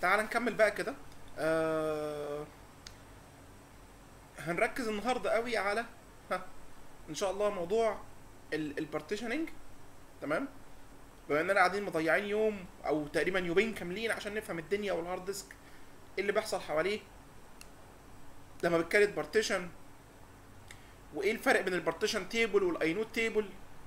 تعال نكمل بقى كده آه هنركز النهارده قوي على ها ان شاء الله موضوع البارتيشننج تمام بما اننا قاعدين مضيعين يوم او تقريبا يومين كاملين عشان نفهم الدنيا والهارد ديسك ايه اللي بيحصل حواليه لما بتكريت بارتيشن وايه الفرق بين البارتيشن تيبل والاينود تيبل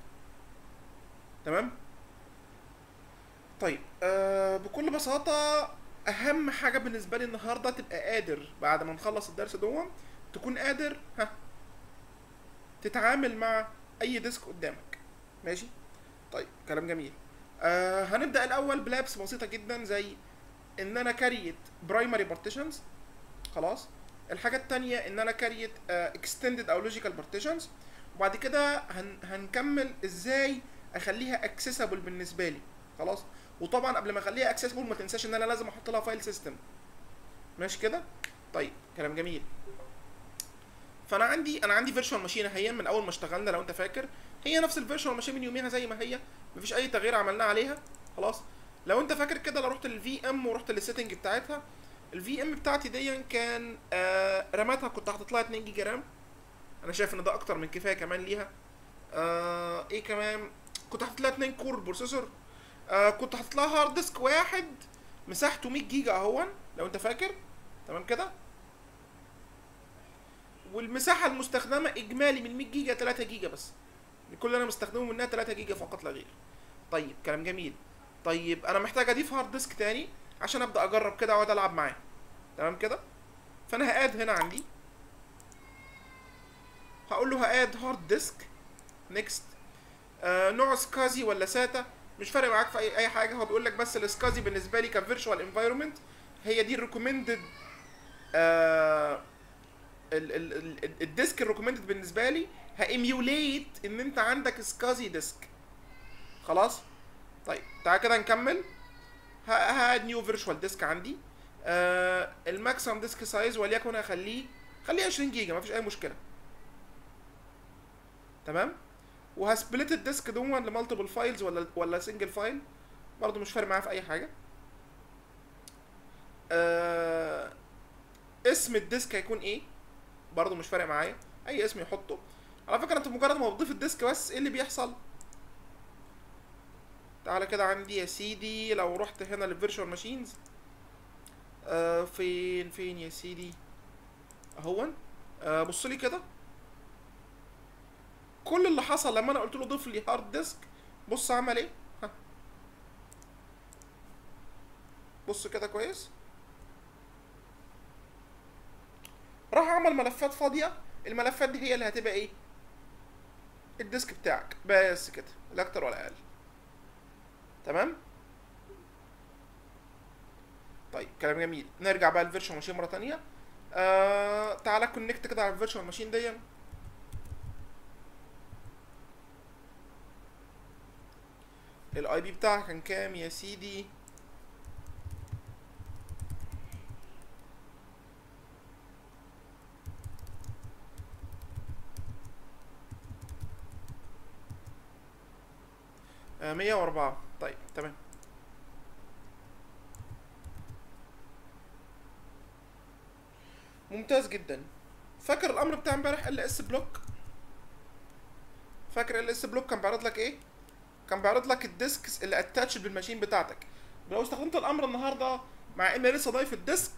تمام طيب آه بكل بساطة أهم حاجة بالنسبة لي النهاردة تبقى قادر بعد ما نخلص الدرس دون تكون قادر ها تتعامل مع أي ديسك قدامك ماشي طيب كلام جميل آه هنبدأ الأول بلابس بسيطة جدا زي إن أنا كريت برايمري بارتيشنز خلاص الحاجة التانية إن أنا كريت اكستندد أو لوجيكال بارتيشنز وبعد كده هن هنكمل إزاي أخليها اكسسبل بالنسبة لي خلاص وطبعا قبل ما اخليها اكسسبل ما تنساش ان انا لازم احط لها فايل سيستم ماشي كده طيب كلام جميل فانا عندي انا عندي فيرتشوال ماشين اهي من اول ما اشتغلنا لو انت فاكر هي نفس الفيرتشوال ماشين من يوميها زي ما هي مفيش اي تغيير عملناه عليها خلاص لو انت فاكر كده لو رحت للفي ام ورحت للسيتنج بتاعتها الفي ام بتاعتي دي كان آه راماتها كنت حاطط لها 2 جيجا رام انا شايف ان ده اكتر من كفايه كمان ليها آه ايه كمان كنت حاطط لها 2 كور بروسيسور آه كنت حاطط لها هارد ديسك واحد مساحته 100 جيجا اهون لو انت فاكر تمام كده والمساحه المستخدمه اجمالي من 100 جيجا 3 جيجا بس كل اللي انا مستخدمه منها 3 جيجا فقط لا غير طيب كلام جميل طيب انا محتاج اضيف هارد ديسك تاني عشان ابدا اجرب كده واقعد العب معاه تمام كده فانا هاد هنا عندي هقول له هاد هارد ديسك نيكست آه نوع سكازي ولا ساتا مش فارق معاك في اي اي حاجه هو بيقول لك بس السكازي بالنسبه لي كفيرتشوال انفايرمنت هي دي الريكومندد آه ال ال ال الديسك الريكومندد بالنسبه لي هايميوليت ان انت عندك سكازي ديسك خلاص طيب تعال كده نكمل هاد نيو فيرتشوال ديسك عندي آه الماكسيمم ديسك سايز وليكن هخليه خليه 20 جيجا مفيش اي مشكله تمام وهسبلت الديسك دون لمالتيبل فايلز ولا ولا سنجل فايل برضه مش فارق معايا في اي حاجه آه اسم الديسك هيكون ايه برضه مش فارق معايا اي اسم يحطه على فكره انت مجرد ما بتضيف الديسك بس ايه اللي بيحصل تعالى كده عندي يا سيدي لو رحت هنا للفيرتشوال ماشينز آه فين فين يا سيدي اهون آه بص لي كده كل اللي حصل لما انا قلت له ضيف لي هارد ديسك بص عمل ايه ها. بص كده كويس راح عمل ملفات فاضيه الملفات دي هي اللي هتبقى ايه الديسك بتاعك بس كده لا اكتر ولا اقل تمام طيب كلام جميل نرجع بقى للفيرشوال ماشين مره تانية آه تعالى كونكت كده على الفيرشوال ماشين دي الاي بي بتاعها كان كام يا سيدي آه مية واربعة طيب تمام ممتاز جدا فاكر الامر بتاع امبارح ال اس بلوك فاكر ال اس بلوك كان بيعرض لك ايه كان بيعرض لك الديسكس اللي اتاتش بالماشين بتاعتك لو استخدمت الامر النهارده مع ان لسه ضايف الديسك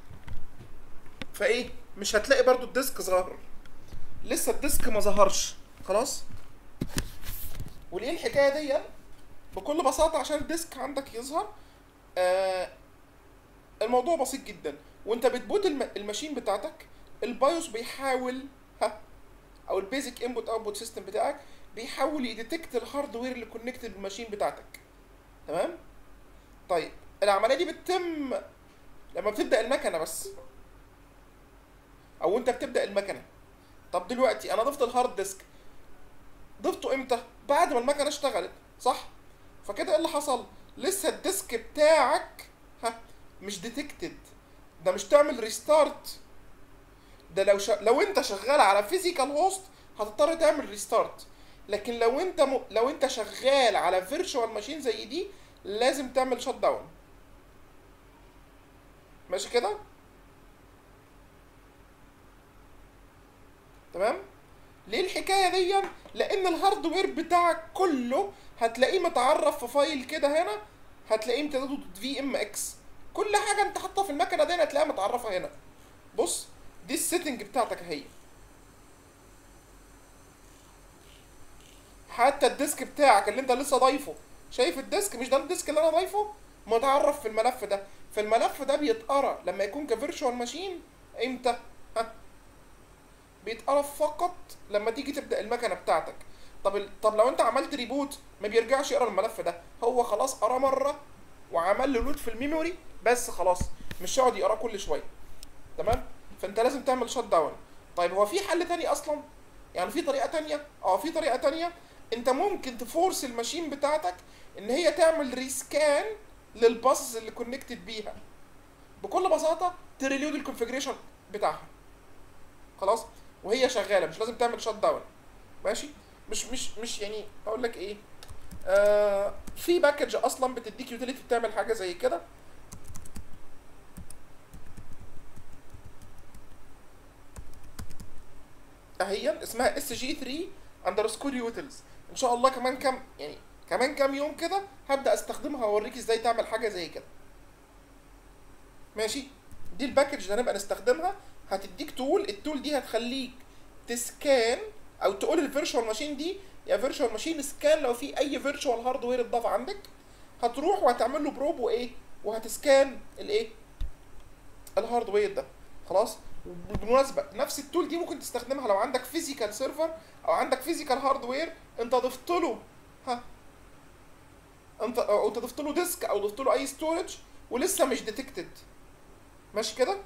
فايه مش هتلاقي برضو الديسك ظاهر لسه الديسك ما ظهرش خلاص وليه الحكايه دي بكل بساطه عشان الديسك عندك يظهر آه الموضوع بسيط جدا وانت بتبوت الم... الماشين بتاعتك البايوس بيحاول ها او البيزك انبوت اوتبوت سيستم بتاعك بيحاول يديتكت الهاردوير اللي كونكتد بالماشين بتاعتك تمام طيب العمليه دي بتتم لما بتبدا المكنه بس او انت بتبدا المكنه طب دلوقتي انا ضفت الهارد ديسك ضفته امتى بعد ما المكنه اشتغلت صح فكده ايه اللي حصل لسه الديسك بتاعك ها مش ديتكتد ده مش تعمل ريستارت ده لو ش... لو انت شغال على فيزيكال هوست هتضطر تعمل ريستارت لكن لو انت م... لو انت شغال على فيرتشوال ماشين زي دي لازم تعمل شت داون ماشي كده تمام ليه الحكايه دي لان الهاردوير بتاعك كله هتلاقيه متعرف في فايل كده هنا هتلاقيه امتداده في ام اكس كل حاجه انت حاطها في المكنه دي هتلاقيها متعرفه هنا بص دي السيتنج بتاعتك اهي حتى الديسك بتاعك اللي انت لسه ضايفه شايف الديسك مش ده الديسك اللي انا ضايفه متعرف في الملف ده فالملف ده بيتقرا لما يكون كفيرتشوال ماشين امتى ها بيتقرا فقط لما تيجي تبدا المكنه بتاعتك طب ال... طب لو انت عملت ريبوت ما بيرجعش يقرا الملف ده هو خلاص قرا مره وعمل له لود في الميموري بس خلاص مش هيقعد يقرا كل شويه تمام فانت لازم تعمل شات داون طيب هو في حل تاني اصلا يعني في طريقه تانية اه في طريقه تانية انت ممكن تفورس الماشين بتاعتك ان هي تعمل ريسكان للباصز اللي كونكتد بيها بكل بساطه تريلود الكونفجريشن بتاعها خلاص وهي شغاله مش لازم تعمل شات داون ماشي مش مش مش يعني اقول لك ايه آه في باكج اصلا بتديك يوتيليتي بتعمل حاجه زي كده اهي اسمها اس جي 3 اندرسكور يوتيلز ان شاء الله كمان كام يعني كمان كام يوم كده هبدا استخدمها واوريك ازاي تعمل حاجه زي كده ماشي دي الباكج اللي هنبقى نستخدمها هتديك تول التول دي هتخليك تسكان او تقول الفيرتشوال ماشين دي يا فيرتشوال ماشين سكان لو في اي فيرتشوال هاردوير اتضاف عندك هتروح وهتعمل له بروب وايه وهتسكان الايه الهاردوير ده خلاص بالمناسبه نفس التول دي ممكن تستخدمها لو عندك فيزيكال سيرفر او عندك فيزيكال هاردوير انت ضفت له ها انت او انت ضفت له ديسك او ضفت له اي ستورج ولسه مش ديتكتد ماشي كده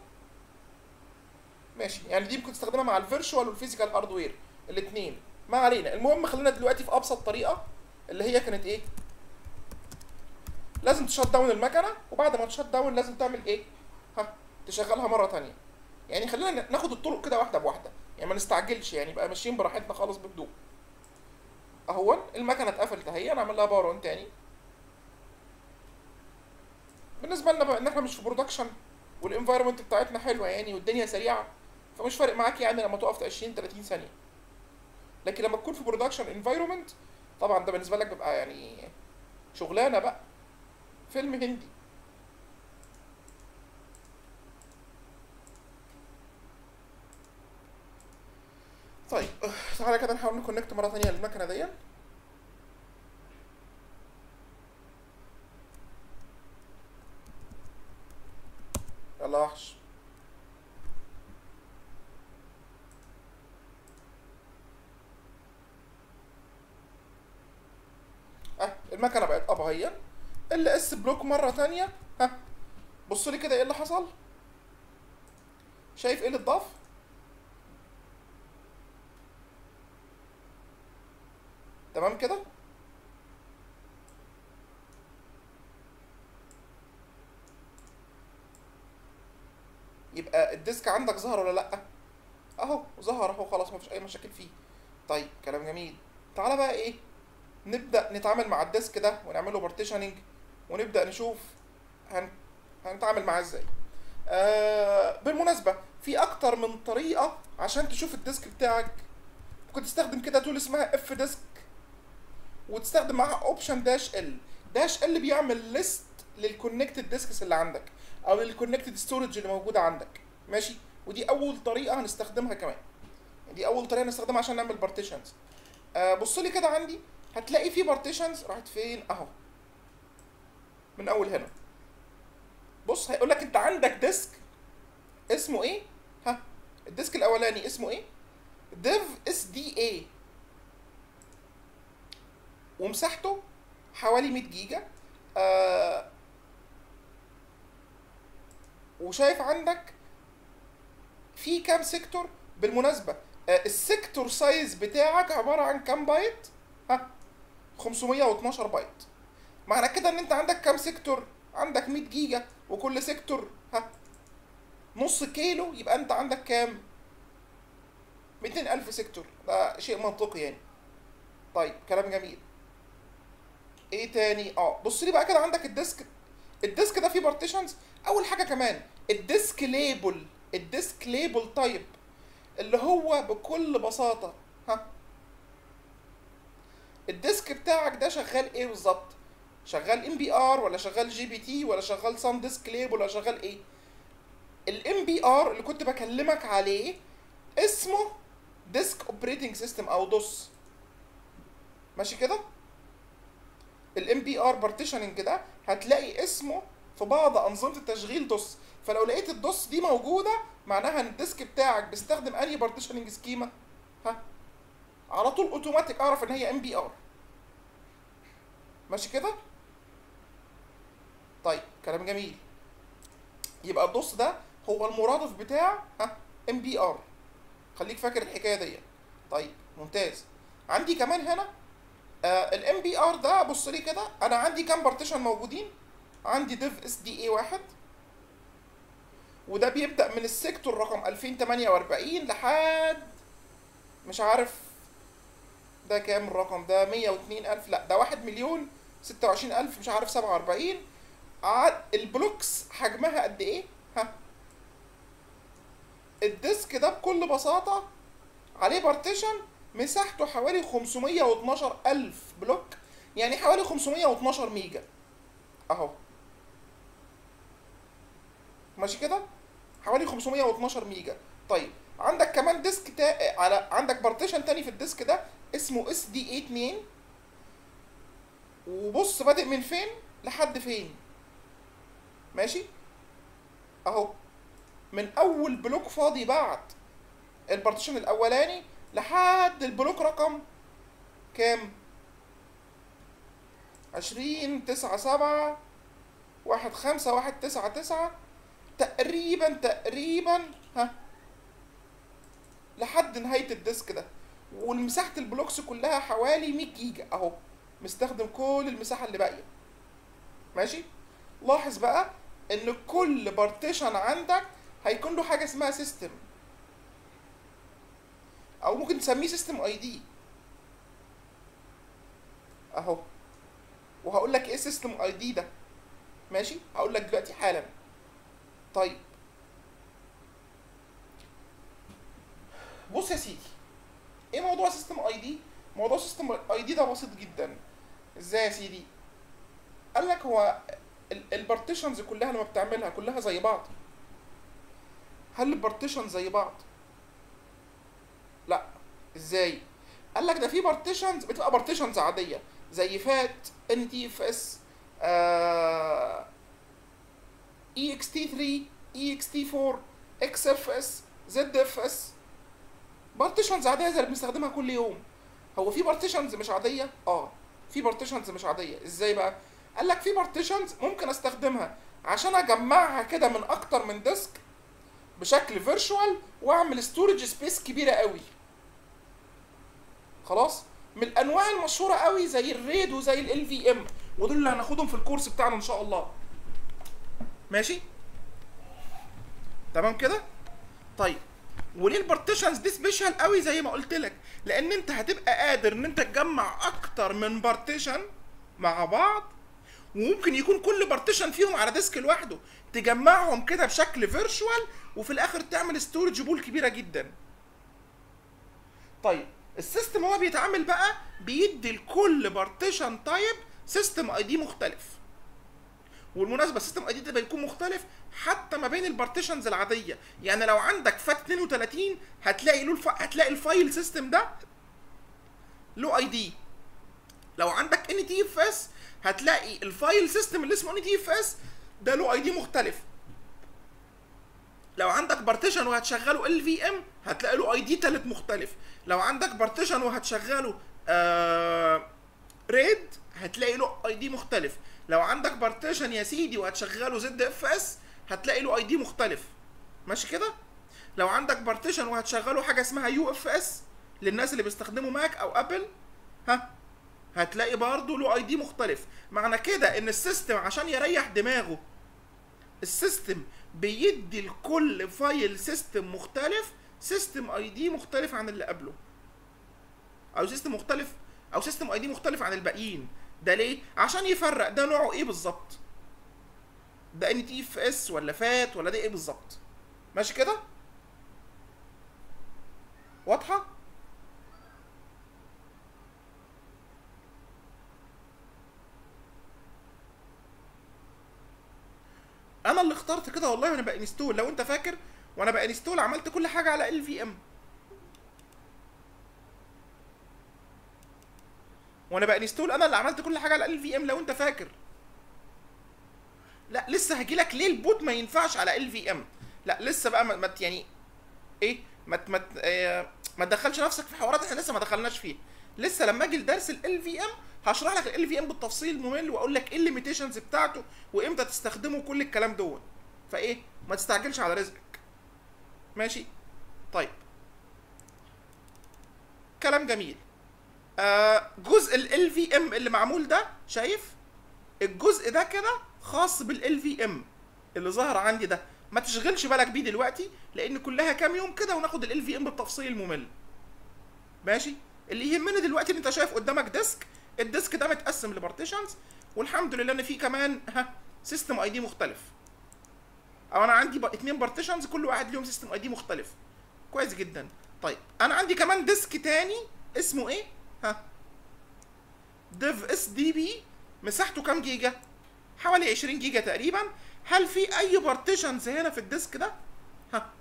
ماشي يعني دي ممكن تستخدمها مع الفيرتشوال والفيزيكال هاردوير الاثنين ما علينا المهم خلينا دلوقتي في ابسط طريقه اللي هي كانت ايه لازم تشت داون المكنه وبعد ما تشت داون لازم تعمل ايه ها تشغلها مره تانية يعني خلينا ناخد الطرق كده واحده بواحده يعني ما نستعجلش يعني بقى ماشيين براحتنا خالص بهدوء اهون المكنه اتقفلت اهي انا اعمل لها باور اون تاني بالنسبه لنا بقى ان احنا مش في برودكشن والانفايرمنت بتاعتنا حلوه يعني والدنيا سريعه فمش فارق معاك يعني لما تقف 20 30 ثانيه لكن لما تكون في برودكشن انفايرمنت طبعا ده بالنسبه لك بيبقى يعني شغلانه بقى فيلم هندي طيب تعالى كده نحاول نكونكت مره ثانيه للمكنه دي يلا يا وحش اه المكنه بقت ابهيه ال اس بلوك مره تانية ها بص لي كده ايه اللي حصل شايف ايه اللي اتضاف تمام كده يبقى الديسك عندك ظهر ولا لا اهو ظهر اهو خلاص مفيش اي مشاكل فيه طيب كلام جميل تعالى بقى ايه نبدا نتعامل مع الديسك ده ونعمل له بارتيشننج ونبدا نشوف هن... هنتعامل معاه ازاي آه بالمناسبه في اكتر من طريقه عشان تشوف الديسك بتاعك ممكن تستخدم كده تول اسمها اف ديسك وتستخدم معاها اوبشن داش ال داش ال بيعمل ليست للكونكتد ديسكس اللي عندك او للكونكتد ستورج اللي موجوده عندك ماشي ودي اول طريقه هنستخدمها كمان دي اول طريقه هنستخدمها عشان نعمل بارتيشنز آه بص لي كده عندي هتلاقي في بارتيشنز راحت فين اهو من اول هنا بص هيقول لك انت عندك ديسك اسمه ايه ها الديسك الاولاني اسمه ايه ديف اس دي اي ومساحته حوالي 100 جيجا آه وشايف عندك في كام سيكتور بالمناسبة آه السيكتور سايز بتاعك عبارة عن كام بايت ها 512 بايت معنى كده ان انت عندك كام سيكتور عندك 100 جيجا وكل سيكتور ها نص كيلو يبقى انت عندك كام 200 ألف سيكتور ده شيء منطقي يعني طيب كلام جميل ايه تاني اه بص لي بقى كده عندك الديسك الديسك ده فيه بارتيشنز اول حاجه كمان الديسك ليبل الديسك ليبل تايب اللي هو بكل بساطه ها الديسك بتاعك ده شغال ايه بالظبط شغال ام بي ار ولا شغال جي بي تي ولا شغال سان ديسك ليبل ولا شغال ايه الام بي ار اللي كنت بكلمك عليه اسمه ديسك اوبريتنج سيستم او دوس ماشي كده الام بي ار بارتيشننج ده هتلاقي اسمه في بعض انظمه التشغيل دوس فلو لقيت الدوس دي موجوده معناها ان الديسك بتاعك بيستخدم انهي بارتيشننج سكيما ها على طول اوتوماتيك اعرف ان هي ام بي ار ماشي كده طيب كلام جميل يبقى الدوس ده هو المرادف بتاع ها ام بي ار خليك فاكر الحكايه دي طيب ممتاز عندي كمان هنا آه الام بي ار ده بص لي كده انا عندي كام بارتيشن موجودين عندي ديف اس دي اي واحد وده بيبدا من السيكتور رقم 2048 لحد مش عارف ده كام الرقم ده 102 الف لا ده 1 مليون 26 الف مش عارف 47 عاد البلوكس حجمها قد ايه ها الديسك ده بكل بساطة عليه بارتيشن مساحته حوالي 512 ألف بلوك يعني حوالي 512 ميجا أهو ماشي كده حوالي 512 ميجا طيب عندك كمان ديسك تا... على عندك بارتيشن تاني في الديسك ده اسمه اس دي 2 وبص بادئ من فين لحد فين ماشي اهو من اول بلوك فاضي بعد البارتيشن الاولاني لحد البلوك رقم كام عشرين تسعة سبعة واحد خمسة واحد تسعة تسعة تقريبا تقريبا ها لحد نهاية الديسك ده والمساحة البلوكس كلها حوالي 100 جيجا اهو مستخدم كل المساحة اللي باقية ماشي لاحظ بقى ان كل بارتيشن عندك هيكون له حاجه اسمها سيستم او ممكن تسميه سيستم اي دي اهو وهقول لك ايه سيستم اي دي ده ماشي هقول لك دلوقتي حالا طيب بص يا سيدي ايه موضوع سيستم اي دي موضوع سيستم اي دي ده بسيط جدا ازاي يا سيدي قال لك هو البارتيشنز كلها لما بتعملها كلها زي بعض هل البارتيشن زي بعض لا ازاي قال لك ده في بارتيشنز بتبقى بارتيشنز عاديه زي فات ان تي اف اس اي اكس تي 3 اي اكس تي 4 اكس اف اس زد اف اس بارتيشنز عاديه زي اللي بنستخدمها كل يوم هو في بارتيشنز مش عاديه اه في بارتيشنز مش عاديه ازاي بقى قال لك في بارتيشنز ممكن استخدمها عشان اجمعها كده من اكتر من ديسك بشكل فيرتشوال واعمل ستورج سبيس كبيره قوي خلاص من الانواع المشهوره قوي زي الريد وزي ال في ام ودول اللي هناخدهم في الكورس بتاعنا ان شاء الله ماشي تمام كده طيب وليه البارتيشنز دي سبيشال قوي زي ما قلت لك لان انت هتبقى قادر ان انت تجمع اكتر من بارتيشن مع بعض وممكن يكون كل بارتيشن فيهم على ديسك لوحده تجمعهم كده بشكل فيرتشوال وفي الاخر تعمل ستورج بول كبيره جدا طيب السيستم هو بيتعامل بقى بيدي لكل بارتيشن تايب سيستم اي دي مختلف والمناسبه السيستم اي دي ده بيكون مختلف حتى ما بين البارتيشنز العاديه يعني لو عندك فات 32 هتلاقي له الف... هتلاقي الفايل سيستم ده له اي دي لو عندك ان تي اف اس هتلاقي الفايل سيستم اللي اسمه ان تي اف اس ده له اي دي مختلف لو عندك بارتيشن وهتشغله ال في ام هتلاقي له اي دي تالت مختلف لو عندك بارتيشن وهتشغله آه ريد هتلاقي له اي دي مختلف لو عندك بارتيشن يا سيدي وهتشغله زد اف اس هتلاقي له اي دي مختلف ماشي كده لو عندك بارتيشن وهتشغله حاجه اسمها يو اف اس للناس اللي بيستخدموا ماك او ابل ها هتلاقي برضه له اي دي مختلف معنى كده ان السيستم عشان يريح دماغه السيستم بيدي لكل فايل سيستم مختلف سيستم اي دي مختلف عن اللي قبله او سيستم مختلف او سيستم اي دي مختلف عن الباقيين ده ليه عشان يفرق ده نوعه ايه بالظبط ده ان تي اف اس ولا فات ولا ده ايه بالظبط ماشي كده واضحه انا اللي اخترت كده والله وانا بانستول لو انت فاكر وانا بانستول عملت كل حاجه على ال في ام وانا بانستول انا اللي عملت كل حاجه على ال في ام لو انت فاكر لا لسه هجيلك ليه البوت ما ينفعش على ال في ام لا لسه بقى ما ما ت- يعني ايه ما ت- ما ت- آه، ما تدخلش نفسك في حوارات احنا لسه ما دخلناش فيها لسه لما اجي لدرس ال في ام هشرح لك ال في ام بالتفصيل ممل واقول لك ايه الليميتيشنز بتاعته وامتى تستخدمه كل الكلام دون فايه ما تستعجلش على رزقك ماشي طيب كلام جميل آه جزء ال في ام اللي معمول ده شايف الجزء ده كده خاص بال في ام اللي ظهر عندي ده ما تشغلش بالك بيه دلوقتي لان كلها كام يوم كده وناخد ال في ام بالتفصيل الممل ماشي اللي يهمني دلوقتي ان انت شايف قدامك ديسك الديسك ده متقسم لبارتيشنز والحمد لله ان فيه كمان ها سيستم اي دي مختلف او انا عندي بقى اتنين بارتيشنز كل واحد ليهم سيستم اي دي مختلف كويس جدا طيب انا عندي كمان ديسك تاني اسمه ايه ها ديف اس دي بي مساحته كام جيجا حوالي 20 جيجا تقريبا هل في اي بارتيشنز هنا في الديسك ده ها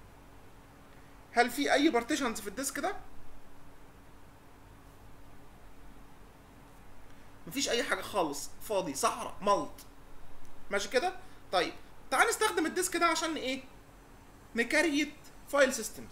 هل في اي بارتيشنز في الديسك ده مفيش اي حاجه خالص فاضي صحراء ملط ماشي كده طيب تعال نستخدم الديسك ده عشان ايه نكريت فايل سيستمز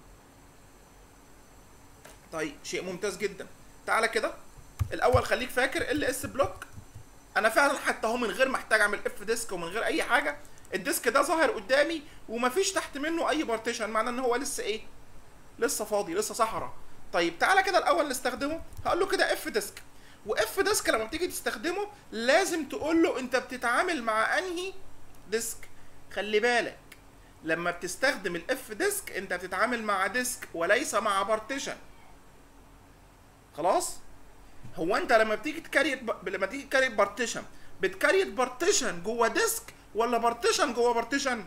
طيب شيء ممتاز جدا تعالى كده الاول خليك فاكر ال اس بلوك انا فعلا حتى اهو من غير ما احتاج اعمل اف ديسك ومن غير اي حاجه الديسك ده ظاهر قدامي ومفيش تحت منه اي بارتيشن معناه ان هو لسه ايه لسه فاضي لسه صحراء طيب تعالى كده الاول نستخدمه هقول له كده اف ديسك واف ديسك لما بتيجي تستخدمه لازم تقول له انت بتتعامل مع انهي ديسك خلي بالك لما بتستخدم الاف ديسك انت بتتعامل مع ديسك وليس مع بارتيشن خلاص هو انت لما بتيجي تكريت ب... لما تيجي تكريت بارتيشن بتكريت بارتيشن جوه ديسك ولا بارتيشن جوه بارتيشن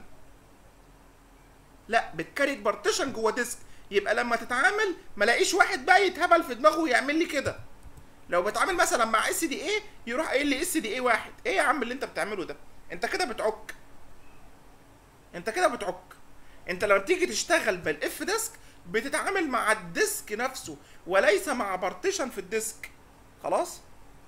لا بتكريت بارتيشن جوه ديسك يبقى لما تتعامل ما لاقيش واحد بقى يتهبل في دماغه ويعمل لي كده لو بتعامل مثلا مع اس دي اي يروح قايل لي اس دي اي واحد ايه يا عم اللي انت بتعمله ده انت كده بتعك انت كده بتعك انت لما بتيجي تشتغل بالاف ديسك بتتعامل مع الديسك نفسه وليس مع بارتيشن في الديسك خلاص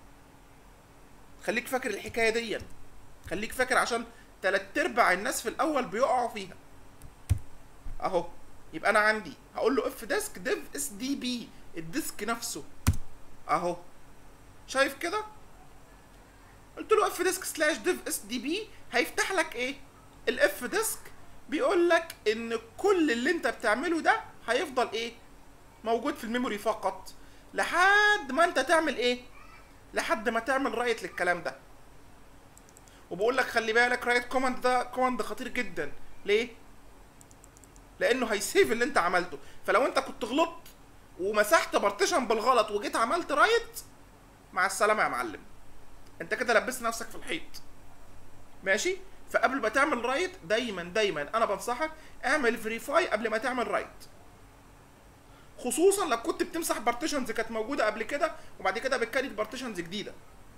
خليك فاكر الحكايه دي خليك فاكر عشان تلات ارباع الناس في الاول بيقعوا فيها اهو يبقى انا عندي هقول له اف ديسك ديف اس دي بي الديسك نفسه اهو شايف كده قلت له اف ديسك سلاش ديف اس دي بي هيفتح لك ايه الاف ديسك بيقول لك ان كل اللي انت بتعمله ده هيفضل ايه موجود في الميموري فقط لحد ما انت تعمل ايه لحد ما تعمل رايت للكلام ده وبقول لك خلي بالك رايت كوماند ده كوماند خطير جدا ليه لانه هيسيف اللي انت عملته فلو انت كنت غلطت ومسحت بارتيشن بالغلط وجيت عملت رايت مع السلامه يا معلم انت كده لبست نفسك في الحيط ماشي فقبل ما تعمل رايت دايما دايما انا بنصحك اعمل فيريفاي قبل ما تعمل رايت خصوصا لو كنت بتمسح بارتيشنز كانت موجوده قبل كده وبعد كده بتكريت بارتيشنز جديده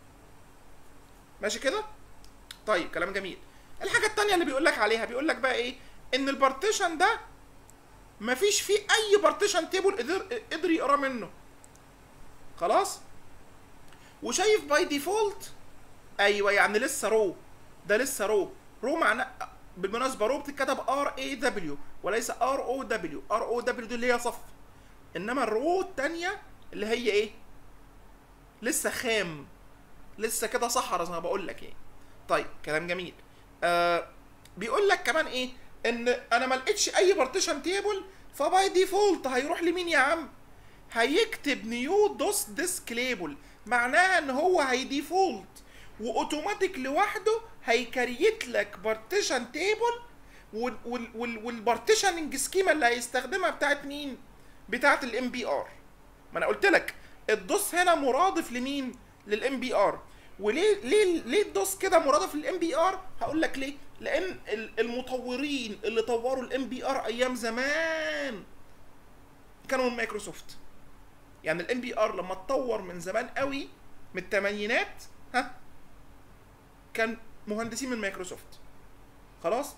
ماشي كده طيب كلام جميل الحاجه التانية اللي بيقول لك عليها بيقول لك بقى ايه ان البارتيشن ده مفيش فيه اي بارتيشن تيبل قدر قدر يقرا منه خلاص وشايف باي ديفولت ايوه يعني لسه رو ده لسه رو رو معناه بالمناسبه رو بتتكتب ار اي دبليو وليس ار او دبليو ار او دبليو دي اللي هي صف انما الرو التانية اللي هي ايه لسه خام لسه كده صحرا زي ما بقول لك ايه طيب كلام جميل آه بيقول لك كمان ايه ان انا ما لقيتش اي بارتيشن تيبل فباي ديفولت هيروح لمين يا عم هيكتب نيو دوس ديسك ليبل معناها ان هو هيديفولت واوتوماتيك لوحده هيكريت لك بارتيشن تيبل والبارتيشننج سكيما اللي هيستخدمها بتاعت مين بتاعت الام بي ار ما انا قلت لك الدوس هنا مرادف لمين للام بي ار وليه ليه ليه الدوس كده مرادف للام بي ار هقول لك ليه لان ال- المطورين اللي طوروا الام بي ار ايام زمان كانوا من مايكروسوفت يعني الام بي ار لما اتطور من زمان قوي من الثمانينات ها كان مهندسين من مايكروسوفت خلاص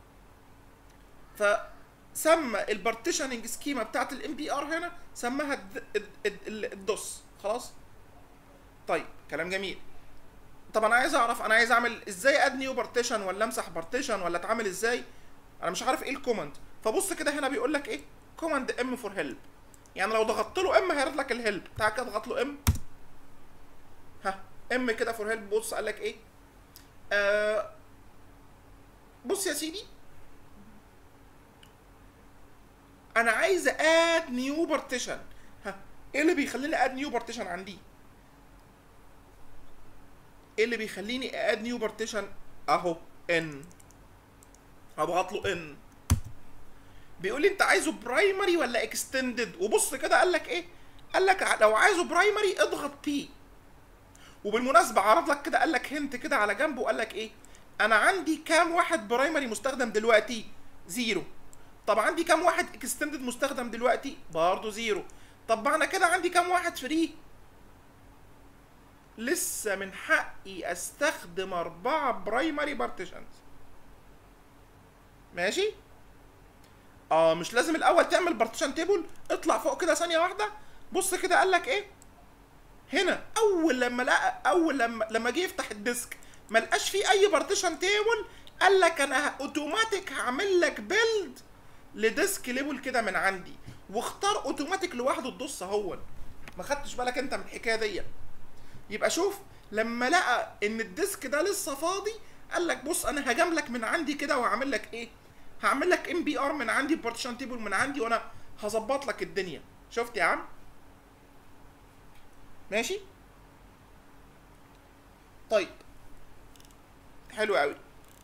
فسمى البارتيشننج سكيما بتاعت الام بي ار هنا سماها الد- الد- الد- الدوس خلاص طيب كلام جميل طب انا عايز اعرف انا عايز اعمل ازاي اد نيو بارتيشن ولا امسح بارتيشن ولا اتعامل ازاي انا مش عارف ايه الكوماند فبص كده هنا بيقول لك ايه كوماند ام فور هيلب يعني لو ضغطت له ام هيرد لك الهيلب تعال كده اضغط له ام ها ام كده فور هيلب بص قال لك ايه آه بص يا سيدي انا عايز اد نيو بارتيشن ها ايه اللي بيخليني اد نيو بارتيشن عندي ايه اللي بيخليني اد نيو بارتيشن اهو ان هضغط له ان بيقول لي انت عايزه برايمري ولا اكستندد وبص كده قال لك ايه قال لك ع- لو عايزه برايمري اضغط بي وبالمناسبه عرض لك كده قال لك هنت كده على جنبه وقال لك ايه انا عندي كام واحد برايمري مستخدم دلوقتي زيرو طب عندي كام واحد اكستندد مستخدم دلوقتي برضه زيرو طب معنى كده عندي كام واحد فري لسه من حقي استخدم اربعة برايمري بارتيشنز ماشي اه مش لازم الاول تعمل بارتيشن تيبل اطلع فوق كده ثانيه واحده بص كده قال لك ايه هنا اول لما لقى اول لما لما جه يفتح الديسك ما لقاش فيه اي بارتيشن تيبل قال لك انا اوتوماتيك هعمل لك بيلد لديسك ليبل كده من عندي واختار اوتوماتيك لوحده تدوس اهون ما خدتش بالك انت من الحكايه دي يبقى شوف لما لقى ان الديسك ده لسه فاضي قال لك بص انا هجاملك من عندي كده وهعمل لك ايه هعمل لك ام بي ار من عندي بارتيشن تيبل من عندي وانا هظبط لك الدنيا شفت يا عم ماشي طيب حلو قوي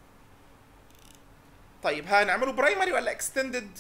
طيب هنعمله برايمري ولا اكستندد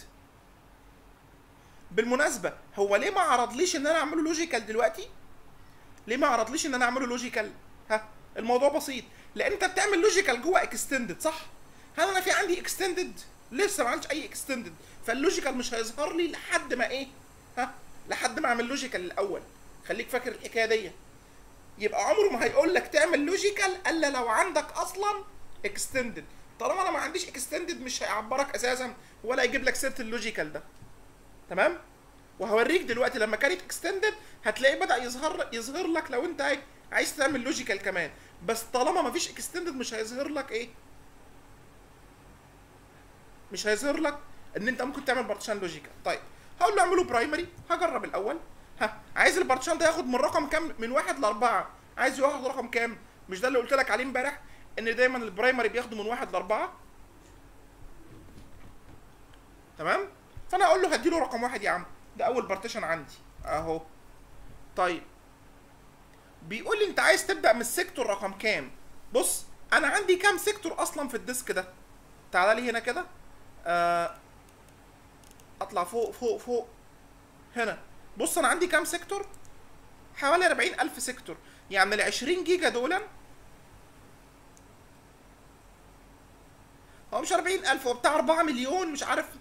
بالمناسبه هو ليه ما عرضليش ان انا اعمله لوجيكال دلوقتي ليه ما عرضليش ان انا اعمله لوجيكال ها الموضوع بسيط لان انت بتعمل لوجيكال جوه اكستندد صح هل انا في عندي اكستندد لسه ما عنديش اي اكستندد فاللوجيكال مش هيظهر لي لحد ما ايه ها لحد ما اعمل لوجيكال الاول خليك فاكر الحكايه دي يبقى عمره ما هيقول لك تعمل لوجيكال الا لو عندك اصلا اكستندد طالما انا ما عنديش اكستندد مش هيعبرك اساسا ولا يجيب لك سيره اللوجيكال ده تمام وهوريك دلوقتي لما كانت اكستندد هتلاقيه بدا يظهر يظهر لك لو انت عاي- عايز تعمل لوجيكال كمان بس طالما ما فيش اكستندد مش هيظهر لك ايه مش هيظهر لك ان انت ممكن تعمل بارتيشن لوجيكال طيب هقول له اعمله برايمري هجرب الاول ها عايز البارتيشن ده ياخد من رقم كام من واحد لاربعه عايز ياخد رقم كام مش ده اللي قلت لك عليه امبارح ان دايما البرايمري بياخده من واحد لاربعه تمام فانا اقول له هديله رقم واحد يا عم ده اول بارتيشن عندي اهو طيب بيقول لي انت عايز تبدا من السيكتور رقم كام بص انا عندي كام سيكتور اصلا في الديسك ده تعال لي هنا كده آه اطلع فوق فوق فوق هنا بص انا عندي كام سيكتور حوالي 40 الف سيكتور يعني ال 20 جيجا دول هو مش 40 الف هو بتاع 4 مليون مش عارف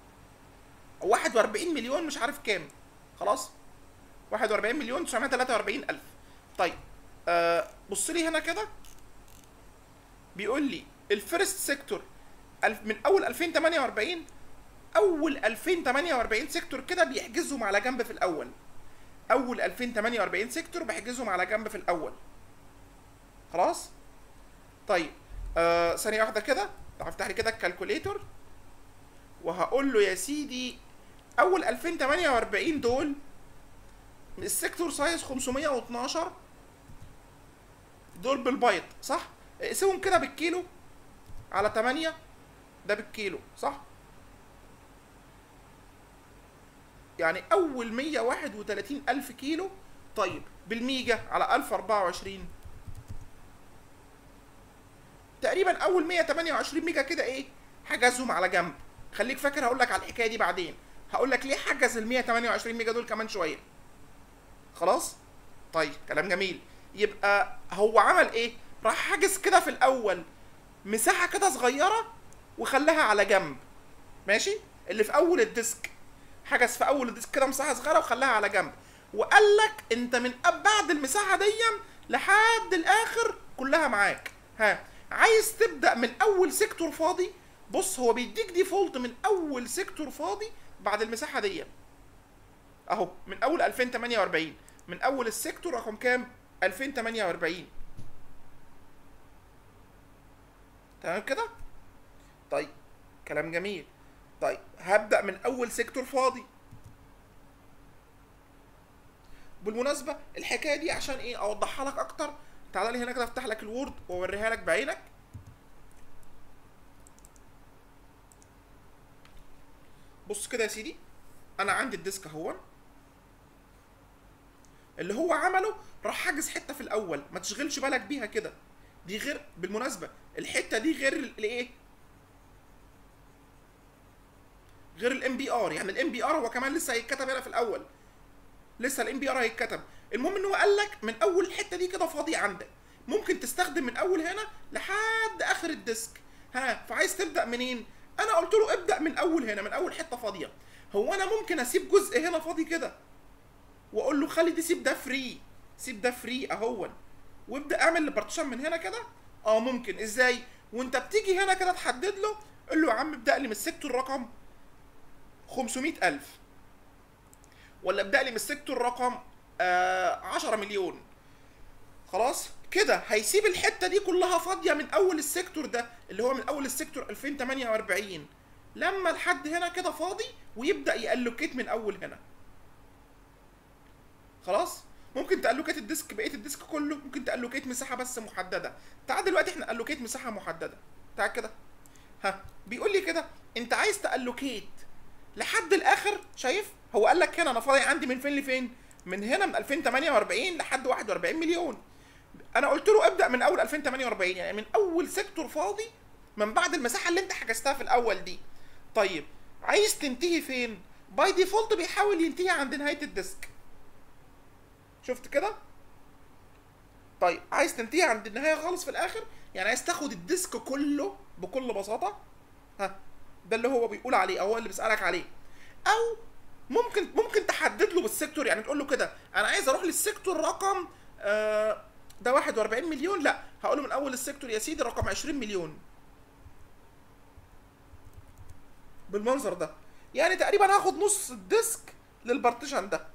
41 مليون مش عارف كام خلاص 41 مليون 943 الف طيب آه بص لي هنا كده بيقول لي الفيرست سيكتور الف من اول 2048 اول 2048 سيكتور كده بيحجزهم على جنب في الاول اول 2048 سيكتور بحجزهم على جنب في الاول خلاص طيب آه ثانيه واحده كده افتح لي كده الكالكوليتور وهقول له يا سيدي اول 2048 دول السيكتور سايز 512 دول بالبايت صح اقسمهم كده بالكيلو على 8 ده بالكيلو صح يعني اول 131 الف كيلو طيب بالميجا على 1024 تقريبا اول 128 ميجا كده ايه حجزهم على جنب خليك فاكر هقول لك على الحكايه دي بعدين هقول لك ليه حجز ال 128 ميجا دول كمان شويه خلاص طيب كلام جميل يبقى هو عمل ايه راح حاجز كده في الاول مساحه كده صغيره وخلاها على جنب ماشي اللي في اول الديسك حجز في اول الديسك كده مساحه صغيره وخلاها على جنب وقال لك انت من أب- بعد المساحه دي لحد الاخر كلها معاك ها عايز تبدا من اول سيكتور فاضي بص هو بيديك ديفولت من اول سيكتور فاضي بعد المساحه دي اهو من اول 2048 من اول السيكتور رقم كام 2048 تمام كده طيب كلام جميل طيب هبدا من اول سيكتور فاضي بالمناسبه الحكايه دي عشان ايه اوضحها لك اكتر تعالى لي هنا كده افتح لك الوورد واوريها لك بعينك بص كده يا سيدي انا عندي الديسك اهو اللي هو عمله راح حاجز حته في الاول ما تشغلش بالك بيها كده دي غير بالمناسبه الحته دي غير ال- الايه غير الام بي ار يعني الام بي ار هو كمان لسه هيتكتب هنا في الاول لسه الام بي ار هيتكتب المهم ان هو قال لك من اول الحته دي كده فاضيه عندك ممكن تستخدم من اول هنا لحد اخر الديسك ها فعايز تبدا منين انا قلت له ابدا من اول هنا من اول حته فاضيه هو انا ممكن اسيب جزء هنا فاضي كده واقول له خلي دي سيب ده فري سيب ده فري اهون وابدا اعمل بارتيشن من هنا كده اه ممكن ازاي وانت بتيجي هنا كده تحدد له قول له يا عم ابدا لي من السيكتور رقم 500000 ولا ابدا لي من السيكتور رقم آه 10 مليون خلاص كده هيسيب الحته دي كلها فاضيه من اول السيكتور ده اللي هو من اول السيكتور 2048 لما لحد هنا كده فاضي ويبدا يالوكيت من اول هنا خلاص ممكن تالوكيت الديسك بقيه الديسك كله ممكن تالوكيت مساحه بس محدده تعال دلوقتي احنا الوكيت مساحه محدده تعال كده ها بيقول لي كده انت عايز تالوكيت لحد الاخر شايف هو قال لك هنا انا فاضي عندي من فين لفين من هنا من 2048 لحد 41 مليون انا قلت له ابدا من اول 2048 يعني من اول سيكتور فاضي من بعد المساحه اللي انت حجزتها في الاول دي طيب عايز تنتهي فين باي ديفولت بيحاول ينتهي عند نهايه الديسك شفت كده طيب عايز تنتهي عند النهايه خالص في الاخر يعني عايز تاخد الديسك كله بكل بساطه ها ده اللي هو بيقول عليه او هو اللي بيسالك عليه او ممكن ممكن تحدد له بالسيكتور يعني تقول له كده انا عايز اروح للسيكتور رقم آه ده 41 مليون لا هقول له من اول السيكتور يا سيدي رقم 20 مليون بالمنظر ده يعني تقريبا هاخد نص الديسك للبارتيشن ده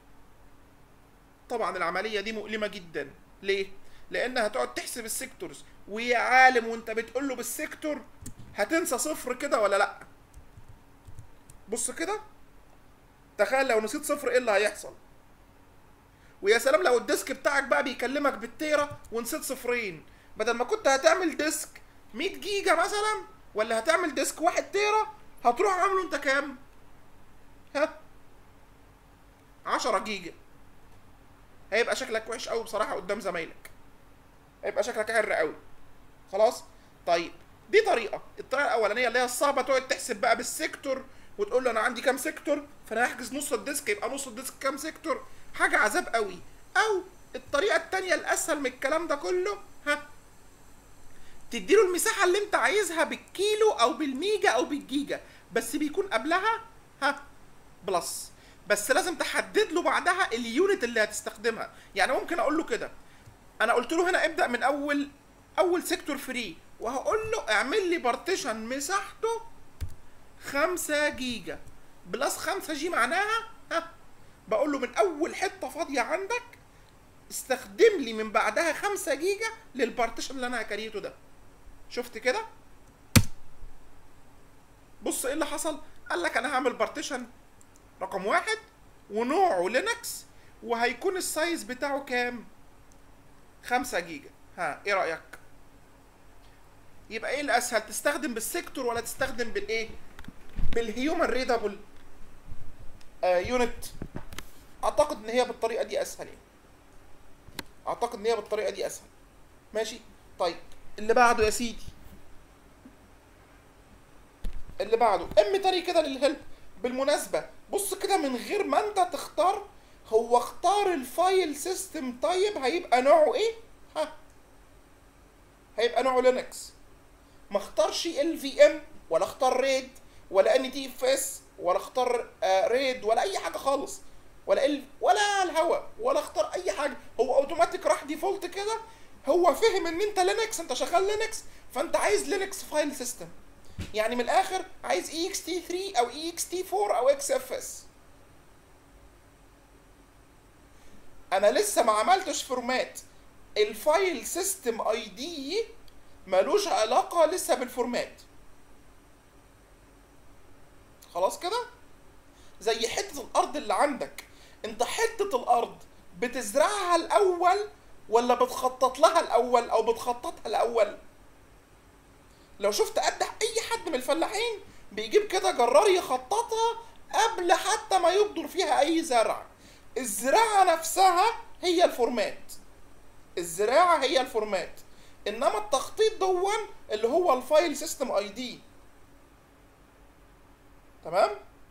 طبعا العمليه دي مؤلمه جدا ليه لان هتقعد تحسب السيكتورز ويا عالم وانت بتقول له بالسيكتور هتنسى صفر كده ولا لا بص كده تخيل لو نسيت صفر ايه اللي هيحصل ويا سلام لو الديسك بتاعك بقى بيكلمك بالتيرا ونسيت صفرين بدل ما كنت هتعمل ديسك 100 جيجا مثلا ولا هتعمل ديسك 1 تيرا هتروح عامله انت كام ها 10 جيجا هيبقى شكلك وحش قوي بصراحه قدام زمايلك هيبقى شكلك عر قوي خلاص طيب دي طريقه الطريقه الاولانيه اللي هي الصعبه تقعد تحسب بقى بالسيكتور وتقول له انا عندي كام سيكتور فانا هحجز نص الديسك يبقى نص الديسك كام سيكتور حاجه عذاب قوي او الطريقه التانية الاسهل من الكلام ده كله ها تديله المساحه اللي انت عايزها بالكيلو او بالميجا او بالجيجا بس بيكون قبلها ها بلس بس لازم تحدد له بعدها اليونت اللي هتستخدمها يعني ممكن اقول له كده انا قلت له هنا ابدا من اول اول سيكتور فري وهقول له اعمل لي بارتيشن مساحته 5 جيجا بلس 5 جي معناها ها بقول له من اول حته فاضيه عندك استخدم لي من بعدها 5 جيجا للبارتيشن اللي انا هكريته ده شفت كده بص ايه اللي حصل قال لك انا هعمل بارتيشن رقم واحد ونوعه لينكس وهيكون السايز بتاعه كام 5 جيجا ها ايه رايك يبقى ايه الاسهل تستخدم بالسيكتور ولا تستخدم بالايه بالهيومن ريدابل آه يونت اعتقد ان هي بالطريقه دي اسهل يعني اعتقد ان هي بالطريقه دي اسهل ماشي طيب اللي بعده يا سيدي اللي بعده ام تاني كده للهيلب بالمناسبه بص كده من غير ما انت تختار هو اختار الفايل سيستم طيب هيبقى نوعه ايه ها هيبقى نوعه لينكس ما اختارش ال في ام ولا اختار ريد ولا ان تي اف اس ولا اختار آه ريد ولا اي حاجه خالص ولا ال ولا الهوا ولا اختار اي حاجه هو اوتوماتيك راح ديفولت كده هو فهم ان انت لينكس انت شغال لينكس فانت عايز لينكس فايل سيستم يعني من الاخر عايز اي اكس تي 3 او اي اكس تي 4 او اكس اف اس انا لسه ما عملتش فورمات الفايل سيستم اي دي ملوش علاقه لسه بالفورمات خلاص كده زي حته الارض اللي عندك انت حته الارض بتزرعها الاول ولا بتخطط لها الاول او بتخططها الاول لو شفت قد اي حد من الفلاحين بيجيب كده جرار يخططها قبل حتى ما يبدر فيها اي زرع الزراعه نفسها هي الفورمات الزراعه هي الفورمات انما التخطيط دون اللي هو الفايل سيستم اي دي تمام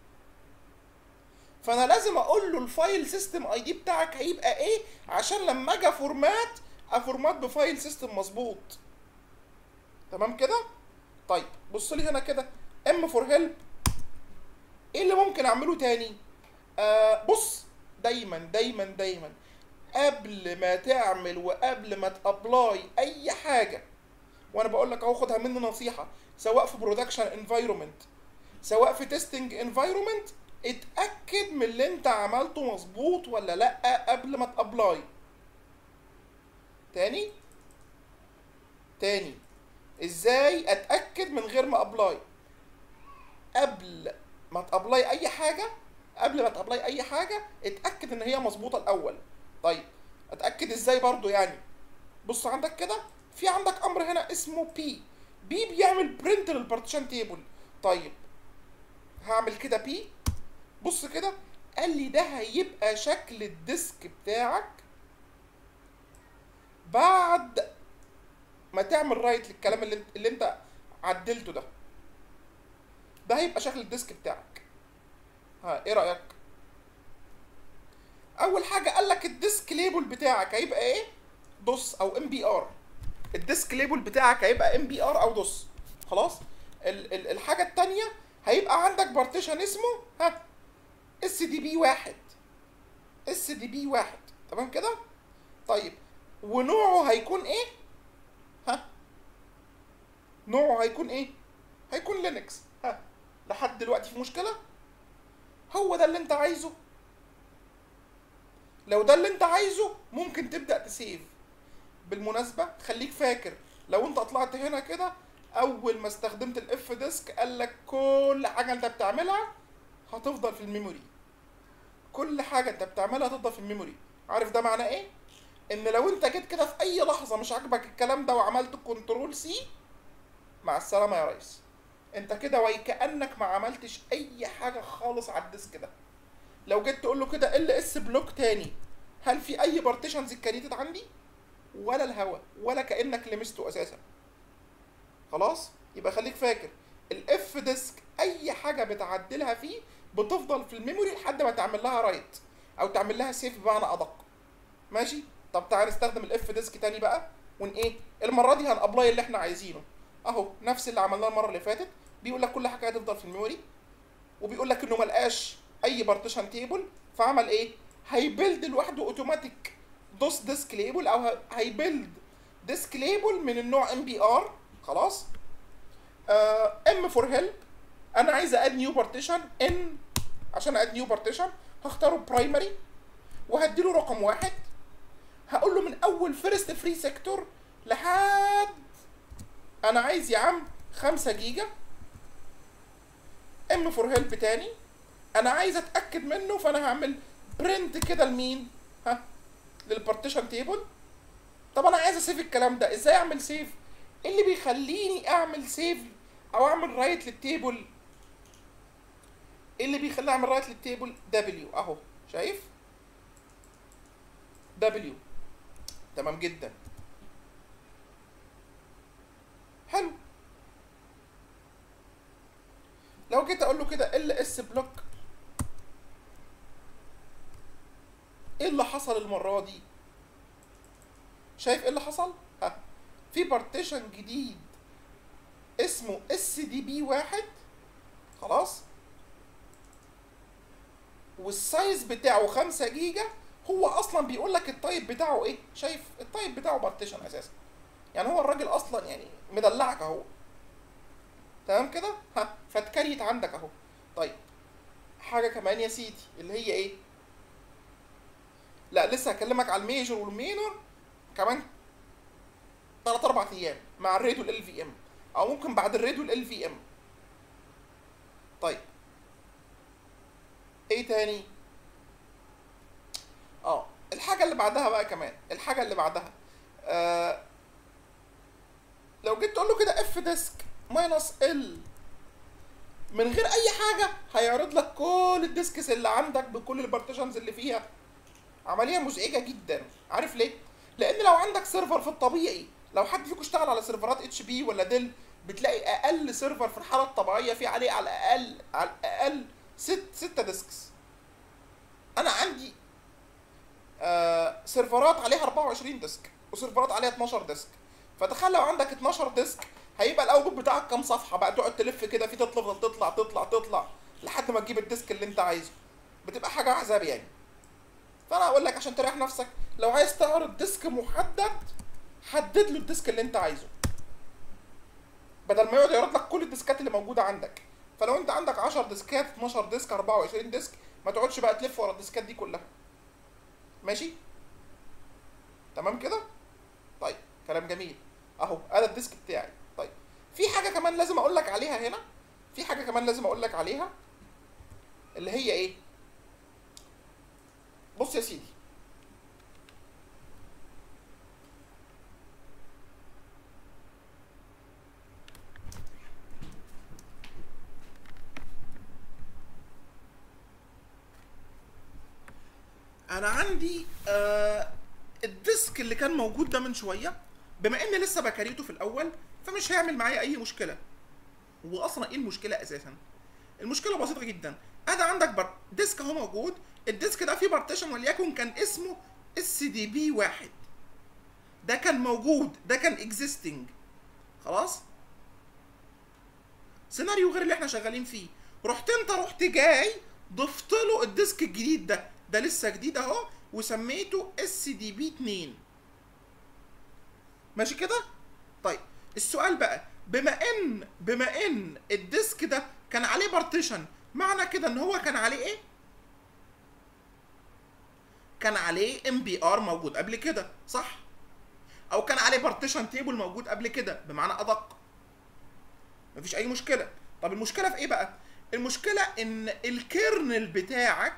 فانا لازم اقول له الفايل سيستم اي دي بتاعك هيبقى ايه عشان لما اجي فورمات افورمات بفايل سيستم مظبوط تمام كده طيب بص لي هنا كده ام فور هيلب ايه اللي ممكن اعمله تاني آه بص دايما دايما دايما قبل ما تعمل وقبل ما تابلاي اي حاجه وانا بقول لك اهو خدها مني نصيحه سواء في برودكشن انفايرمنت سواء في تيستنج انفايرمنت اتاكد من اللي انت عملته مظبوط ولا لا قبل ما تابلاي تاني تاني ازاي اتاكد من غير ما ابلاي قبل ما تابلاي اي حاجه قبل ما تابلاي اي حاجه اتاكد ان هي مظبوطه الاول طيب اتاكد ازاي برضو يعني بص عندك كده في عندك امر هنا اسمه بي بي بيعمل برنت للبارتيشن تيبل طيب هعمل كده بي بص كده قال لي ده هيبقى شكل الديسك بتاعك بعد ما تعمل رايت للكلام اللي, اللي انت عدلته ده ده هيبقى شكل الديسك بتاعك ها ايه رايك اول حاجه قال لك الديسك ليبل بتاعك هيبقى ايه دوس او ام بي ار الديسك ليبل بتاعك هيبقى ام بي ار او دوس خلاص ال ال الحاجه الثانيه هيبقى عندك بارتيشن اسمه ها اس دي بي واحد اس دي بي واحد تمام كده طيب ونوعه هيكون ايه ها نوعه هيكون ايه هيكون لينكس ها لحد دلوقتي في مشكله هو ده اللي انت عايزه لو ده اللي انت عايزه ممكن تبدا تسيف بالمناسبه خليك فاكر لو انت طلعت هنا كده اول ما استخدمت الاف ديسك قال لك كل حاجه انت بتعملها هتفضل في الميموري كل حاجه انت بتعملها هتفضل في الميموري عارف ده معناه ايه ان لو انت جيت كده في اي لحظه مش عاجبك الكلام ده وعملت كنترول سي مع السلامه يا ريس انت كده وكانك ما عملتش اي حاجه خالص على الديسك ده لو جيت تقول له كده ال اس بلوك تاني هل في اي بارتيشنز اتكريتد عندي ولا الهوا ولا كانك لمسته اساسا خلاص يبقى خليك فاكر الاف ديسك اي حاجه بتعدلها فيه بتفضل في الميموري لحد ما تعمل لها رايت او تعمل لها سيف بمعنى ادق ماشي طب تعال نستخدم الاف ديسك تاني بقى ون ايه المره دي هنابلاي اللي احنا عايزينه اهو نفس اللي عملناه المره اللي فاتت بيقول لك كل حاجه هتفضل في الميموري وبيقول لك انه ملقاش اي بارتيشن تيبل فعمل ايه هيبيلد لوحده اوتوماتيك دوس ديسك ليبل او هيبيلد ديسك ليبل من النوع ام بي ار خلاص ام فور هيلب انا عايز اد نيو بارتيشن ان عشان اد نيو بارتيشن هختاره برايمري وهديله رقم واحد هقول له من اول فيرست فري سيكتور لحد انا عايز يا عم 5 جيجا ام فور هيلب تاني انا عايز اتاكد منه فانا هعمل برنت كده لمين ها للبارتيشن تيبل طب انا عايز اسيف الكلام ده ازاي اعمل سيف ايه اللي بيخليني اعمل سيف او اعمل رايت للتيبل ايه اللي بيخليني اعمل رايت للتيبل دبليو اهو شايف دبليو تمام جدا حلو لو جيت اقول له كده ال اس بلوك ايه اللي حصل المره دي شايف ايه اللي حصل ها في بارتيشن جديد اسمه اس دي بي واحد خلاص والسايز بتاعه 5 جيجا هو اصلا بيقول لك التايب بتاعه ايه شايف التايب بتاعه بارتيشن اساسا يعني هو الراجل اصلا يعني مدلعك اهو تمام كده ها فاتكريت عندك اهو طيب حاجه كمان يا سيدي اللي هي ايه لا لسه هكلمك على الميجور والمينور كمان 3 4 ايام مع الريد والال في ام او ممكن بعد الريد والال في ام طيب ايه تاني اه الحاجه اللي بعدها بقى كمان الحاجه اللي بعدها آه لو جيت تقول له كده اف ديسك ماينس ال من غير اي حاجه هيعرض لك كل الديسكس اللي عندك بكل البارتيشنز اللي فيها عمليه مزعجه جدا عارف ليه لان لو عندك سيرفر في الطبيعي لو حد فيكم اشتغل على سيرفرات اتش بي ولا ديل بتلاقي اقل سيرفر في الحاله الطبيعيه في عليه على الاقل على الاقل ست ستة ديسكس انا عندي آه سيرفرات عليها 24 ديسك وسيرفرات عليها 12 ديسك فتخيل لو عندك 12 ديسك هيبقى الاوتبوت بتاعك كام صفحه بقى تقعد تلف كده في تفضل تطلع تطلع تطلع لحد ما تجيب الديسك اللي انت عايزه بتبقى حاجه عذاب يعني فانا اقول لك عشان تريح نفسك لو عايز تعرض ديسك محدد حدد له الديسك اللي انت عايزه بدل ما يقعد يعرض لك كل الديسكات اللي موجوده عندك فلو انت عندك 10 ديسكات 12 ديسك 24 ديسك ما تقعدش بقى تلف ورا الديسكات دي كلها ماشي تمام كده طيب كلام جميل اهو انا الديسك بتاعي طيب في حاجه كمان لازم اقول لك عليها هنا في حاجه كمان لازم اقول لك عليها اللي هي ايه بص يا سيدي انا عندي آه الديسك اللي كان موجود ده من شويه بما ان لسه بكريته في الاول فمش هيعمل معايا اي مشكله واصلا ايه المشكله اساسا المشكله بسيطه جدا انا عندك بر... ديسك اهو موجود الديسك ده فيه بارتيشن وليكن كان اسمه اس دي بي واحد ده كان موجود ده كان اكزيستنج خلاص سيناريو غير اللي احنا شغالين فيه رحت انت رحت جاي ضفت له الديسك الجديد ده ده لسه جديد اهو وسميته اس دي بي 2 ماشي كده طيب السؤال بقى بما ان بما ان الديسك ده كان عليه بارتيشن معنى كده ان هو كان عليه ايه كان عليه ام بي ار موجود قبل كده صح او كان عليه بارتيشن تيبل موجود قبل كده بمعنى ادق مفيش اي مشكله طب المشكله في ايه بقى المشكله ان الكيرنل بتاعك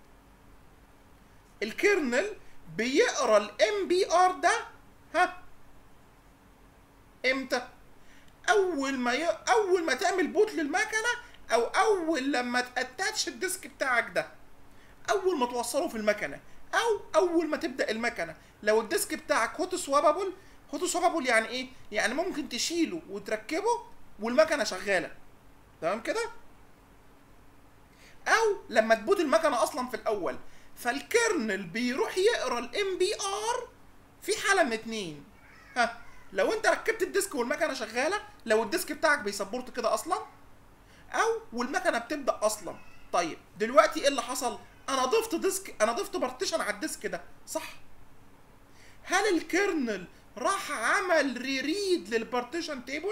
الكيرنل بيقرا الام بي ار ده ها امتى اول ما ي... اول ما تعمل بوت للمكنه او اول لما تاتاتش الديسك بتاعك ده اول ما توصله في المكنه او اول ما تبدا المكنه لو الديسك بتاعك هوت سوابابل هوت سوابابل يعني ايه يعني ممكن تشيله وتركبه والمكنه شغاله تمام كده او لما تبوت المكنه اصلا في الاول فالكيرنل بيروح يقرا الام بي ار في حاله من اتنين ها لو انت ركبت الديسك والمكنه شغاله لو الديسك بتاعك بيسبورت كده اصلا او والمكنه بتبدا اصلا طيب دلوقتي ايه اللي حصل انا ضفت ديسك انا ضفت بارتيشن على الديسك ده صح هل الكيرنل راح عمل ريريد للبارتيشن تيبل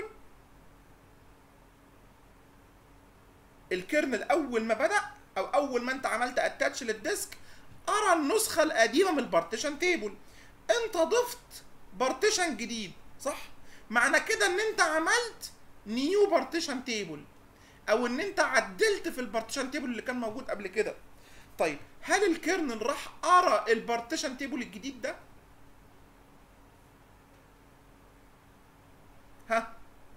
الكيرنل اول ما بدا او اول ما انت عملت اتاتش للديسك قرا النسخه القديمه من البارتيشن تيبل انت ضفت بارتيشن جديد صح معنى كده ان انت عملت نيو بارتيشن تيبل او ان انت عدلت في البارتيشن تيبل اللي كان موجود قبل كده طيب هل الكيرنل راح قرا البارتيشن تيبل الجديد ده ها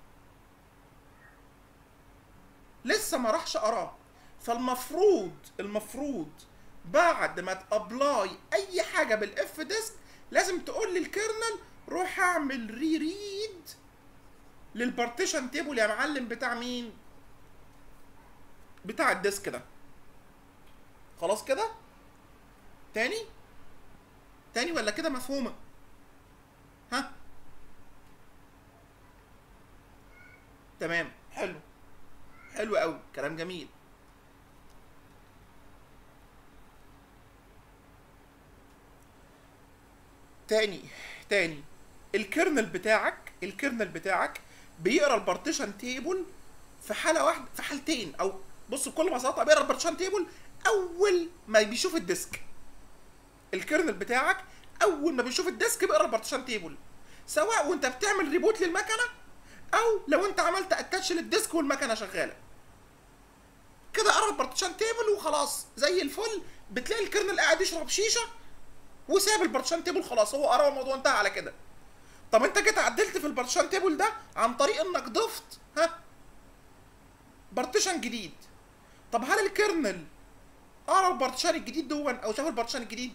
لسه ما راحش قراه فالمفروض المفروض بعد ما تابلاي اي حاجه بالاف ديسك لازم تقول للكيرنل روح اعمل ري ريد للبارتيشن تيبل يا معلم بتاع مين بتاع الديسك ده خلاص كده تاني تاني ولا كده مفهومه ها تمام حلو حلو قوي كلام جميل تاني تاني الكيرنل بتاعك الكيرنل بتاعك بيقرا البارتيشن تيبل في حاله واحده في حالتين او بص بكل بساطه بيقرا البارتيشن تيبل اول ما بيشوف الديسك الكيرنل بتاعك اول ما بيشوف الديسك بيقرا البارتيشن تيبل سواء وانت بتعمل ريبوت للمكنه او لو انت عملت اتاتش للديسك والمكنه شغاله كده قرا البارتيشن تيبل وخلاص زي الفل بتلاقي الكيرنل قاعد يشرب شيشه وساب البارتيشن تيبل خلاص هو قرا الموضوع انتهى على كده طب انت جيت عدلت في البارتيشن تيبل ده عن طريق انك ضفت ها بارتيشن جديد طب هل الكيرنل قرا البارتيشن الجديد دون او شاف البارتيشن الجديد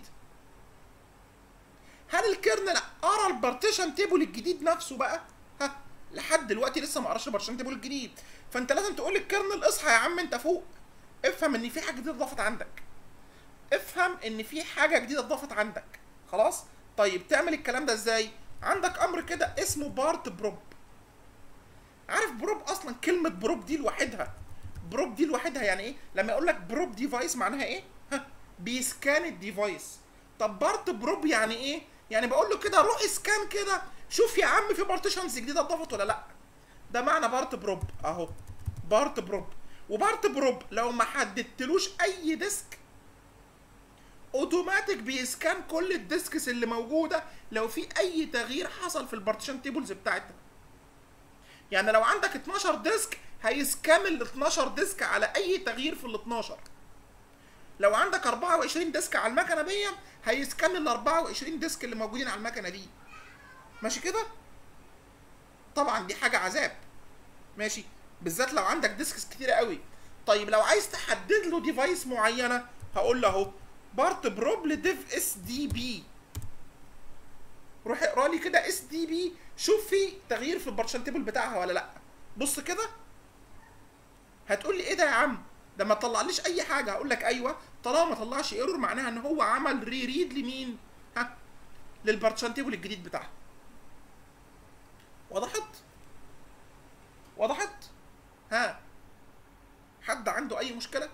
هل الكيرنل قرا البارتيشن تيبل الجديد نفسه بقى ها لحد دلوقتي لسه ما قراش البارتيشن تيبل الجديد فانت لازم تقول للكيرنل اصحى يا عم انت فوق افهم ان في حاجه جديده اتضافت عندك افهم ان في حاجه جديده اتضافت عندك خلاص طيب تعمل الكلام ده ازاي عندك امر كده اسمه بارت بروب عارف بروب اصلا كلمه بروب دي لوحدها بروب دي لوحدها يعني ايه لما يقول لك بروب ديفايس معناها ايه ها بيسكان الديفايس طب بارت بروب يعني ايه يعني بقول له كده روح اسكان كده شوف يا عم في بارتيشنز جديده اتضافت ولا لا ده معنى بارت بروب اهو بارت بروب وبارت بروب لو ما حددتلوش اي ديسك اوتوماتيك بيسكان كل الديسكس اللي موجوده لو في اي تغيير حصل في البارتيشن تيبلز بتاعتها يعني لو عندك 12 ديسك هيسكان ال 12 ديسك على اي تغيير في ال 12 لو عندك 24 ديسك على المكنه دي هيسكان ال 24 ديسك اللي موجودين على المكنه دي ماشي كده طبعا دي حاجه عذاب ماشي بالذات لو عندك ديسكس كتيره قوي طيب لو عايز تحدد له ديفايس معينه هقول له اهو بارت بروب لديف اس دي بي روح اقرا لي كده اس دي بي شوف في تغيير في البارتيشن تيبل بتاعها ولا لا بص كده هتقول لي ايه ده يا عم ده ما طلعليش اي حاجه هقول لك ايوه طالما ما طلعش ايرور معناها ان هو عمل ري ريد لمين ها للبارتيشن تيبل الجديد بتاعها وضحت وضحت ها حد عنده اي مشكله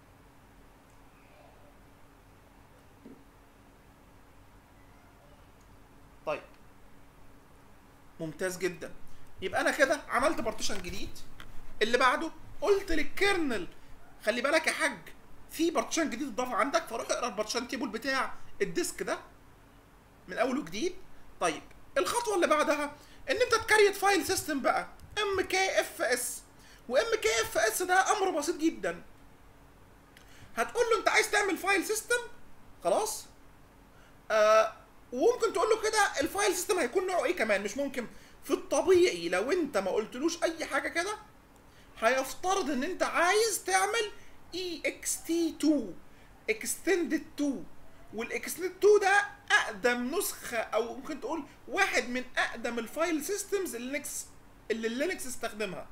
طيب ممتاز جدا يبقى انا كده عملت بارتيشن جديد اللي بعده قلت للكيرنل خلي بالك يا حاج في بارتيشن جديد اتضاف عندك فروح اقرا البارتيشن تيبل بتاع الديسك ده من اول وجديد طيب الخطوه اللي بعدها ان انت تكريت فايل سيستم بقى ام كي اف اس وام كي اف اس ده امر بسيط جدا هتقول له انت عايز تعمل فايل سيستم خلاص آه وممكن تقول له كده الفايل سيستم هيكون نوعه ايه كمان مش ممكن في الطبيعي لو انت ما قلتلوش اي حاجه كده هيفترض ان انت عايز تعمل اي اكس تي 2 اكستندد 2 والاكستندد 2 ده اقدم نسخه او ممكن تقول واحد من اقدم الفايل سيستمز اللي لينكس اللي لينكس استخدمها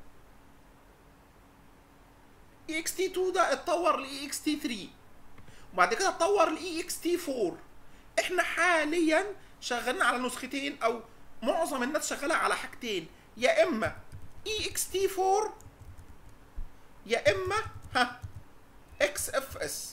اي اكس تي 2 ده اتطور لاي اكس تي 3 وبعد كده اتطور لاي اكس تي 4 احنا حاليا شغالين على نسختين او معظم الناس شغاله على حاجتين يا اما اي اكس تي 4 يا اما ها اكس اف اس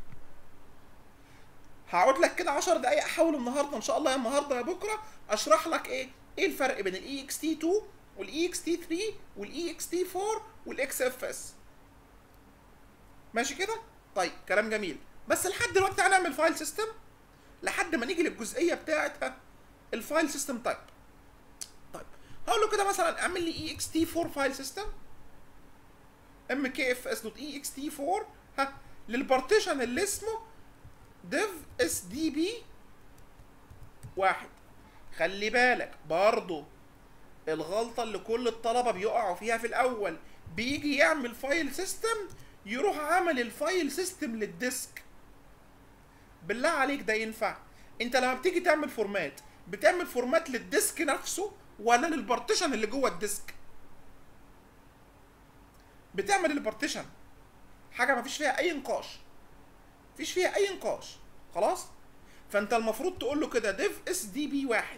هقعد لك كده 10 دقايق احاول النهارده ان شاء الله يا النهارده يا بكره اشرح لك ايه ايه الفرق بين الاي اكس تي 2 والاي اكس تي 3 والاي اكس تي 4 والاكس اف اس ماشي كده طيب كلام جميل بس لحد دلوقتي تعالى نعمل فايل سيستم لحد ما نيجي للجزئيه بتاعتها الفايل سيستم تايب طيب هقول له كده مثلا اعمل لي اي اكس تي 4 فايل سيستم ام كي اف اس دوت اي اكس تي 4 ها للبارتيشن اللي اسمه ديف اس دي بي واحد خلي بالك برضه الغلطة اللي كل الطلبة بيقعوا فيها في الأول بيجي يعمل فايل سيستم يروح عامل الفايل سيستم للديسك بالله عليك ده ينفع انت لما بتيجي تعمل فورمات بتعمل فورمات للديسك نفسه ولا للبارتيشن اللي جوه الديسك بتعمل البارتيشن حاجه ما فيش فيها اي نقاش مفيش فيها اي نقاش خلاص فانت المفروض تقول له كده ديف اس دي بي واحد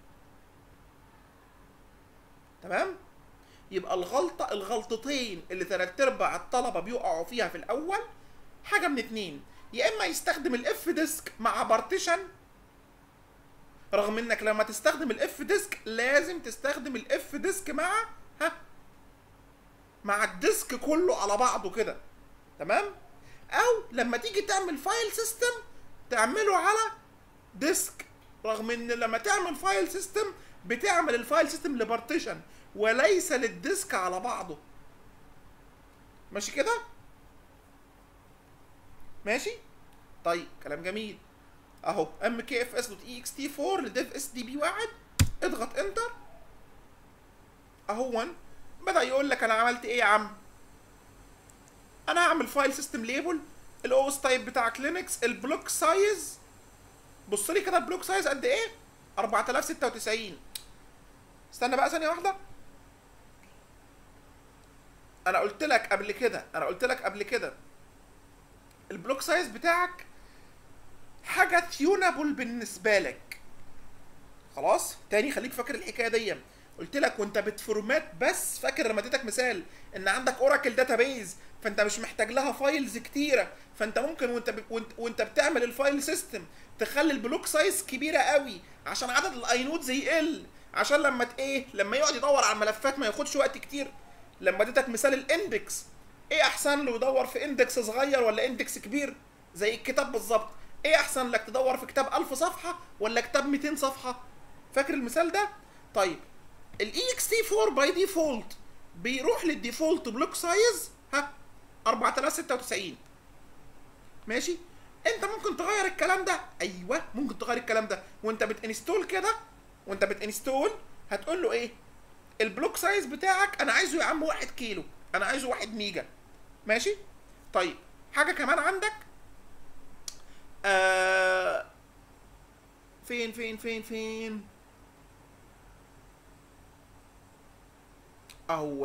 تمام يبقى الغلطة الغلطتين اللي تلات ارباع الطلبة بيقعوا فيها في الأول حاجة من اتنين يا إما يستخدم الاف ديسك مع بارتيشن رغم انك لما تستخدم الاف ديسك لازم تستخدم الاف ديسك مع ها مع الديسك كله على بعضه كده تمام او لما تيجي تعمل فايل سيستم تعمله على ديسك رغم ان لما تعمل فايل سيستم بتعمل الفايل سيستم لبارتيشن وليس للديسك على بعضه ماشي كده ماشي طيب كلام جميل اهو ام كي اف اس دوت اي اكس تي 4 لديف اس دي بي واحد اضغط انتر اهو بدا يقول لك انا عملت ايه يا عم انا هعمل فايل سيستم ليبل الاو اس تايب بتاعك لينكس البلوك سايز بص لي كده البلوك سايز قد ايه 4096 استنى بقى ثانيه واحده انا قلت لك قبل كده انا قلت لك قبل كده البلوك سايز بتاعك حاجه تيونابل بالنسبه لك خلاص تاني خليك فاكر الحكايه دي قلت لك وانت بتفورمات بس فاكر لما اديتك مثال ان عندك اوراكل داتابيز فانت مش محتاج لها فايلز كتيره فانت ممكن وانت ب... وانت, وانت بتعمل الفايل سيستم تخلي البلوك سايز كبيره قوي عشان عدد الاينودز يقل عشان لما ت... ايه لما يقعد يدور على الملفات ما ياخدش وقت كتير لما اديتك مثال الاندكس ايه احسن له يدور في اندكس صغير ولا اندكس كبير زي الكتاب بالظبط ايه احسن لك تدور في كتاب 1000 صفحه ولا كتاب 200 صفحه فاكر المثال ده طيب الاي اكس تي 4 باي ديفولت بيروح للديفولت بلوك سايز ها 4096 ماشي انت ممكن تغير الكلام ده ايوه ممكن تغير الكلام ده وانت بتنستول كده وانت بتنستول هتقول له ايه البلوك سايز بتاعك انا عايزه يا عم 1 كيلو انا عايزه 1 ميجا ماشي طيب حاجه كمان عندك آه فين فين فين فين اهو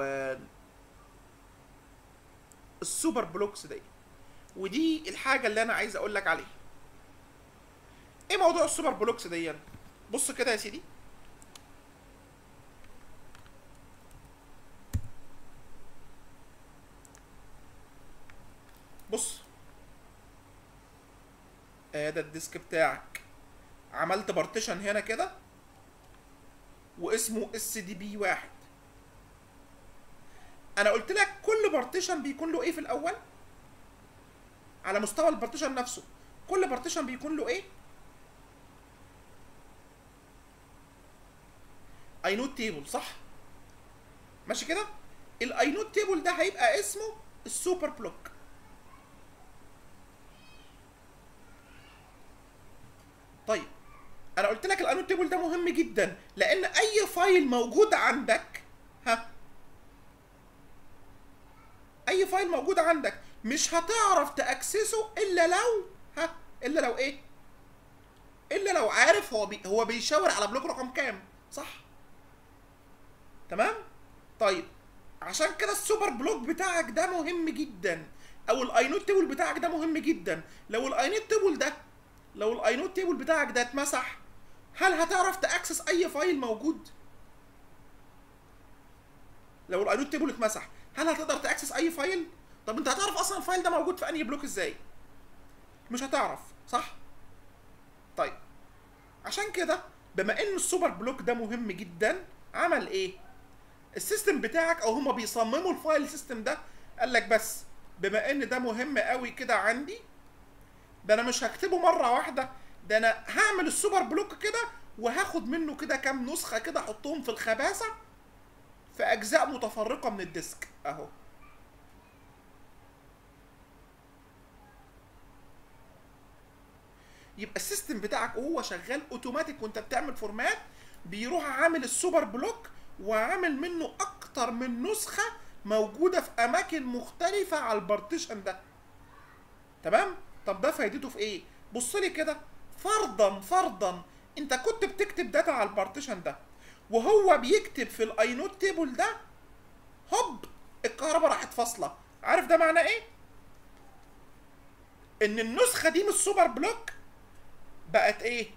السوبر بلوكس دي ودي الحاجه اللي انا عايز اقول لك عليها ايه موضوع السوبر بلوكس دي بص كده يا سيدي بص آه ده الديسك بتاعك عملت بارتيشن هنا كده واسمه اس دي بي واحد انا قلت لك كل بارتيشن بيكون له ايه في الاول على مستوى البارتيشن نفسه كل بارتيشن بيكون له ايه اينود تيبل صح ماشي كده الاينود تيبل ده هيبقى اسمه السوبر بلوك طيب انا قلت لك الاينود تيبل ده مهم جدا لان اي فايل موجود عندك ها اي فايل موجود عندك مش هتعرف تاكسسه الا لو ها الا لو ايه الا لو عارف هو بي هو بيشاور على بلوك رقم كام صح تمام طيب عشان كده السوبر بلوك بتاعك ده مهم جدا او الاينود تيبل بتاعك ده مهم جدا لو الاينود تيبل ده لو الاينود تيبل بتاعك ده اتمسح هل هتعرف تاكسس اي فايل موجود لو الاينود تيبل اتمسح هل هتقدر تاكسس اي فايل طب انت هتعرف اصلا الفايل ده موجود في انهي بلوك ازاي مش هتعرف صح طيب عشان كده بما ان السوبر بلوك ده مهم جدا عمل ايه السيستم بتاعك او هما بيصمموا الفايل سيستم ده قال لك بس بما ان ده مهم قوي كده عندي ده انا مش هكتبه مره واحده ده انا هعمل السوبر بلوك كده وهاخد منه كده كام نسخه كده احطهم في الخباثه في اجزاء متفرقه من الديسك اهو يبقى السيستم بتاعك وهو شغال اوتوماتيك وانت بتعمل فورمات بيروح عامل السوبر بلوك وعامل منه اكتر من نسخه موجوده في اماكن مختلفه على البارتيشن ده تمام طب ده فايدته في ايه بص لي كده فرضا فرضا انت كنت بتكتب داتا على البارتيشن ده وهو بيكتب في الاينود تيبل ده هوب الكهرباء راحت فاصله عارف ده معناه ايه ان النسخه دي من السوبر بلوك بقت ايه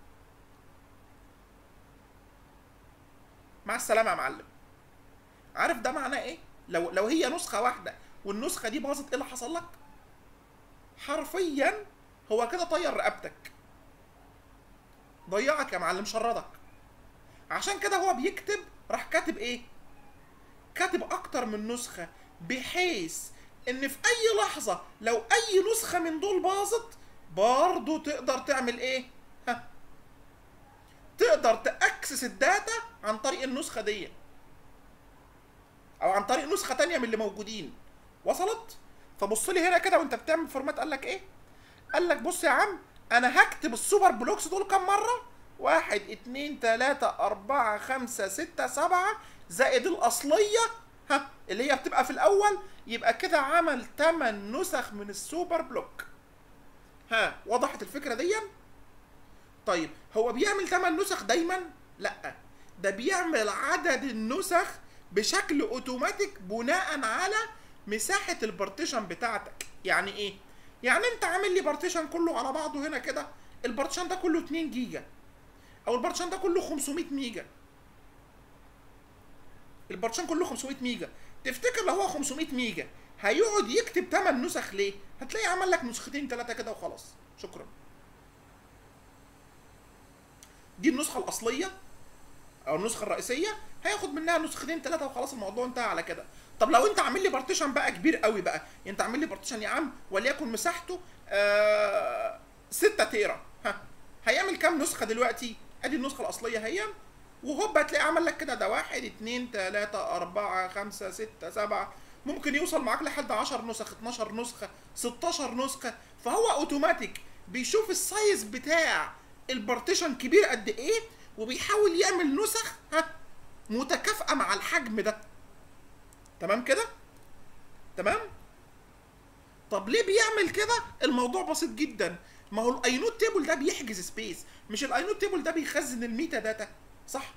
مع السلامه يا معلم عارف ده معناه ايه لو لو هي نسخه واحده والنسخه دي باظت ايه اللي حصل لك حرفيا هو كده طير رقبتك ضيعك يا معلم شردك عشان كده هو بيكتب راح كاتب ايه كاتب اكتر من نسخه بحيث ان في اي لحظه لو اي نسخه من دول باظت برضه تقدر تعمل ايه ها تقدر تاكسس الداتا عن طريق النسخه دي او عن طريق نسخه تانية من اللي موجودين وصلت فبص لي هنا كده وانت بتعمل فورمات قال لك ايه قال لك بص يا عم انا هكتب السوبر بلوكس دول كام مره واحد اتنين تلاتة اربعة خمسة ستة سبعة زائد الاصلية ها اللي هي بتبقى في الاول يبقى كده عمل 8 نسخ من السوبر بلوك ها وضحت الفكرة دي طيب هو بيعمل 8 نسخ دايما لا ده بيعمل عدد النسخ بشكل اوتوماتيك بناء على مساحة البارتيشن بتاعتك يعني ايه يعني انت عامل لي بارتيشن كله على بعضه هنا كده البارتيشن ده كله 2 جيجا او البارتيشن ده كله 500 ميجا البارتيشن كله 500 ميجا تفتكر لو هو 500 ميجا هيقعد يكتب 8 نسخ ليه هتلاقي عمل لك نسختين ثلاثه كده وخلاص شكرا دي النسخه الاصليه او النسخه الرئيسيه هياخد منها نسختين ثلاثه وخلاص الموضوع انتهى على كده طب لو انت عامل لي بارتيشن بقى كبير قوي بقى انت عامل لي بارتيشن يا عم وليكن مساحته آه 6 تيرا ها هيعمل كام نسخه دلوقتي ادي النسخه الاصليه هي وهوب هتلاقي عمل لك كده ده واحد اتنين تلاتة أربعة خمسة ستة سبعة ممكن يوصل معاك لحد 10 نسخ 12 نسخة 16 نسخة فهو اوتوماتيك بيشوف السايز بتاع البارتيشن كبير قد ايه وبيحاول يعمل نسخ ها متكافئة مع الحجم ده تمام كده تمام طب ليه بيعمل كده الموضوع بسيط جدا ما هو الاينوت تيبل ده بيحجز سبيس مش الاينوت تيبل ده بيخزن الميتا داتا صح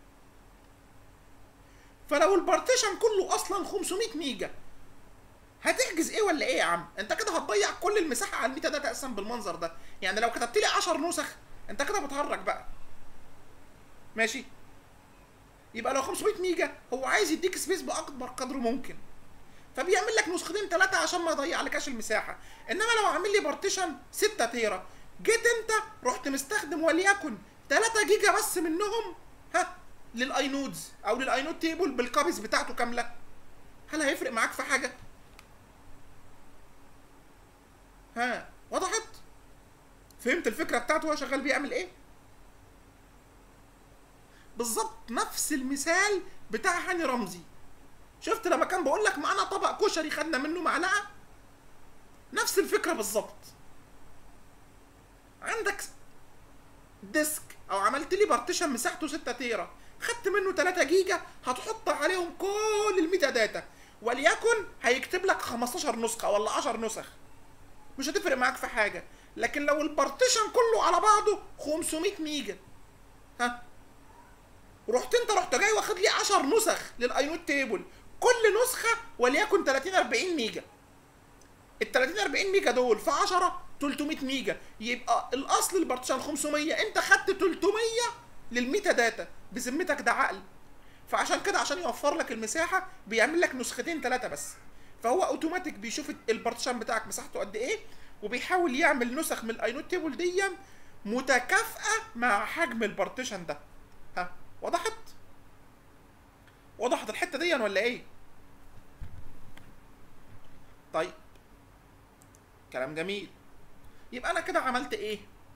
فلو البارتيشن كله اصلا 500 ميجا هتحجز ايه ولا ايه يا عم انت كده هتضيع كل المساحه على الميتا داتا اساسا بالمنظر ده يعني لو كتبت لي 10 نسخ انت كده بتهرج بقى ماشي يبقى لو 500 ميجا هو عايز يديك سبيس باكبر قدر ممكن فبيعمل لك نسختين ثلاثه عشان ما يضيعلكش المساحه انما لو عامل لي بارتيشن 6 تيرا جيت انت رحت مستخدم وليكن 3 جيجا بس منهم ها للاينودز او للاينود تيبل بالكابيز بتاعته كامله هل هيفرق معاك في حاجه ها وضحت فهمت الفكره بتاعته هو شغال بيعمل ايه بالظبط نفس المثال بتاع هاني رمزي شفت لما كان بقول لك معانا طبق كشري خدنا منه معلقه نفس الفكره بالظبط عندك ديسك او عملت لي بارتيشن مساحته 6 تيرا خدت منه 3 جيجا هتحط عليهم كل الميتا داتا وليكن هيكتب لك 15 نسخه ولا 10 نسخ مش هتفرق معاك في حاجه لكن لو البارتيشن كله على بعضه 500 ميجا ها رحت انت رحت جاي واخد لي 10 نسخ للاينوت تيبل كل نسخه وليكن 30 40 ميجا ال 30 40 ميجا دول في 10 300 ميجا يبقى الاصل البارتيشن 500 انت خدت 300 للميتا داتا بذمتك ده عقل فعشان كده عشان يوفر لك المساحه بيعمل لك نسختين ثلاثه بس فهو اوتوماتيك بيشوف البارتيشن بتاعك مساحته قد ايه وبيحاول يعمل نسخ من الاينوت تيبل دي متكافئه مع حجم البارتيشن ده ها وضحت وضحت الحته دي ولا ايه طيب كلام جميل يبقى انا كده عملت ايه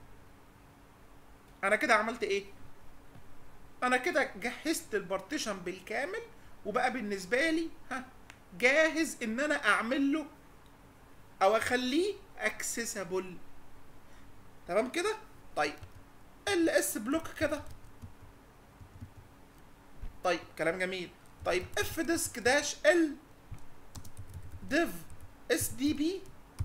انا كده عملت ايه انا كده جهزت البارتيشن بالكامل وبقى بالنسبه لي ها جاهز ان انا اعمل له او اخليه اكسسبل تمام كده طيب ال اس بلوك كده طيب كلام جميل طيب اف ديسك داش ال ديف اس دي بي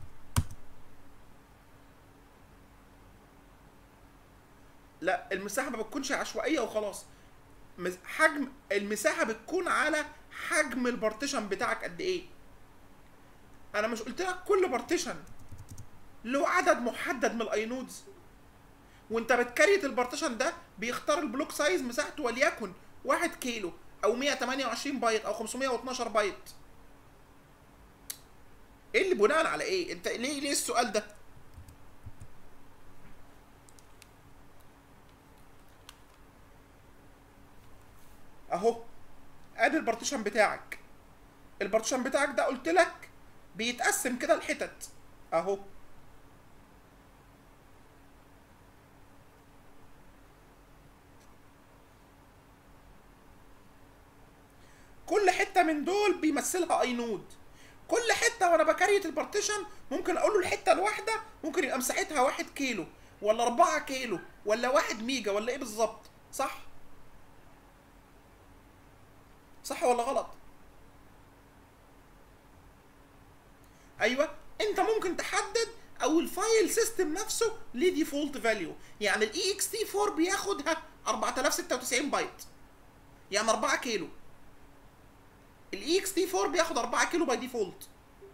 لا المساحه ما بتكونش عشوائيه وخلاص مس- حجم المساحه بتكون على حجم البارتيشن بتاعك قد ايه انا مش قلت لك كل بارتيشن له عدد محدد من الاينودز وانت بتكريت البارتيشن ده بيختار البلوك سايز مساحته وليكن 1 كيلو او 128 بايت او 512 بايت ايه اللي بناء على ايه انت ليه ليه السؤال ده اهو ادي البارتيشن بتاعك البارتيشن بتاعك ده قلت لك بيتقسم كده لحتت اهو كل حته من دول بيمثلها اي نود كل حته وانا بكريت البارتيشن ممكن اقول له الحته الواحده ممكن يبقى مساحتها واحد كيلو ولا أربعة كيلو ولا واحد ميجا ولا ايه بالظبط صح صح ولا غلط ايوه انت ممكن تحدد او الفايل سيستم نفسه ليه ديفولت فاليو يعني الاي اكس تي 4 بياخدها 4096 بايت يعني 4 كيلو الاي اكس تي 4 بياخد 4 كيلو باي ديفولت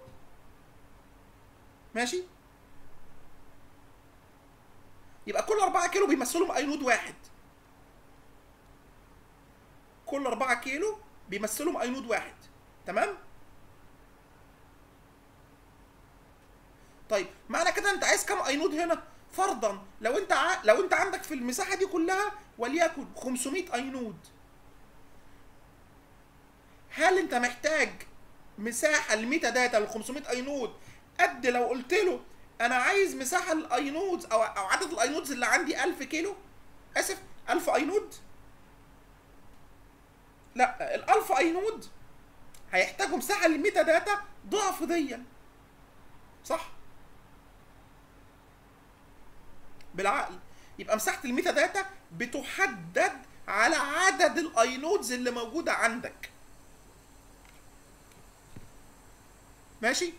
ماشي يبقى كل 4 كيلو بيمثلهم اي نود واحد كل 4 كيلو بيمثلهم اي نود واحد تمام طيب معنى كده انت عايز كام اي نود هنا فرضا لو انت ع... لو انت عندك في المساحه دي كلها وليكن 500 اي نود هل انت محتاج مساحه الميتا داتا ل 500 اي نود قد لو قلت له انا عايز مساحه الاي نودز او او عدد الاي نودز اللي عندي 1000 كيلو اسف 1000 اي نود لا ال1000 اي نود هيحتاجوا مساحه للميتا داتا ضعف ديا صح بالعقل يبقى مساحه الميتا داتا بتحدد على عدد الاي نودز اللي موجوده عندك ماشي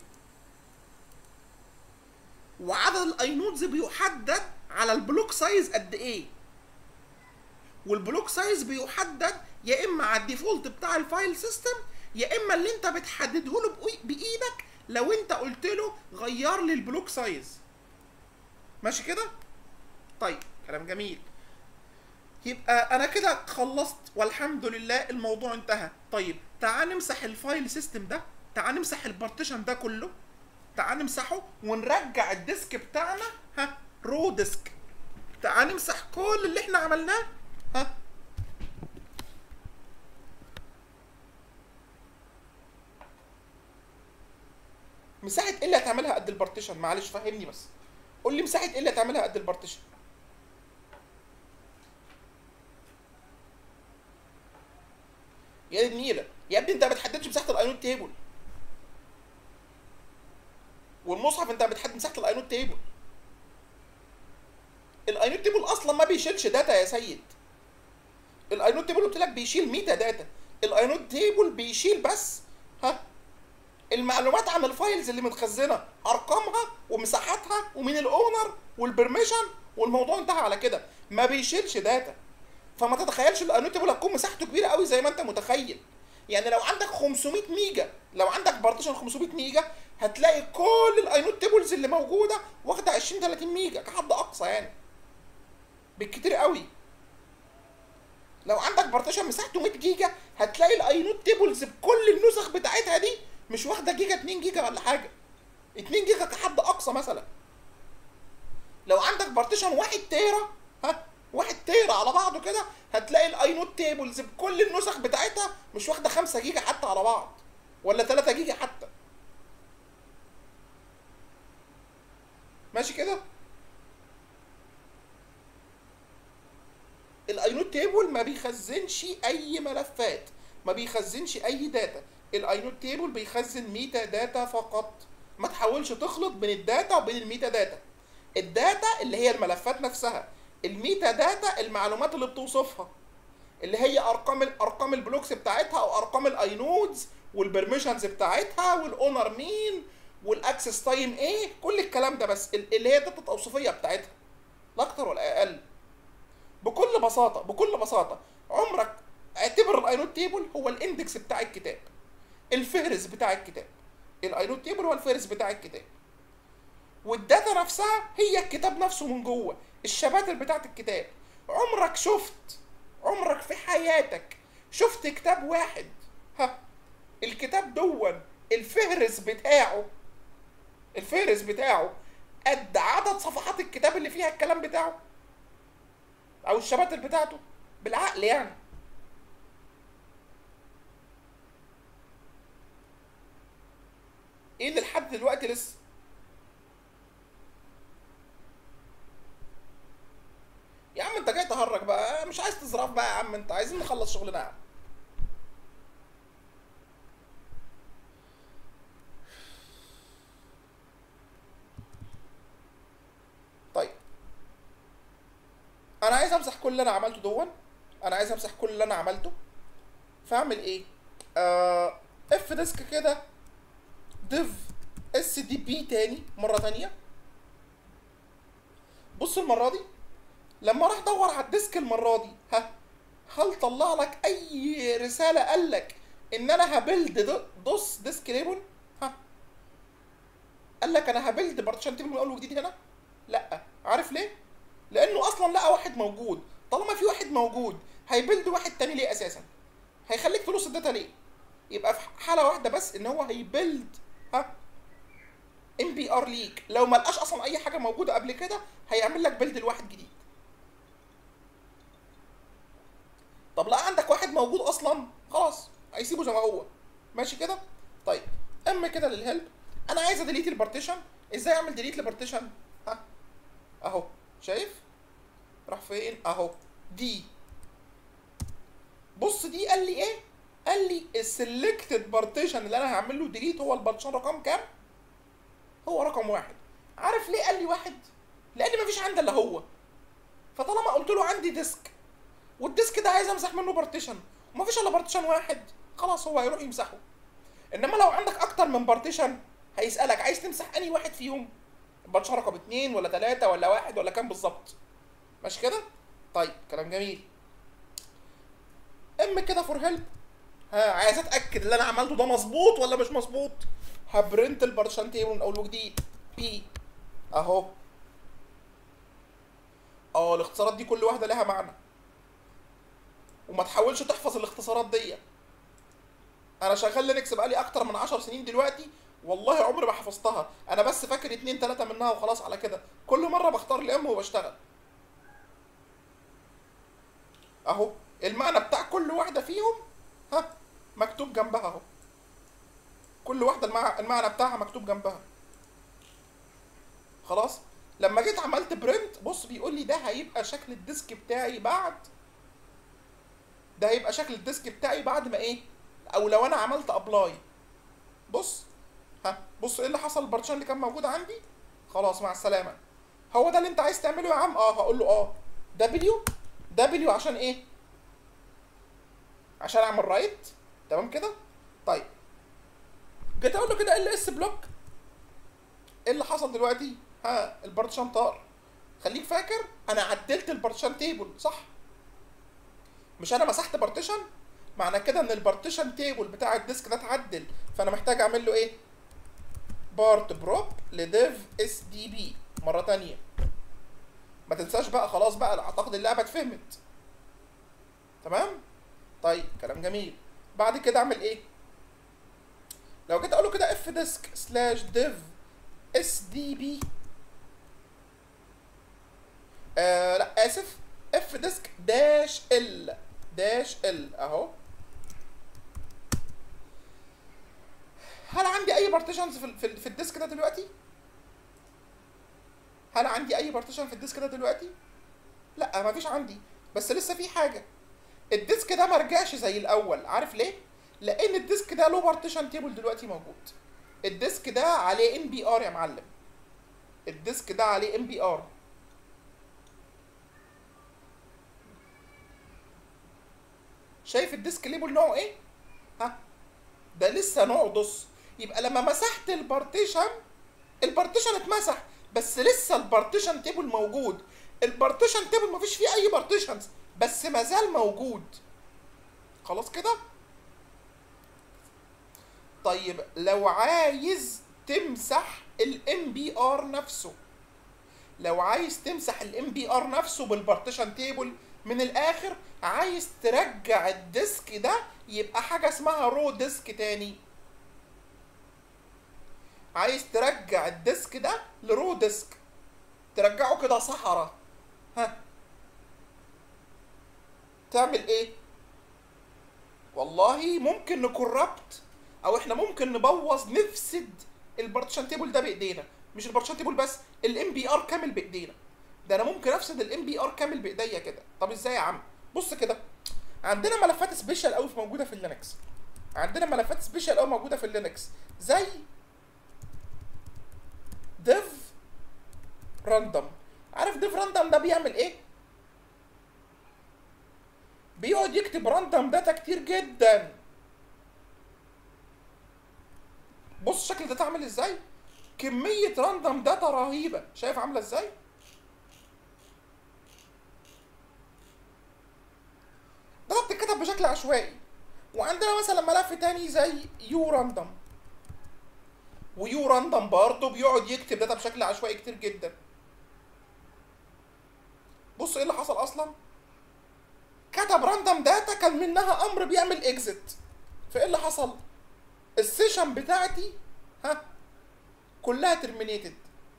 وعدد الاي نودز بيحدد على البلوك سايز قد ايه والبلوك سايز بيحدد يا اما على الديفولت بتاع الفايل سيستم يا اما اللي انت بتحدده له بإي- بايدك لو انت قلت له غير لي البلوك سايز ماشي كده طيب كلام جميل يبقى انا كده خلصت والحمد لله الموضوع انتهى طيب تعال نمسح الفايل سيستم ده تعال نمسح البارتيشن ده كله تعال نمسحه ونرجع الديسك بتاعنا ها رو ديسك تعال نمسح كل اللي احنا عملناه ها مساحة ايه اللي هتعملها قد البارتيشن معلش فهمني بس قول لي مساحة ايه اللي هتعملها قد البارتيشن يا دي النيلة يا ابني انت ما بتحددش مساحة الاينود تيبل والمصحف انت بتحدد مساحة الاينود تيبل الاينود تيبل اصلا ما بيشيلش داتا يا سيد الاينود تيبل قلت لك بيشيل ميتا داتا الاينود تيبل بيشيل بس ها المعلومات عن الفايلز اللي متخزنه ارقامها ومساحاتها ومين الاونر والبرميشن والموضوع انتهى على كده ما بيشيلش داتا فما تتخيلش الاينود تيبل هتكون مساحته كبيره قوي زي ما انت متخيل يعني لو عندك 500 ميجا لو عندك بارتيشن 500 ميجا هتلاقي كل الاينود تيبلز اللي موجوده واخده 20 30 ميجا كحد اقصى يعني بالكتير قوي لو عندك بارتيشن مساحته 100 جيجا هتلاقي الاينود تيبلز بكل النسخ بتاعتها دي مش واخده جيجا 2 جيجا ولا حاجه 2 جيجا كحد اقصى مثلا لو عندك بارتيشن 1 تيرا ها 1 تيرا على بعضه كده هتلاقي الاينود تيبلز بكل النسخ بتاعتها مش واخده 5 جيجا حتى على بعض ولا 3 جيجا حتى ماشي كده الاينود تيبل ما بيخزنش اي ملفات ما بيخزنش اي داتا الاينود تيبل بيخزن ميتا داتا فقط ما تحاولش تخلط بين الداتا وبين الميتا داتا الداتا اللي هي الملفات نفسها الميتا داتا المعلومات اللي بتوصفها اللي هي ارقام ارقام البلوكس بتاعتها او ارقام الاينودز والبرميشنز بتاعتها والاونر مين والاكسس تايم ايه كل الكلام ده بس اللي هي الداتا التوصيفيه بتاعتها لا اكتر ولا اقل بكل بساطه بكل بساطه عمرك اعتبر الاينود تيبل هو الاندكس بتاع الكتاب الفهرس بتاع الكتاب الاينود تيبل هو الفهرس بتاع الكتاب والداتا نفسها هي الكتاب نفسه من جوه الشباتر بتاعت الكتاب عمرك شفت عمرك في حياتك شفت كتاب واحد ها الكتاب دون الفهرس بتاعه الفهرس بتاعه قد عدد صفحات الكتاب اللي فيها الكلام بتاعه او الشباتر بتاعته بالعقل يعني ايه اللي لحد دلوقتي لسه يا عم انت جاي تهرج بقى مش عايز تزرف بقى يا عم انت عايزين نخلص شغلنا يا عم طيب انا عايز امسح كل اللي انا عملته دون انا عايز امسح كل اللي انا عملته فاعمل ايه آه اف ديسك كده ديف اس دي بي تاني مره تانية بص المره دي لما راح دور على الديسك المره دي ها هل طلع لك اي رساله قال لك ان انا هبلد دوس ديسك ليبل ها قال لك انا هبلد بارتيشن تيبل من اول وجديد هنا لا عارف ليه لانه اصلا لقى واحد موجود طالما في واحد موجود هيبلد واحد تاني ليه اساسا هيخليك تلوس الداتا ليه يبقى في حاله واحده بس ان هو هيبلد ها ام بي ار ليك لو ما لقاش اصلا اي حاجه موجوده قبل كده هيعمل لك بيلد لواحد جديد طب لا عندك واحد موجود اصلا خلاص هيسيبه زي ما هو ماشي كده طيب اما كده للهيلب انا عايز اديليت البارتيشن ازاي اعمل ديليت لبارتيشن ها اهو شايف راح فين اهو دي بص دي قال لي ايه قال لي السلكتد بارتيشن اللي انا هعمل له ديليت هو البارتيشن رقم كام هو رقم واحد عارف ليه قال لي واحد لان مفيش عندي الا هو فطالما قلت له عندي ديسك والديسك ده عايز امسح منه بارتيشن ومفيش الا بارتيشن واحد خلاص هو هيروح يمسحه انما لو عندك اكتر من بارتيشن هيسالك عايز تمسح انهي واحد فيهم البارتيشن رقم اتنين ولا تلاته ولا واحد ولا كام بالظبط ماشي كده طيب كلام جميل ام كده فور هيلب ها عايز اتاكد اللي انا عملته ده مظبوط ولا مش مظبوط هبرنت البارتيشن تيبل من اول وجديد بي اهو اه الاختصارات دي كل واحده لها معنى وما تحاولش تحفظ الاختصارات دي انا شغال لينكس بقالي اكتر من 10 سنين دلوقتي والله عمري ما حفظتها انا بس فاكر اتنين تلاتة منها وخلاص على كده كل مرة بختار الام وبشتغل اهو المعنى بتاع كل واحدة فيهم ها مكتوب جنبها اهو كل واحدة المع... المعنى بتاعها مكتوب جنبها خلاص لما جيت عملت برنت بص بيقول لي ده هيبقى شكل الديسك بتاعي بعد ده هيبقى شكل الديسك بتاعي بعد ما ايه او لو انا عملت ابلاي بص ها بص ايه اللي حصل البارتيشن اللي كان موجود عندي خلاص مع السلامه هو ده اللي انت عايز تعمله يا عم اه هقول له اه دبليو دبليو عشان ايه عشان اعمل رايت تمام كده طيب جيت اقول له كده ال اس بلوك ايه اللي حصل دلوقتي ها البارتيشن طار خليك فاكر انا عدلت البارتيشن تيبل صح مش انا مسحت بارتيشن معنى كده ان البارتيشن تيبل بتاع الديسك ده اتعدل فانا محتاج اعمل له ايه بارت بروب لديف اس دي بي مره تانية ما تنساش بقى خلاص بقى اعتقد اللعبه اتفهمت تمام طيب كلام جميل بعد كده اعمل ايه لو جيت اقول له كده اف ديسك سلاش ديف اس دي بي آه لا اسف اف ديسك داش ال داش ال اهو هل عندي اي بارتيشنز في في, في الديسك ده دلوقتي هل عندي اي بارتيشن في الديسك ده دلوقتي لا مفيش عندي بس لسه في حاجه الديسك ده ما رجعش زي الاول عارف ليه لان الديسك ده له بارتيشن تيبل دلوقتي موجود الديسك ده عليه ام بي ار يا معلم الديسك ده عليه ام بي ار شايف الديسك ليبل نوعه ايه ها ده لسه نوعه دوس يبقى لما مسحت البارتيشن البارتيشن اتمسح بس لسه البارتيشن تيبل موجود البارتيشن تيبل مفيش فيه اي بارتيشنز بس مازال موجود خلاص كده طيب لو عايز تمسح الام بي ار نفسه لو عايز تمسح الام بي ار نفسه بالبارتيشن تيبل من الاخر عايز ترجع الديسك ده يبقى حاجه اسمها رو ديسك تاني عايز ترجع الديسك ده لرو ديسك ترجعه كده صحراء ها تعمل ايه والله ممكن نكربت او احنا ممكن نبوظ نفسد البارتيشن تيبل ده بايدينا مش البارتيشن تيبل بس الام بي ار كامل بايدينا ده انا ممكن افسد الام بي ار كامل بايديا كده طب ازاي يا عم بص كده عندنا ملفات سبيشال قوي موجوده في اللينكس عندنا ملفات سبيشال قوي موجوده في اللينكس زي ديف راندوم عارف ديف راندوم ده بيعمل ايه بيقعد يكتب راندوم داتا كتير جدا بص شكل الداتا عامل ازاي كمية راندوم داتا رهيبة شايف عاملة ازاي داتا بتتكتب بشكل عشوائي وعندنا مثلا ملف تاني زي يو راندوم ويو راندوم برضه بيقعد يكتب داتا بشكل عشوائي كتير جدا بص ايه اللي حصل اصلا كتب راندوم داتا كان منها امر بيعمل اكزit فايه اللي حصل السيشن بتاعتي ها كلها ترمينيتد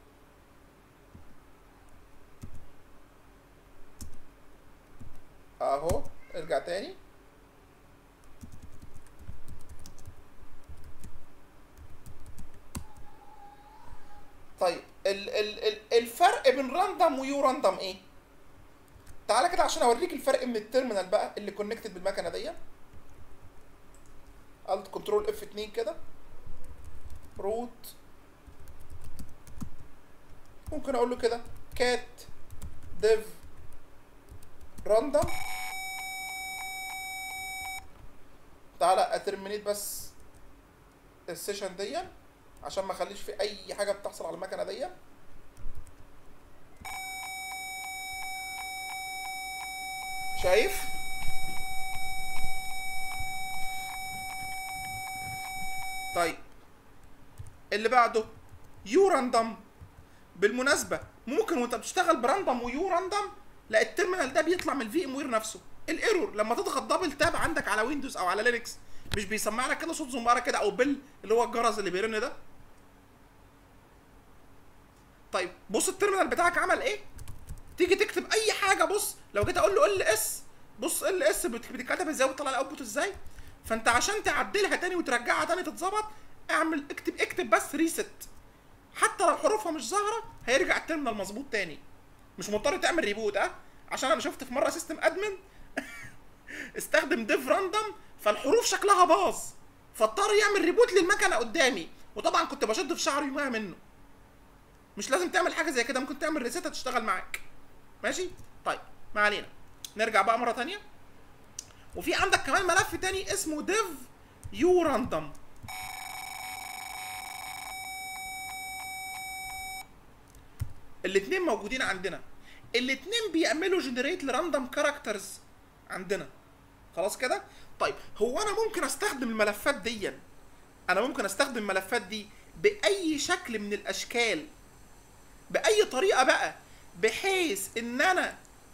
اهو ارجع تاني طيب ال ال ال الفرق بين راندوم ويو راندوم ايه تعالى كده عشان اوريك الفرق من التيرمينال بقى اللي كونكتد بالمكنه دي الت كنترول اف 2 كده روت ممكن اقول له كده كات ديف راندوم تعالى اترمينيت بس السيشن دي عشان ما اخليش في اي حاجه بتحصل على المكنه دي شايف طيب اللي بعده يو راندوم بالمناسبه ممكن وانت بتشتغل براندوم ويو راندوم لا التيرمينال ده بيطلع من الفي ام وير نفسه الايرور لما تضغط دبل تاب عندك على ويندوز او على لينكس مش بيسمع لك كده صوت زماره كده او بل اللي هو الجرس اللي بيرن ده طيب بص التيرمينال بتاعك عمل ايه تيجي تكتب اي حاجه بص لو جيت اقول له ال اس بص ال اس بتتكتب ازاي وتطلع الاوتبوت ازاي فانت عشان تعدلها تاني وترجعها تاني تتظبط اعمل اكتب اكتب بس ريست حتى لو حروفها مش ظاهره هيرجع التيرمينال مظبوط تاني مش مضطر تعمل ريبوت اه عشان انا شفت في مره سيستم ادمن استخدم ديف راندوم فالحروف شكلها باظ فاضطر يعمل ريبوت للمكنه قدامي وطبعا كنت بشد في شعري يومها منه مش لازم تعمل حاجه زي كده ممكن تعمل ريسيت تشتغل معاك ماشي طيب ما علينا نرجع بقى مره تانية وفي عندك كمان ملف تاني اسمه ديف يو راندوم الاتنين موجودين عندنا الاتنين بيعملوا جنريت لراندوم كاركترز عندنا خلاص كده طيب هو انا ممكن استخدم الملفات دي انا ممكن استخدم الملفات دي باي شكل من الاشكال باي طريقه بقى بحيث ان انا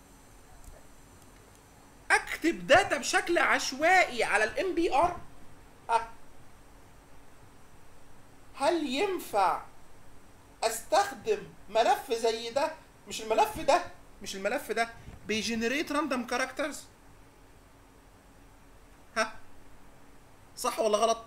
اكتب داتا بشكل عشوائي على الام بي ار هل ينفع استخدم ملف زي ده مش الملف ده مش الملف ده بيجنريت راندوم كاركترز ها صح ولا غلط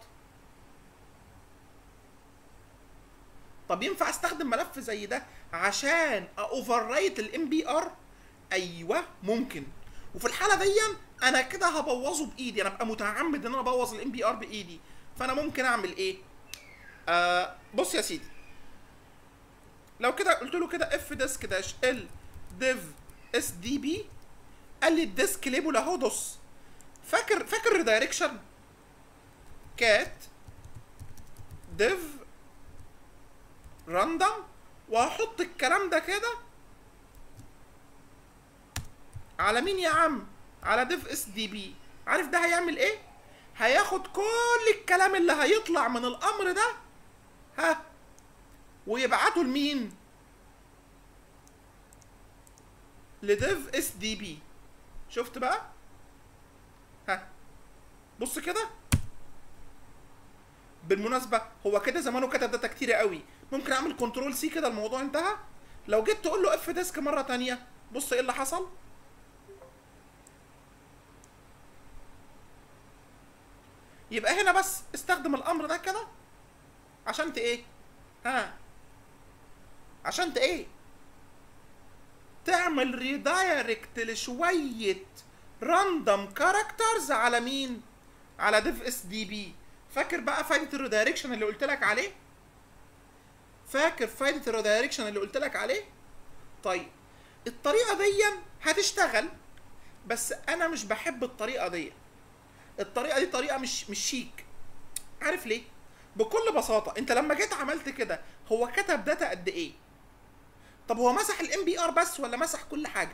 طب ينفع استخدم ملف زي ده عشان اوفر رايت الام بي ار ايوه ممكن وفي الحاله دي انا كده هبوظه بايدي انا ابقى متعمد ان انا ابوظ الام بي ار بايدي فانا ممكن اعمل ايه آه بص يا سيدي لو كده قلت له كده اف ديسك داش ال ديف اس دي بي قال لي الديسك ليبل اهو دوس فاكر فاكر ريدايركشن كات ديف راندوم وهحط الكلام ده كده على مين يا عم على ديف اس دي بي عارف ده هيعمل ايه هياخد كل الكلام اللي هيطلع من الامر ده ها ويبعته لمين لديف اس دي بي شفت بقى ها بص كده بالمناسبة هو كده زمانه كتب داتا كتيرة قوي ممكن اعمل كنترول سي كده الموضوع انتهى لو جيت تقول له اف ديسك مرة تانية بص ايه اللي حصل يبقى هنا بس استخدم الامر ده كده عشان ت ايه ها عشان ت ايه تعمل ريدايركت لشوية راندوم كاركترز على مين على ديف اس دي بي فاكر بقى فايدة الريدايركشن اللي قلت لك عليه فاكر فايدة الريدايركشن اللي قلت لك عليه طيب الطريقة دي هتشتغل بس انا مش بحب الطريقة دي الطريقة دي طريقة مش مش شيك عارف ليه بكل بساطة انت لما جيت عملت كده هو كتب داتا قد ايه طب هو مسح الام بي ار بس ولا مسح كل حاجة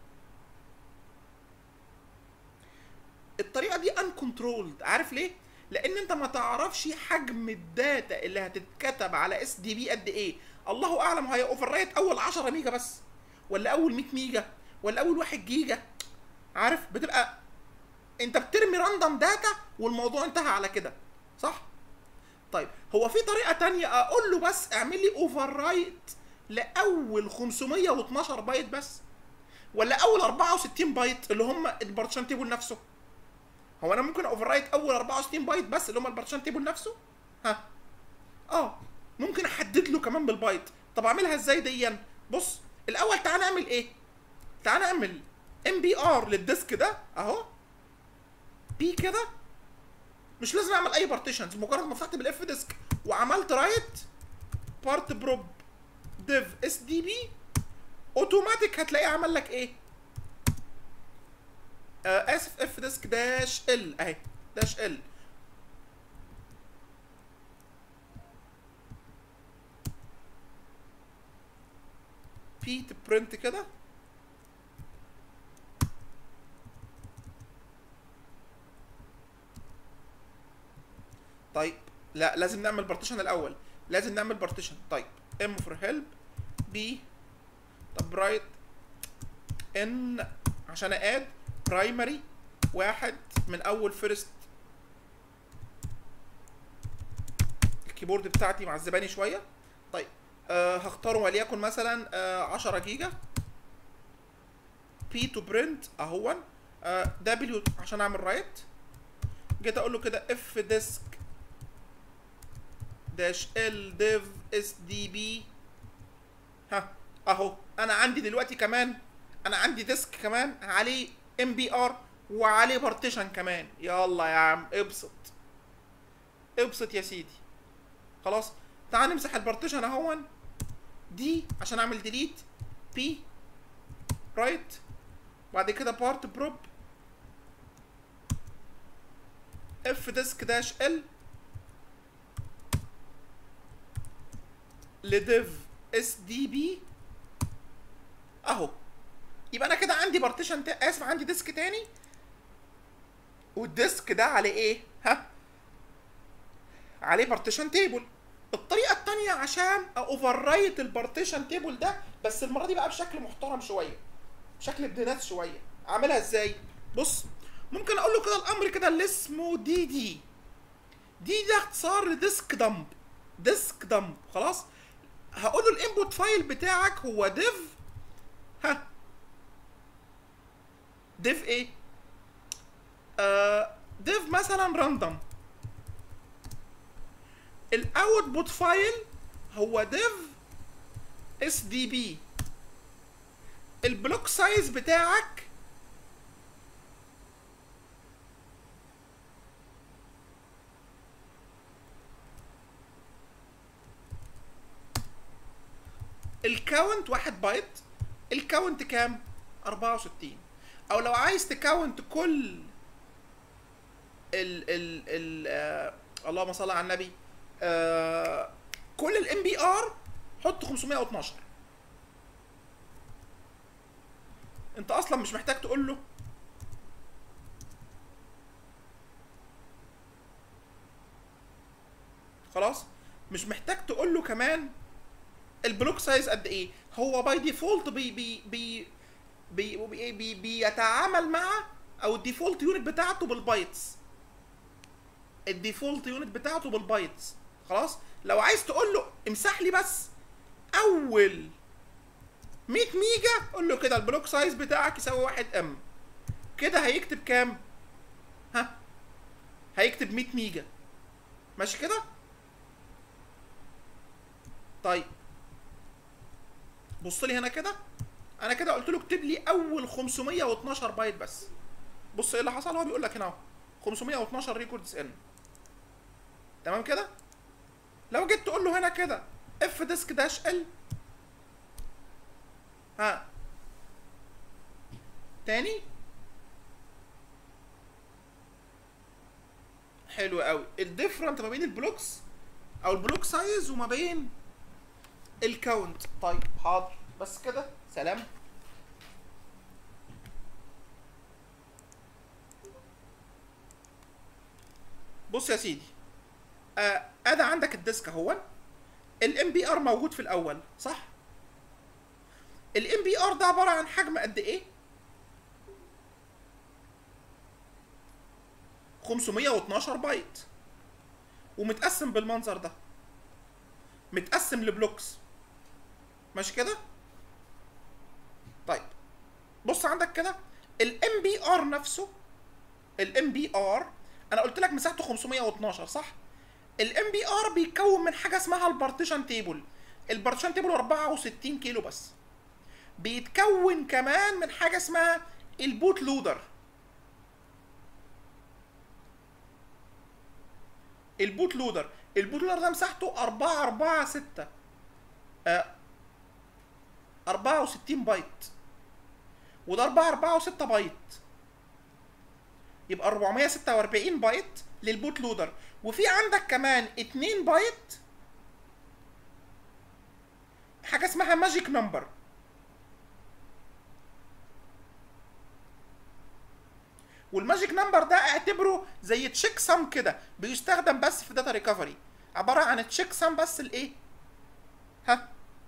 الطريقة دي ان كنترولد عارف ليه لان انت ما تعرفش حجم الداتا اللي هتتكتب على اس دي بي قد ايه الله اعلم هي اوفر رايت اول 10 ميجا بس ولا اول 100 ميجا ولا اول 1 جيجا عارف بتبقى انت بترمي راندوم داتا والموضوع انتهى على كده صح طيب هو في طريقه تانية اقول له بس اعمل لي اوفر رايت لاول 512 بايت بس ولا اول 64 بايت اللي هم البارتيشن تيبل نفسه هو انا ممكن اوفر رايت اول 64 بايت بس اللي هم البارتيشن تيبل نفسه ها اه ممكن احدد له كمان بالبايت طب اعملها ازاي ديا بص الاول تعال نعمل ايه تعال نعمل ام بي ار للديسك ده اهو بي كده مش لازم اعمل اي بارتيشنز مجرد ما فتحت بالاف ديسك وعملت رايت بارت بروب ديف اس دي بي اوتوماتيك هتلاقيه عمل لك ايه آه اسف اف ديسك داش ال اهي داش ال بي تبرنت كده طيب لا لازم نعمل بارتيشن الاول لازم نعمل بارتيشن طيب ام فور هيلب بي طب رايت ان عشان اد برايمري واحد من اول فيرست الكيبورد بتاعتي معذباني شويه طيب آه هختاره وليكن مثلا آه 10 جيجا بي تو برنت اهون دبليو عشان اعمل رايت جيت اقول له كده اف ديسك داش ال ديف اس دي بي ها اهو انا عندي دلوقتي كمان انا عندي ديسك كمان عليه ام بي ار وعليه بارتيشن كمان يلا يا عم ابسط ابسط يا سيدي خلاص تعال نمسح البارتيشن اهون دي عشان اعمل ديليت بي رايت بعد كده بارت بروب اف ديسك داش ال لديف اس دي بي اهو يبقى انا كده عندي بارتيشن تا... اسف عندي ديسك تاني والديسك ده عليه ايه ها عليه بارتيشن تيبل الطريقه التانية عشان اوفر رايت البارتيشن تيبل ده بس المره دي بقى بشكل محترم شويه بشكل ابدينات شويه اعملها ازاي بص ممكن اقول له كده الامر كده اللي اسمه دي دي دي ده اختصار لديسك دمب ديسك دمب خلاص هقول له الانبوت فايل بتاعك هو ديف ها ديف ايه آه ديف مثلا راندوم الاوتبوت فايل هو ديف اس دي بي البلوك سايز بتاعك الكاونت واحد بايت الكاونت كام 64 او لو عايز تكاونت كل ال ال ال آه اللهم صل على النبي آه كل الام بي ار حط 512 انت اصلا مش محتاج تقول له خلاص مش محتاج تقول له كمان البلوك سايز قد ايه هو باي ديفولت بي بي بي بي بي بي بيتعامل مع او الديفولت يونت بتاعته بالبايتس الديفولت يونت بتاعته بالبايتس خلاص لو عايز تقول له امسح لي بس اول 100 ميجا قول له كده البلوك سايز بتاعك يساوي 1 ام كده هيكتب كام ها هيكتب 100 ميجا ماشي كده طيب بص لي هنا كده انا كده قلت له اكتب لي اول 512 بايت بس بص ايه اللي حصل هو بيقول لك هنا اهو 512 ريكوردز ان تمام كده لو جيت تقول له هنا كده اف ديسك داش ال ها تاني حلو قوي الديفرنت ما بين البلوكس او البلوك سايز وما بين الكاونت طيب حاضر بس كده سلام بص يا سيدي آه ادي عندك الديسك اهو الام بي ار موجود في الاول صح الام بي ار ده عباره عن حجم قد ايه 512 بايت ومتقسم بالمنظر ده متقسم لبلوكس ماشي كده طيب بص عندك كده الام بي ار نفسه الام بي ار انا قلت لك مساحته 512 صح الام بي ار بيتكون من حاجه اسمها البارتيشن تيبل البارتيشن تيبل 64 كيلو بس بيتكون كمان من حاجه اسمها البوت لودر البوت لودر البوت لودر ده مساحته 4 4 6 آه 64 بايت وده 4 4 و6 بايت يبقى 446 بايت للبوت لودر وفي عندك كمان 2 بايت حاجه اسمها ماجيك نمبر والماجيك نمبر ده اعتبره زي تشيك سام كده بيستخدم بس في داتا ريكفري عباره عن تشيك سام بس الايه ها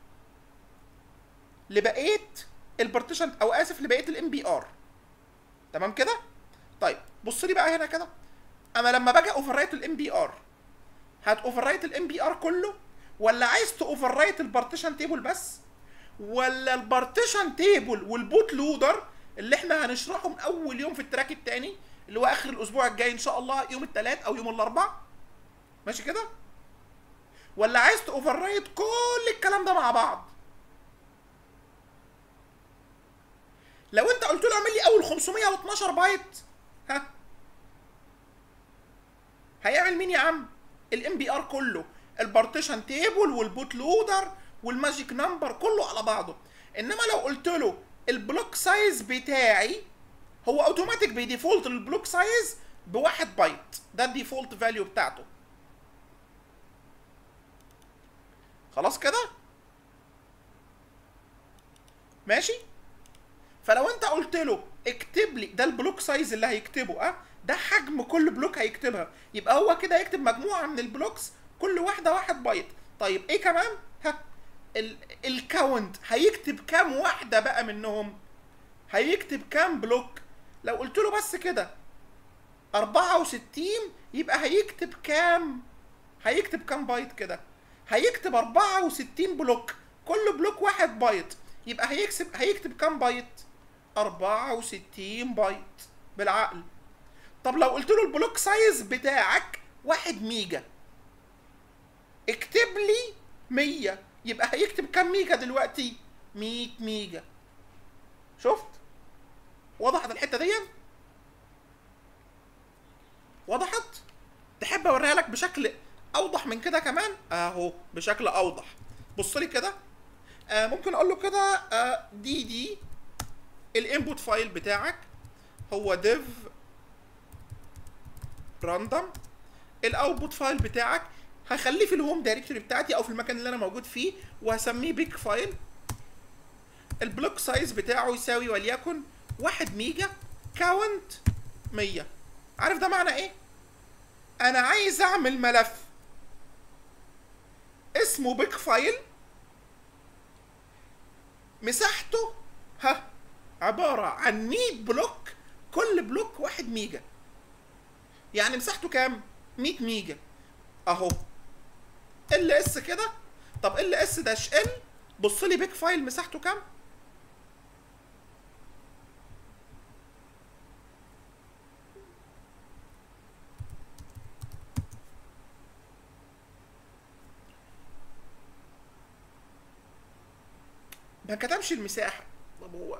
لبقيه البارتيشن او اسف لبقيه الام بي ار تمام كده طيب بص لي بقى هنا كده انا لما باجي اوفر رايت الام بي ار هت اوفر رايت الام بي ار كله ولا عايز تاوفر رايت البارتيشن تيبل بس ولا البارتيشن تيبل والبوت لودر اللي احنا هنشرحهم اول يوم في التراك التاني اللي هو اخر الاسبوع الجاي ان شاء الله يوم الثلاث او يوم الاربع ماشي كده ولا عايز تاوفر رايت كل الكلام ده مع بعض لو انت قلت له اعمل لي اول 512 بايت ها هيعمل مين يا عم الام بي ار كله البارتيشن تيبل والبوت لودر والماجيك نمبر كله على بعضه انما لو قلت له البلوك سايز بتاعي هو اوتوماتيك بيديفولت البلوك سايز بواحد بايت ده الديفولت فاليو بتاعته خلاص كده ماشي فلو انت قلت له اكتب لي ده البلوك سايز اللي هيكتبه اه ده حجم كل بلوك هيكتبها يبقى هو كده هيكتب مجموعه من البلوكس كل واحده واحد بايت طيب ايه كمان ها الكاونت هيكتب كام واحده بقى منهم هيكتب كام بلوك لو قلت له بس كده 64 يبقى هيكتب كام هيكتب كام بايت كده هيكتب 64 بلوك كل بلوك واحد بايت يبقى هيكسب هيكتب كام بايت 64 بايت بالعقل طب لو قلت له البلوك سايز بتاعك واحد ميجا اكتب لي 100 يبقى هيكتب كام ميجا دلوقتي 100 ميجا شفت وضحت الحته دي وضحت تحب اوريها لك بشكل اوضح من كده كمان اهو بشكل اوضح بص لي كده آه ممكن اقول له كده آه دي دي الانبوت فايل بتاعك هو ديف راندوم الاوتبوت فايل بتاعك هخليه في الهوم دايركتوري بتاعتي او في المكان اللي انا موجود فيه وهسميه بيج فايل البلوك سايز بتاعه يساوي وليكن واحد ميجا كاونت 100 عارف ده معنى ايه انا عايز اعمل ملف اسمه بيج فايل مساحته ها عباره عن 100 بلوك كل بلوك 1 ميجا يعني مساحته كام 100 ميجا اهو ال اس كده طب ال اس داش ال بص لي بيج فايل مساحته كام ما كتبش المساحة طب هو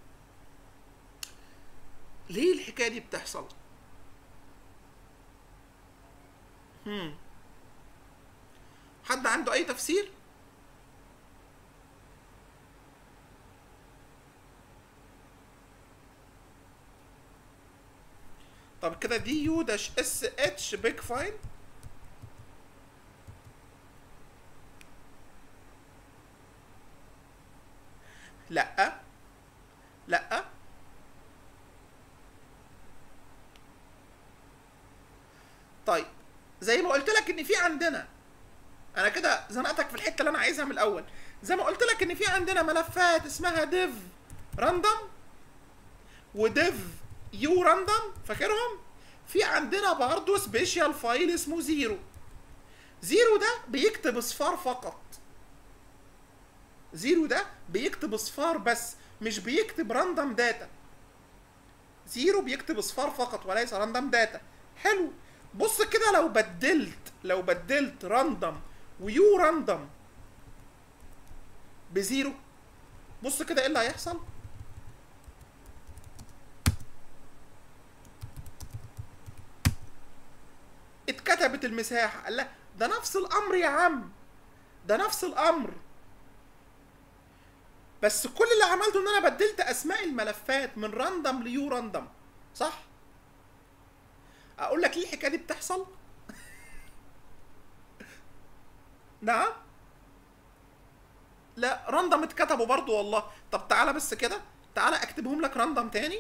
ليه الحكاية دي بتحصل؟ هم. حد عنده أي تفسير؟ طب كده دي يو داش اس اتش بيج فايل لا لا طيب زي ما قلت لك ان في عندنا انا كده زنقتك في الحته اللي انا عايزها من الاول زي ما قلت لك ان في عندنا ملفات اسمها ديف راندوم وديف يو راندوم فاكرهم في عندنا برضه سبيشال فايل اسمه زيرو زيرو ده بيكتب اصفار فقط زيرو ده بيكتب اصفار بس مش بيكتب راندوم داتا زيرو بيكتب اصفار فقط وليس راندوم داتا حلو بص كده لو بدلت لو بدلت راندوم ويو راندوم بزيرو بص كده ايه اللي هيحصل اتكتبت المساحة قال لا ده نفس الأمر يا عم ده نفس الأمر بس كل اللي عملته ان انا بدلت اسماء الملفات من راندوم ليو راندوم صح اقول لك ليه الحكايه دي بتحصل نعم لا راندوم اتكتبوا برضو والله طب تعالى بس كده تعالى اكتبهم لك راندوم تاني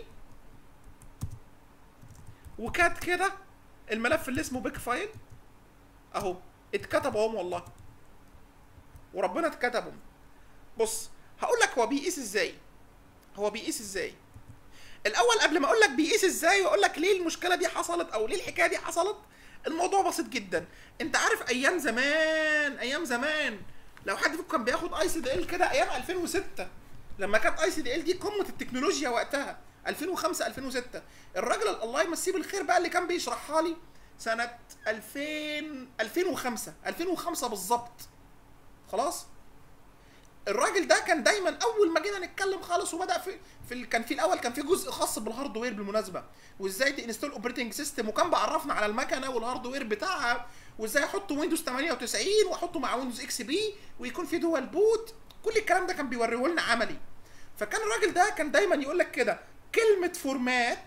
وكات كده الملف اللي اسمه بيك فايل اهو اتكتبوا هم والله وربنا اتكتبهم بص هقول لك هو بيقيس ازاي هو بيقيس ازاي الاول قبل ما اقول لك بيقيس ازاي واقول لك ليه المشكله دي حصلت او ليه الحكايه دي حصلت الموضوع بسيط جدا انت عارف ايام زمان ايام زمان لو حد فيكم كان بياخد اي سي دي ال كده ايام 2006 لما كانت اي سي دي ال دي قمه التكنولوجيا وقتها 2005 2006 الراجل الله يمسيه بالخير بقى اللي كان بيشرحها لي سنه 2000 2005 2005 بالظبط خلاص الراجل ده كان دايما اول ما جينا نتكلم خالص وبدا في في ال... كان في الاول كان في جزء خاص بالهاردوير بالمناسبه وازاي تنستول اوبريتنج سيستم وكان بعرفنا على المكنه والهاردوير بتاعها وازاي احط ويندوز 98 واحطه مع ويندوز اكس بي ويكون في دول بوت كل الكلام ده كان بيوريه لنا عملي فكان الراجل ده كان دايما يقول لك كده كلمه فورمات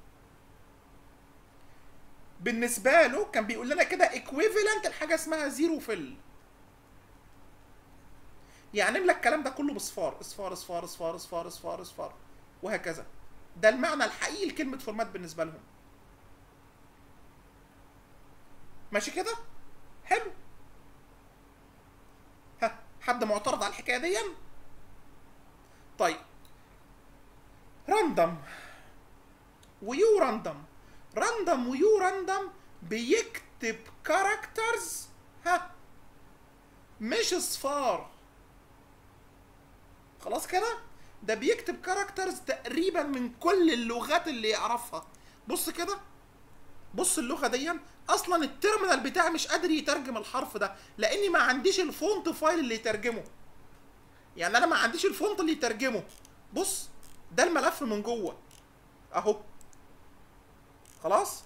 بالنسبه له كان بيقول لنا كده ايكويفالنت لحاجه اسمها زيرو فيل يعني املى الكلام ده كله بصفار اصفار اصفار اصفار اصفار اصفار اصفار وهكذا ده المعنى الحقيقي لكلمه فورمات بالنسبه لهم ماشي كده حلو ها حد معترض على الحكايه دي طيب راندوم ويو راندوم راندوم ويو راندوم بيكتب كاركترز ها مش اصفار خلاص كده ده بيكتب كاركترز تقريبا من كل اللغات اللي يعرفها بص كده بص اللغه دي اصلا التيرمينال بتاعي مش قادر يترجم الحرف ده لاني ما عنديش الفونت فايل اللي يترجمه يعني انا ما عنديش الفونت اللي يترجمه بص ده الملف من جوه اهو خلاص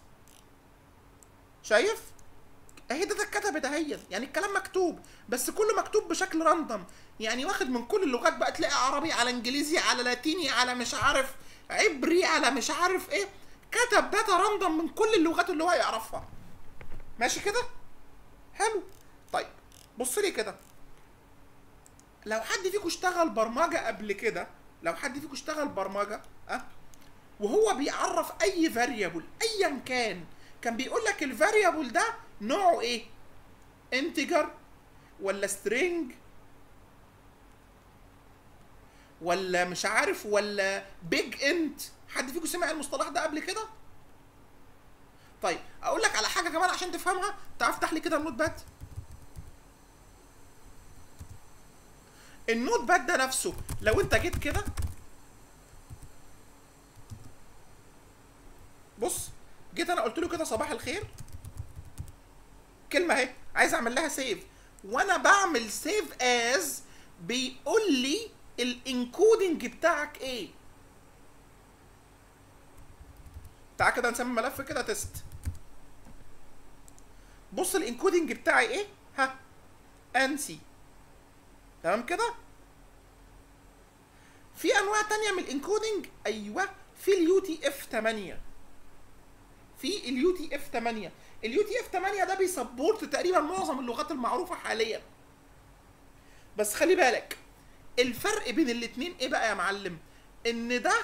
شايف اهي ده اتكتبت اهي يعني الكلام مكتوب بس كله مكتوب بشكل راندوم يعني واخد من كل اللغات بقى تلاقي عربي على انجليزي على لاتيني على مش عارف عبري على مش عارف ايه كتب داتا راندوم من كل اللغات اللي هو يعرفها ماشي كده حلو طيب بص لي كده لو حد فيكم اشتغل برمجه قبل كده لو حد فيكم اشتغل برمجه اه وهو بيعرف اي فاريبل ايا كان كان بيقول لك الفاريبل ده نوعه ايه انتجر ولا سترينج ولا مش عارف ولا بيج انت حد فيكم سمع المصطلح ده قبل كده طيب اقول لك على حاجه كمان عشان تفهمها تعال افتح لي كده النوت باد النوت باد ده نفسه لو انت جيت كده بص جيت انا قلت له كده صباح الخير كلمه اهي عايز اعمل لها سيف وانا بعمل سيف از بيقول لي الانكودنج بتاعك ايه تعال كده نسمي ملف كده تيست بص الانكودنج بتاعي ايه ها انسي تمام كده في انواع تانية من الانكودنج ايوه في اليو تي اف 8 في اليو تي اف 8 اليو تي اف 8 ده بيسبورت تقريبا معظم اللغات المعروفه حاليا بس خلي بالك الفرق بين الاتنين ايه بقى يا معلم ان ده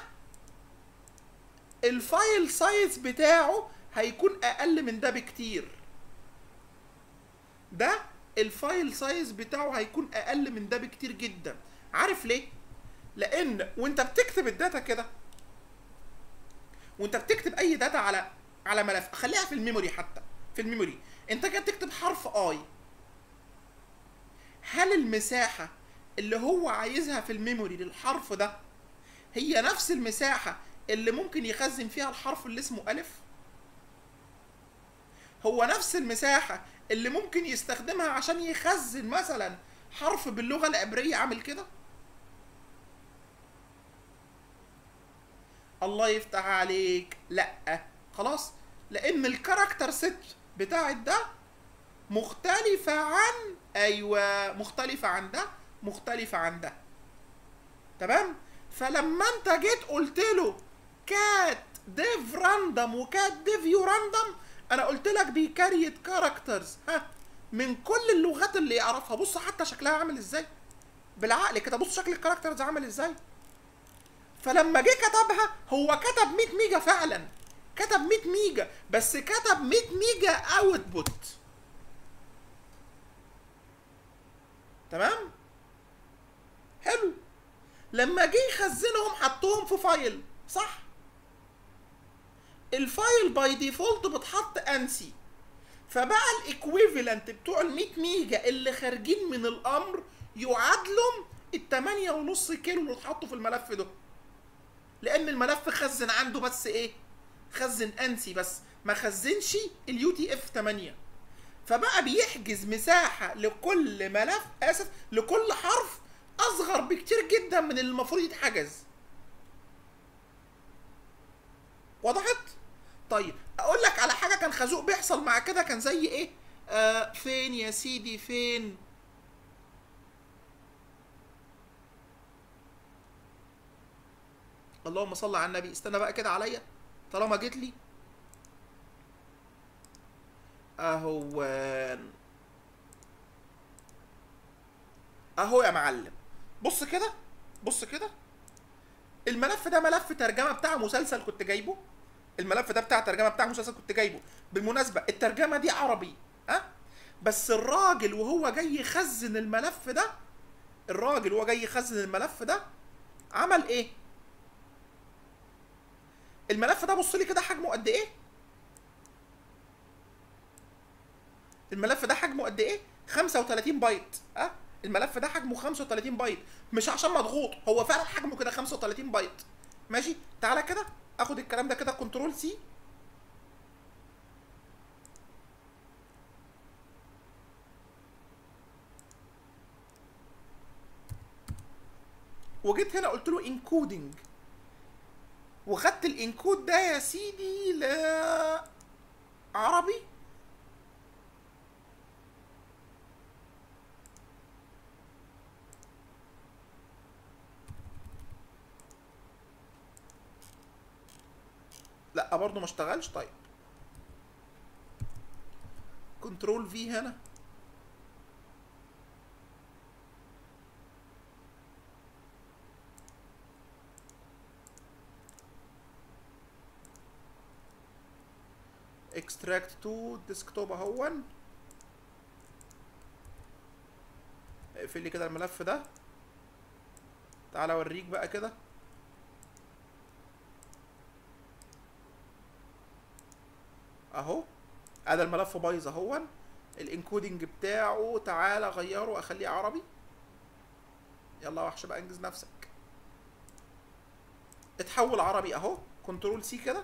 الفايل سايز بتاعه هيكون اقل من ده بكتير ده الفايل سايز بتاعه هيكون اقل من ده بكتير جدا عارف ليه لان وانت بتكتب الداتا كده وانت بتكتب اي داتا على على ملف خليها في الميموري حتى في الميموري انت كده تكتب حرف اي هل المساحه اللي هو عايزها في الميموري للحرف ده هي نفس المساحه اللي ممكن يخزن فيها الحرف اللي اسمه الف هو نفس المساحه اللي ممكن يستخدمها عشان يخزن مثلا حرف باللغه العبريه عامل كده الله يفتح عليك لا خلاص لان الكاركتر ست بتاعت ده مختلفة عن ايوه مختلفة عن ده مختلفة عن ده تمام فلما انت جيت قلت له كات ديف راندوم وكات ديف يو راندوم انا قلت لك بيكريت كاركترز ها من كل اللغات اللي يعرفها بص حتى شكلها عامل ازاي بالعقل كده بص شكل الكاركترز عامل ازاي فلما جه كتبها هو كتب 100 ميجا فعلا كتب 100 ميجا بس كتب 100 ميجا اوتبوت تمام حلو لما جه يخزنهم حطهم في فايل صح الفايل باي ديفولت بتحط انسي فبقى الايكويفالنت بتوع ال 100 ميجا اللي خارجين من الامر يعادلوا ال 8 ونص كيلو اللي اتحطوا في الملف ده لان الملف خزن عنده بس ايه خزن انسي بس ما خزنش اليو تي اف 8 فبقى بيحجز مساحه لكل ملف اسف لكل حرف اصغر بكتير جدا من اللي المفروض يتحجز وضحت طيب اقول لك على حاجه كان خازوق بيحصل مع كده كان زي ايه آه فين يا سيدي فين اللهم صل على النبي استنى بقى كده عليا طالما جيت لي اهو اهو يا معلم بص كده بص كده الملف ده ملف ترجمه بتاع مسلسل كنت جايبه الملف ده بتاع ترجمه بتاع مسلسل كنت جايبه بالمناسبه الترجمه دي عربي ها أه؟ بس الراجل وهو جاي يخزن الملف ده الراجل وهو جاي يخزن الملف ده عمل ايه الملف ده بص لي كده حجمه قد ايه الملف ده حجمه قد ايه 35 بايت ها أه؟ الملف ده حجمه 35 بايت مش عشان مضغوط هو فعلا حجمه كده 35 بايت ماشي تعالى كده اخد الكلام ده كده كنترول سي وجيت هنا قلت له انكودنج وخدت الانكود ده يا سيدي ل عربي لا برضه ما اشتغلش طيب كنترول في هنا اكستراكت تو ديسكتوب اهون اقفل لي كده الملف ده تعالى اوريك بقى كده اهو ادي الملف بايظ اهو الانكودنج بتاعه تعالى غيره اخليه عربي يلا يا وحش بقى انجز نفسك اتحول عربي اهو كنترول سي كده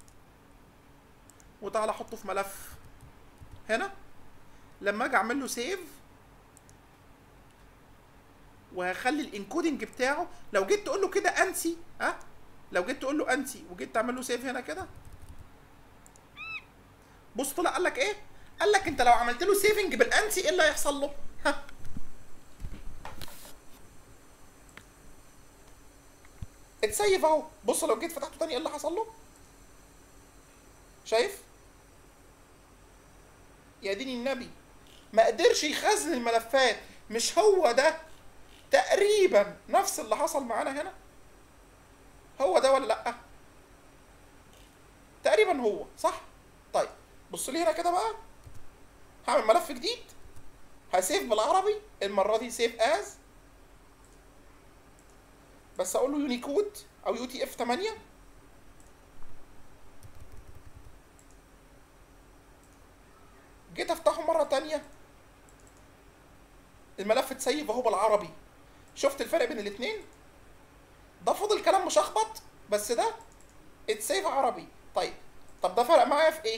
وتعالى احطه في ملف هنا لما اجي اعمل له سيف وهخلي الانكودنج بتاعه لو جيت تقول له كده انسي ها لو جيت تقول له انسي وجيت تعمل له سيف هنا كده بص طلع قال لك ايه قال لك انت لو عملت له سيفنج بالانسي ايه اللي هيحصل له ها اتسيف اهو بص لو جيت فتحته تاني ايه اللي حصل له شايف يا دين النبي ما قدرش يخزن الملفات مش هو ده تقريبا نفس اللي حصل معانا هنا هو ده ولا لا تقريبا هو صح طيب بص لي هنا كده بقى هعمل ملف جديد هسيف بالعربي المره دي سيف از بس اقول له يونيكود او يو تي اف 8 جيت افتحه مره تانية الملف اتسيب اهو بالعربي شفت الفرق بين الاتنين ده فضل كلام مشخبط بس ده اتسيف عربي طيب طب ده فرق معايا في ايه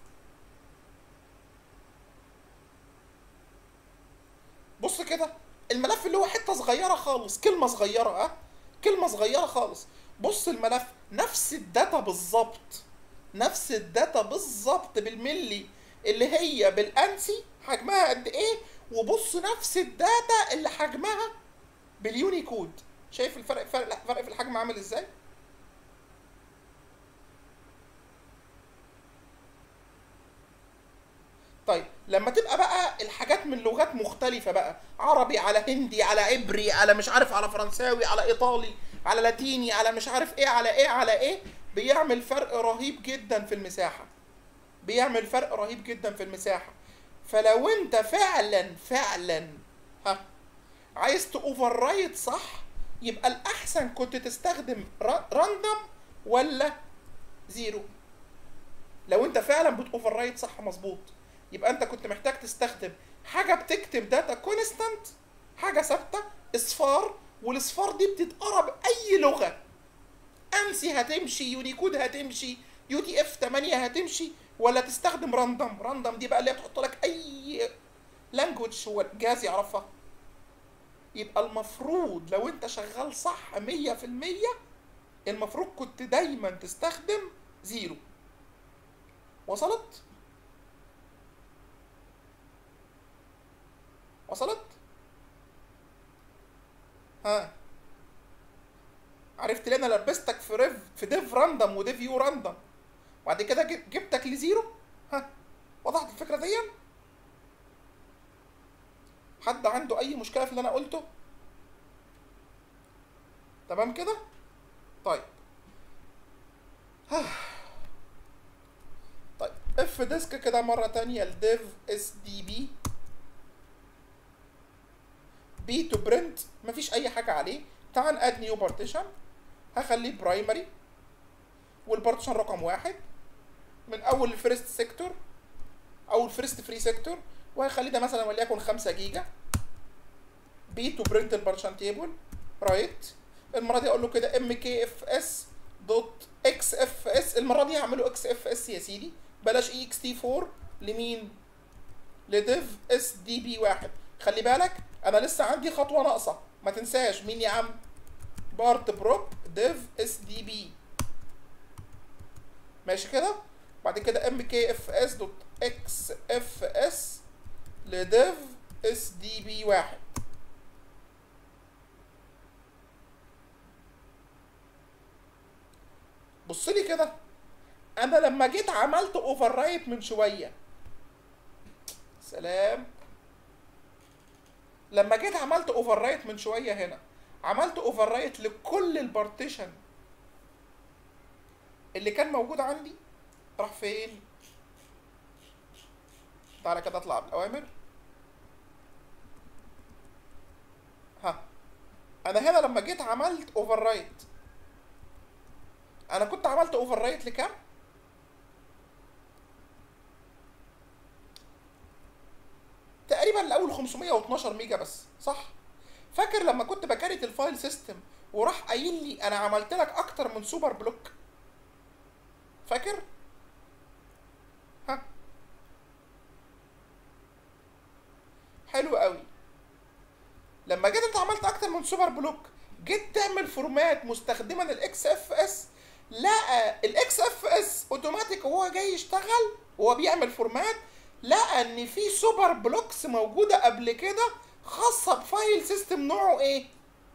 بص كده الملف اللي هو حته صغيره خالص كلمه صغيره ها كلمه صغيره خالص بص الملف نفس الداتا بالظبط نفس الداتا بالظبط بالملي اللي هي بالانسي حجمها قد ايه وبص نفس الداتا اللي حجمها باليونيكود شايف الفرق فرق فرق في الحجم عامل ازاي طيب لما تبقى بقى الحاجات من لغات مختلفة بقى عربي على هندي على عبري على مش عارف على فرنساوي على ايطالي على لاتيني على مش عارف ايه على ايه على ايه بيعمل فرق رهيب جدا في المساحة بيعمل فرق رهيب جدا في المساحة فلو انت فعلا فعلا ها عايز تأوفر رايت صح يبقى الأحسن كنت تستخدم راندوم ولا زيرو لو انت فعلا بتأوفر رايت صح مظبوط يبقى انت كنت محتاج تستخدم حاجة بتكتب داتا كونستانت حاجة ثابتة اصفار والاصفار دي بتتقرا بأي لغة انسي هتمشي يونيكود هتمشي يو تي اف 8 هتمشي ولا تستخدم راندوم راندوم دي بقى اللي هي بتحط لك اي لانجوج هو الجهاز يعرفها يبقى المفروض لو انت شغال صح 100% المفروض كنت دايما تستخدم زيرو وصلت وصلت ها عرفت ليه انا لبستك في ريف في ديف راندوم وديف يو راندوم وبعد كده جبتك لزيرو ها وضحت الفكره دي حد عنده اي مشكله في اللي انا قلته تمام كده طيب طيب اف ديسك كده مره تانية الديف اس دي بي بي تو برنت مفيش اي حاجه عليه تعال اد نيو بارتيشن هخليه برايمري والبارتيشن رقم واحد من اول الفيرست سيكتور او الفيرست فري سيكتور وهخليه ده مثلا وليكن 5 جيجا بي تو برنت البارتيشن تيبل رايت المره دي اقول له كده ام كي اف اس دوت اكس اف اس المره دي هعمله اكس اف اس يا سيدي بلاش اي اكس تي 4 لمين لديف اس دي بي واحد خلي بالك انا لسه عندي خطوه ناقصه ما تنساش مين يا عم بارت بروب ديف اس دي بي ماشي كده بعد كده ام كي اف اس دوت اكس اف اس لديف اس دي بي واحد بص لي كده انا لما جيت عملت اوفر رايت من شويه سلام لما جيت عملت اوفر رايت من شويه هنا عملت اوفر رايت لكل البارتيشن اللي كان موجود عندي راح فين تعالى كده اطلع بالاوامر ها انا هنا لما جيت عملت اوفر رايت انا كنت عملت اوفر رايت لكام تقريبا لاول 512 ميجا بس صح فاكر لما كنت بكريت الفايل سيستم وراح قايل لي انا عملت لك اكتر من سوبر بلوك فاكر ها حلو قوي لما جيت انت عملت اكتر من سوبر بلوك جيت تعمل فورمات مستخدما الاكس اف اس لقى الاكس اف اس اوتوماتيك وهو جاي يشتغل وهو بيعمل فورمات لقى ان في سوبر بلوكس موجوده قبل كده خاصه بفايل سيستم نوعه ايه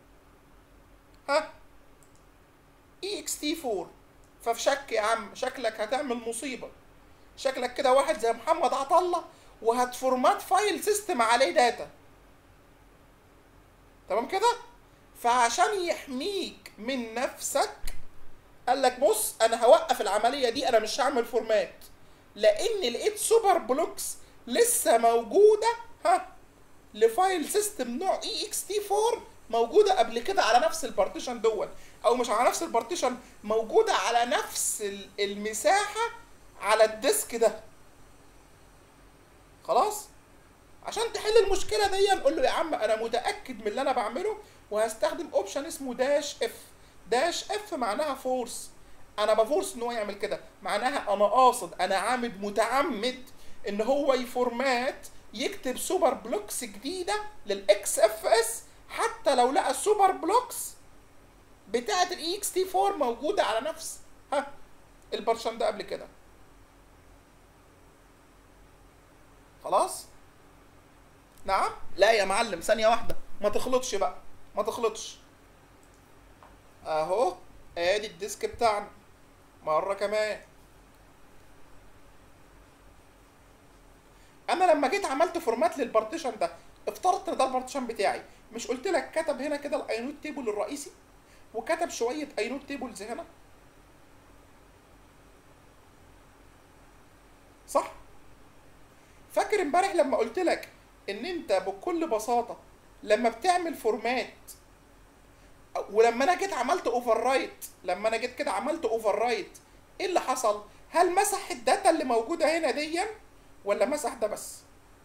ها اي اكس تي 4 ففي شك يا عم شكلك هتعمل مصيبه شكلك كده واحد زي محمد عطله وهتفورمات فايل سيستم عليه داتا تمام كده فعشان يحميك من نفسك قال لك بص انا هوقف العمليه دي انا مش هعمل فورمات لان لقيت سوبر بلوكس لسه موجوده ها لفايل سيستم نوع اي اكس تي 4 موجوده قبل كده على نفس البارتيشن دون او مش على نفس البارتيشن موجوده على نفس ال- المساحه على الديسك ده خلاص عشان تحل المشكله دي نقول له يا عم انا متاكد من اللي انا بعمله وهستخدم اوبشن اسمه داش اف داش اف معناها فورس انا بفورس ان هو يعمل كده معناها انا قاصد انا عامد متعمد ان هو يفورمات يكتب سوبر بلوكس جديده للاكس اف اس حتى لو لقى السوبر بلوكس بتاعه الاي اكس تي 4 موجوده على نفس ها البرشن ده قبل كده خلاص نعم لا يا معلم ثانيه واحده ما تخلطش بقى ما تخلطش اهو ادي الديسك بتاعنا مره كمان انا لما جيت عملت فورمات للبارتيشن ده افترضت ان ده البارتيشن بتاعي مش قلت لك كتب هنا كده الاينوت تيبل الرئيسي وكتب شويه اينوت تيبلز هنا صح فاكر امبارح لما قلت لك ان انت بكل بساطه لما بتعمل فورمات ولما انا جيت عملت اوفر رايت لما انا جيت كده عملت اوفر رايت ايه اللي حصل هل مسح الداتا اللي موجوده هنا دي ولا مسح ده بس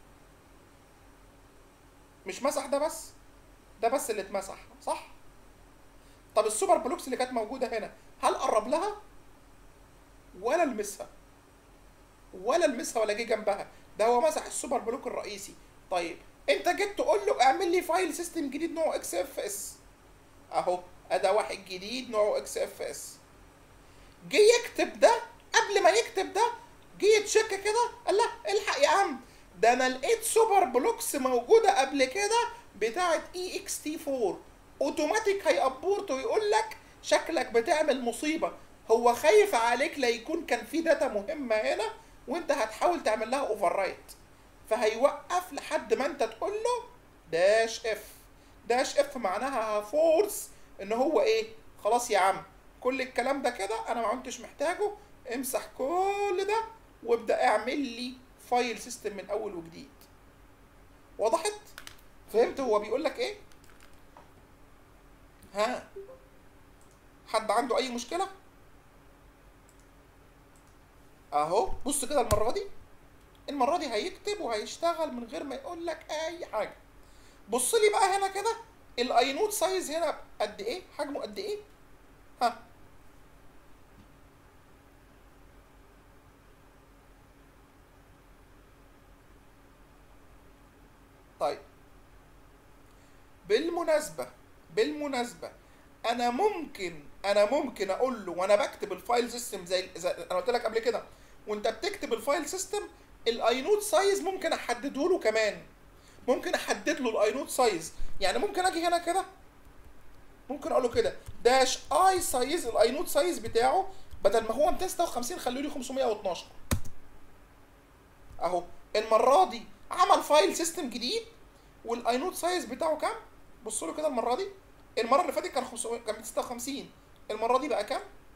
مش مسح ده بس ده بس اللي اتمسح صح طب السوبر بلوكس اللي كانت موجوده هنا هل قرب لها ولا لمسها ولا لمسها ولا جه جنبها ده هو مسح السوبر بلوك الرئيسي طيب انت جيت تقول له اعمل لي فايل سيستم جديد نوعه اكس اف اس اهو اداه واحد جديد نوعه اكس اف اس جه يكتب ده قبل ما يكتب ده جه يتشك كده قال لا الحق يا عم ده انا لقيت سوبر بلوكس موجوده قبل كده بتاعه اي اكس تي 4 اوتوماتيك هيابورت ويقول لك شكلك بتعمل مصيبه هو خايف عليك لا يكون كان في داتا مهمه هنا وانت هتحاول تعمل لها اوفر رايت فهيوقف لحد ما انت تقول له داش اف داش اف معناها فورس ان هو ايه خلاص يا عم كل الكلام ده كده انا ما كنتش محتاجه امسح كل ده وابدا اعمل لي فايل سيستم من اول وجديد وضحت فهمت هو بيقول لك ايه ها حد عنده اي مشكله اهو بص كده المره دي المره دي هيكتب وهيشتغل من غير ما يقول لك اي حاجه بص لي بقى هنا كده الاينوت سايز هنا قد ايه حجمه قد ايه ها طيب بالمناسبة بالمناسبة أنا ممكن أنا ممكن أقول له وأنا بكتب الفايل سيستم زي, زي أنا قلت لك قبل كده وأنت بتكتب الفايل سيستم الاينوت سايز ممكن أحدده له كمان ممكن أحدد له الاينوت سايز يعني ممكن أجي هنا كده ممكن أقول له كده داش اي سايز الاينوت سايز بتاعه بدل ما هو 256 خلوا لي 512 اهو المره دي عمل فايل سيستم جديد والاينوت سايز بتاعه كام بصوا له كده المره دي المره اللي فاتت كان 500 كان 256 المره دي بقى كام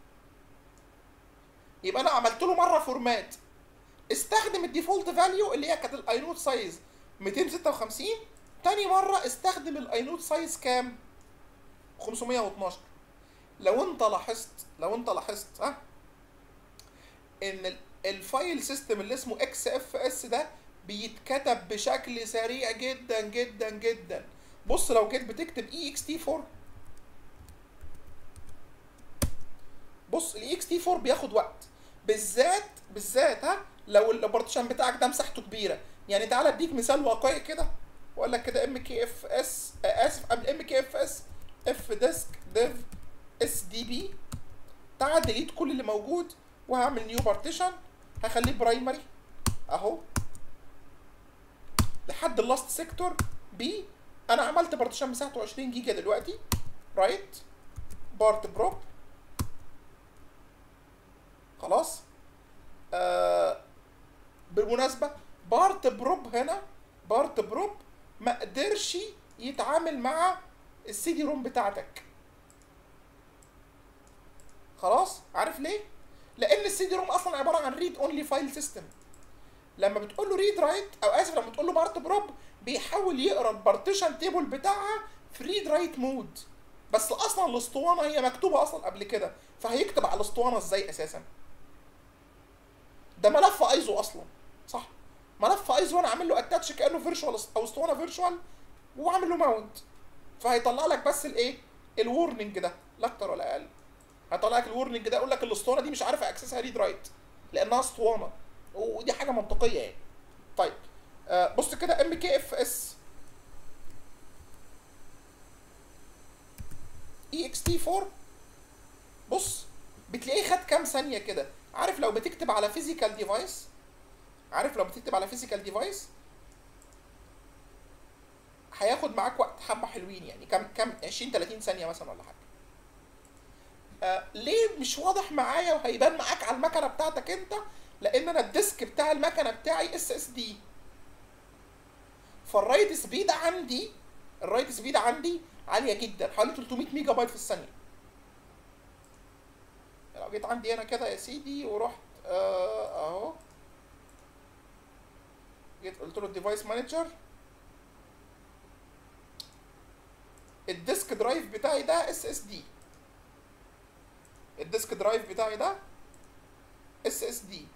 يبقى انا عملت له مره فورمات استخدم الديفولت فاليو اللي هي كانت الاينوت سايز 256 تاني مره استخدم الاينوت سايز كام 512 لو انت لاحظت لو انت لاحظت ها ان ال- الفايل سيستم اللي اسمه اكس اف اس ده بيتكتب بشكل سريع جدا جدا جدا بص لو جيت بتكتب اي اكس تي 4 بص الاي اكس تي 4 بياخد وقت بالذات بالذات ها لو البارتيشن بتاعك ده مساحته كبيره يعني تعالى اديك مثال واقعي كده واقول لك كده ام كي اف اس اسف قبل ام كي اف اس اف ديسك ديف اس دي بي تعال ديليت كل اللي موجود وهعمل نيو بارتيشن هخليه برايمري اهو لحد اللاست سيكتور بي انا عملت بارتيشن مساحته 20 جيجا دلوقتي رايت بارت بروب خلاص آه بالمناسبة بارت بروب هنا بارت بروب ما قدرش يتعامل مع السي دي روم بتاعتك خلاص عارف ليه لان السي دي روم اصلا عباره عن ريد اونلي فايل سيستم لما بتقول له ريد رايت او اسف لما تقول له بارت بروب بيحاول يقرا البارتيشن تيبل بتاعها في ريد رايت مود بس اصلا الاسطوانه هي مكتوبه اصلا قبل كده فهيكتب على الاسطوانه ازاي اساسا ده ملف ايزو اصلا صح ملف ايزو انا عامل له اتاتش كانه فيرتشوال او اسطوانه فيرتشوال وعامل له ماونت فهيطلع لك بس الايه الورنينج ده لا اكتر ولا اقل هيطلع لك الورنينج ده يقول لك الاسطوانه دي مش عارف اكسسها ريد رايت لانها اسطوانه ودي حاجه منطقيه يعني طيب آه بص كده ام كي اف اس اي اكس تي 4 بص بتلاقيه خد كام ثانيه كده عارف لو بتكتب على فيزيكال ديفايس عارف لو بتكتب على فيزيكال ديفايس هياخد معاك وقت حبه حلوين يعني كام كام 20 30 ثانيه مثلا ولا حاجه آه ليه مش واضح معايا وهيبان معاك على المكنه بتاعتك انت لان انا الديسك بتاع المكنه بتاعي اس اس دي فالرايت سبيد عندي الرايت سبيد عندي عاليه جدا حوالي 300 ميجا بايت في الثانيه لو جيت عندي هنا كده يا سيدي ورحت آه اهو جيت قلت له الديفايس مانجر الديسك درايف بتاعي ده اس اس دي الديسك درايف بتاعي ده اس اس دي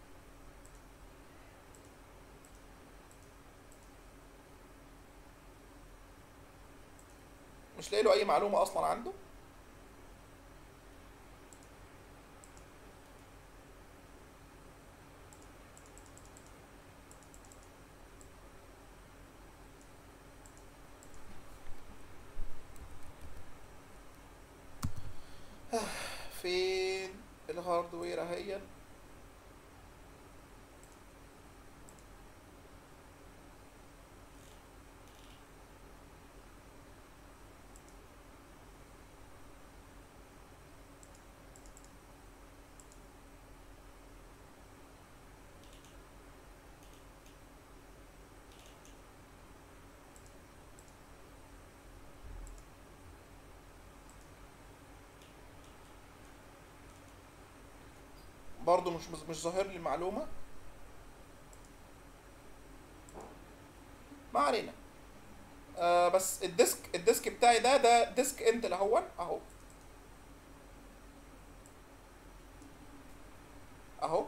مش لاقي له اي معلومه اصلا عنده فين الهاردوير اهي برضه مش مش ظاهر لي المعلومه ما علينا آه بس الديسك الديسك بتاعي ده ده ديسك انتل اهو اهو اهو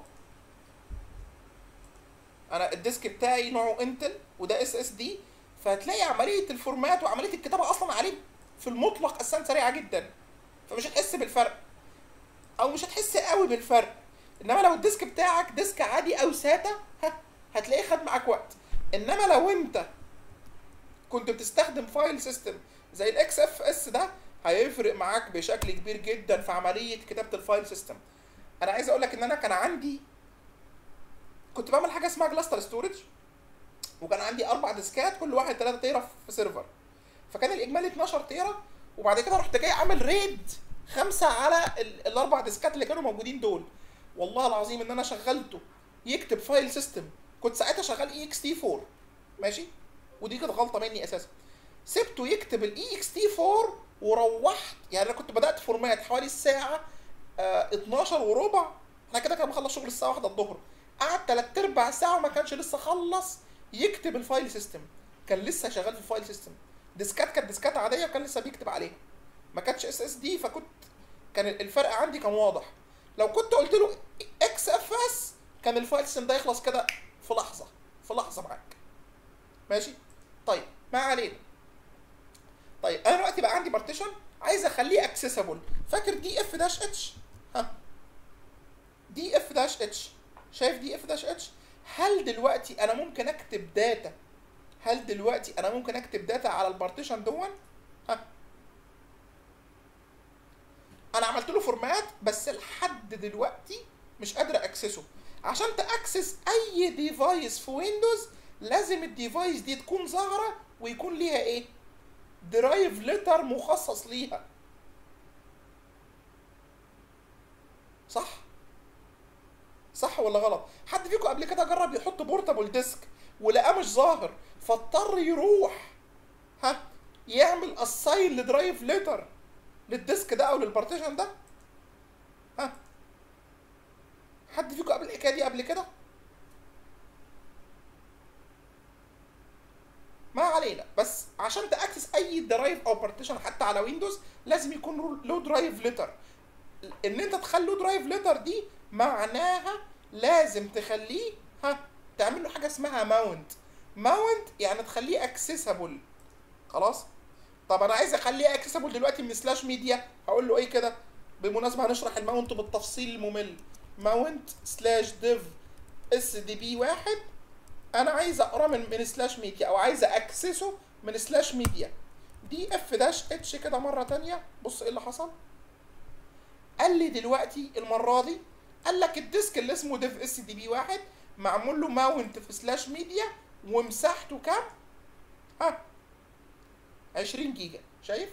انا الديسك بتاعي نوعه انتل وده اس اس دي فهتلاقي عمليه الفورمات وعمليه الكتابه اصلا عليه في المطلق اساسا سريعه جدا فمش هتحس بالفرق او مش هتحس قوي بالفرق انما لو الديسك بتاعك ديسك عادي او ساتا ها هتلاقيه خد معاك وقت انما لو انت كنت بتستخدم فايل سيستم زي الاكس اف اس ده هيفرق معاك بشكل كبير جدا في عمليه كتابه الفايل سيستم انا عايز اقول لك ان انا كان عندي كنت بعمل حاجه اسمها كلاستر ستورج وكان عندي اربع ديسكات كل واحد 3 تيرا في سيرفر فكان الاجمالي 12 تيرا وبعد كده رحت جاي عامل ريد خمسه على ال- الاربع ديسكات اللي كانوا موجودين دول والله العظيم ان انا شغلته يكتب فايل سيستم كنت ساعتها شغال اي اكس تي 4 ماشي ودي كانت غلطه مني اساسا سبته يكتب الاي اكس تي 4 وروحت يعني انا كنت بدات فورمات حوالي الساعه آه 12 وربع انا كده كان مخلص شغل الساعه 1 الظهر قعد تلات ارباع ساعه وما كانش لسه خلص يكتب الفايل سيستم كان لسه شغال في الفايل سيستم ديسكات كانت ديسكات عاديه وكان لسه بيكتب عليها ما كانتش اس اس دي فكنت كان الفرق عندي كان واضح لو كنت قلت له اكس اف اس كان الفايل سيستم ده يخلص كده في لحظه في لحظه معاك ماشي طيب ما علينا طيب انا دلوقتي بقى عندي بارتيشن عايز اخليه اكسسبل فاكر دي اف داش اتش ها دي اف داش اتش شايف دي اف داش اتش هل دلوقتي انا ممكن اكتب داتا هل دلوقتي انا ممكن اكتب داتا على البارتيشن دون ها انا عملت له فورمات بس لحد دلوقتي مش قادر اكسسه عشان تاكسس اي ديفايس في ويندوز لازم الديفايس دي تكون ظاهره ويكون ليها ايه درايف ليتر مخصص ليها صح صح ولا غلط حد فيكم قبل كده جرب يحط بورتابل ديسك ولقاه مش ظاهر فاضطر يروح ها يعمل اساين لدرايف ليتر للديسك ده او للبارتيشن ده ها حد فيكم قبل الحكايه دي قبل كده ما علينا بس عشان تاكسس اي درايف او بارتيشن حتى على ويندوز لازم يكون له درايف ليتر ان انت تخلي له درايف ليتر دي معناها لازم تخليه ها تعمل له حاجه اسمها ماونت ماونت يعني تخليه اكسسبل خلاص طب انا عايز اخليه اكسسبل دلوقتي من سلاش ميديا هقول له ايه كده بالمناسبه هنشرح الماونت بالتفصيل الممل ماونت سلاش ديف اس دي بي واحد انا عايز اقراه من من سلاش ميديا او عايز اكسسه من سلاش ميديا دي اف داش اتش كده مره تانية بص ايه اللي حصل قال لي دلوقتي المره دي قال لك الديسك اللي اسمه ديف اس دي بي واحد معمول له ماونت في سلاش ميديا ومساحته كام ها 20 جيجا شايف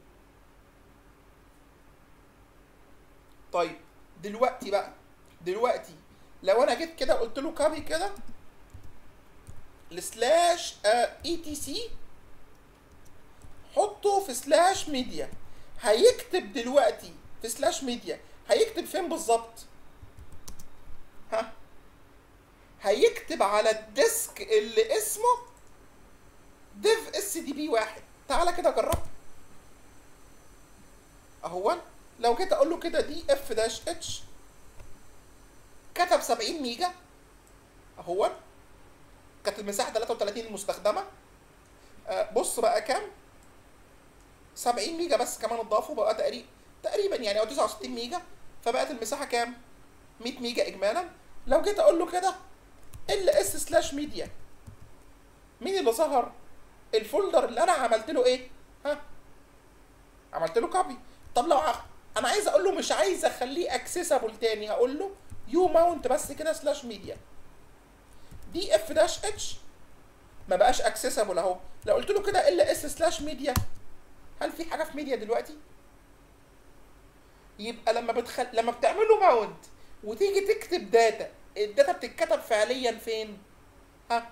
طيب دلوقتي بقى دلوقتي لو انا جيت كده قلت له كابي كده السلاش اي تي سي حطه في سلاش ميديا هيكتب دلوقتي في سلاش ميديا هيكتب فين بالظبط ها هيكتب على الديسك اللي اسمه ديف اس دي بي واحد تعالى كده جرب اهو لو جيت اقول له كده دي اف داش اتش كتب 70 ميجا اهو كانت المساحه 33 المستخدمه آه بص بقى كام 70 ميجا بس كمان اضافوا بقى تقريبا تقريبا يعني او 69 ميجا فبقت المساحه كام 100 ميجا اجمالا لو جيت اقول له كده ال اس سلاش ميديا مين اللي ظهر الفولدر اللي انا عملت له ايه ها عملت له كوبي طب لو ع... انا عايز اقول له مش عايز اخليه اكسسبل تاني هقول له يو ماونت بس كده سلاش ميديا دي اف داش اتش ما بقاش اكسسبل اهو لو قلت له كده ال اس سلاش ميديا هل في حاجه في ميديا دلوقتي يبقى لما بتخل... لما بتعمل له ماونت وتيجي تكتب داتا الداتا بتتكتب فعليا فين ها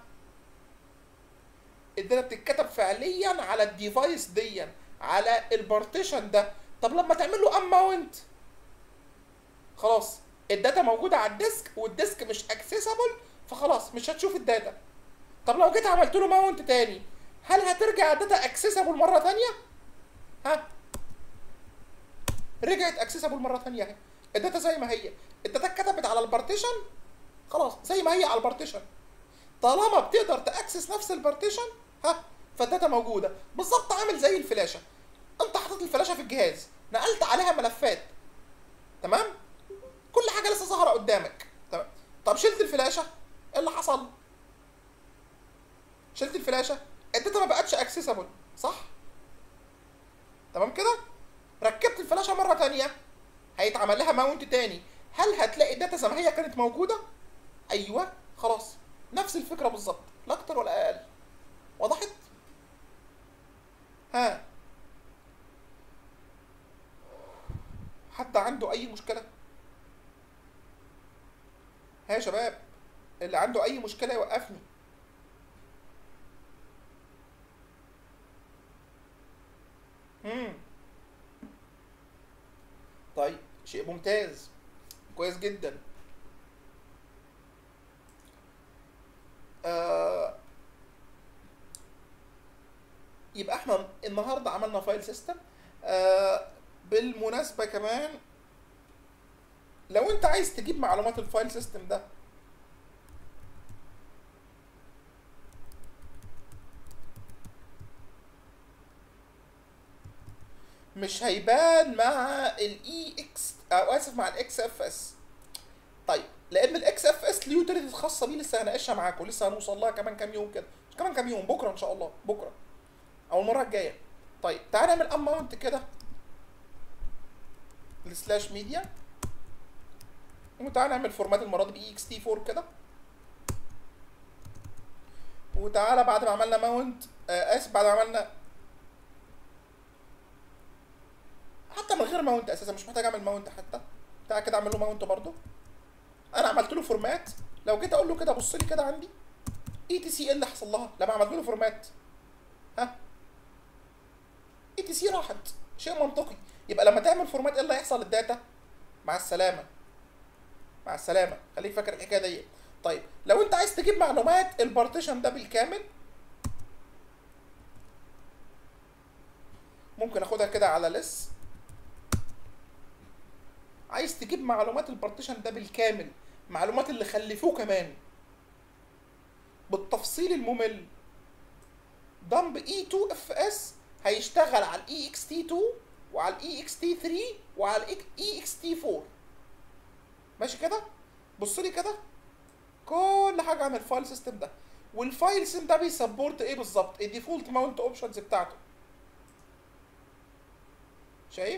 الداتا بتتكتب فعليا على الديفايس دي على البارتيشن ده طب لما تعمل له ام ماونت خلاص الداتا موجوده على الديسك والديسك مش اكسسبل فخلاص مش هتشوف الداتا طب لو جيت عملت له ماونت تاني هل هترجع الداتا اكسسبل مره تانية ها رجعت اكسسبل مره تانية اهي الداتا زي ما هي الداتا اتكتبت على البارتيشن خلاص زي ما هي على البارتيشن طالما بتقدر تاكسس نفس البارتيشن ها فالداتا موجوده بالظبط عامل زي الفلاشه انت حطيت الفلاشه في الجهاز نقلت عليها ملفات تمام كل حاجه لسه ظاهره قدامك تمام طب شلت الفلاشه ايه اللي حصل شلت الفلاشه الداتا ما بقتش اكسسبل صح تمام كده ركبت الفلاشه مره تانية هيتعمل لها ماونت تاني هل هتلاقي الداتا زي ما هي كانت موجوده ايوه خلاص نفس الفكره بالظبط لا اكتر ولا اقل وضحت ها حد عنده اي مشكله ها يا شباب اللي عنده اي مشكله يوقفني امم طيب شيء ممتاز كويس جدا آه يبقى احنا النهارده عملنا فايل سيستم آه بالمناسبه كمان لو انت عايز تجيب معلومات الفايل سيستم ده مش هيبان مع الاي اكس او اسف مع الاكس اف اس طيب لان الاكس اف اس ليه يوتيليتي خاصه بيه لسه هناقشها معاكم لسه هنوصل لها كمان كام يوم كده مش كمان كام يوم بكره ان شاء الله بكره او المره الجايه طيب تعالى نعمل ام ماونت كده السلاش ميديا وتعالى نعمل فورمات المره دي باي اكس تي 4 كده وتعالى بعد ما عملنا ماونت آه اسف بعد ما عملنا حتى من غير ماونت اساسا مش محتاج اعمل ماونت حتى تعالى كده اعمل له ماونت برضه انا عملت له فورمات لو جيت اقول له كده بص لي كده عندي اي تي سي ايه اللي حصل لها لما عملت له فورمات ها اي تي سي راحت شيء منطقي يبقى لما تعمل فورمات ايه اللي هيحصل للداتا مع السلامه مع السلامه خليك فاكر الحكايه دي طيب لو انت عايز تجيب معلومات البارتيشن ده بالكامل ممكن اخدها كده على لس عايز تجيب معلومات البارتيشن ده بالكامل معلومات اللي خلفوه كمان بالتفصيل الممل دمب اي 2 اف اس هيشتغل على الاي اكس تي 2 وعلى الاي اكس تي 3 وعلى الاي اكس تي 4 ماشي كده بص لي كده كل حاجه عن الفايل سيستم ده والفايل سيستم ده بيسبورت ايه بالظبط الديفولت ماونت اوبشنز بتاعته شايف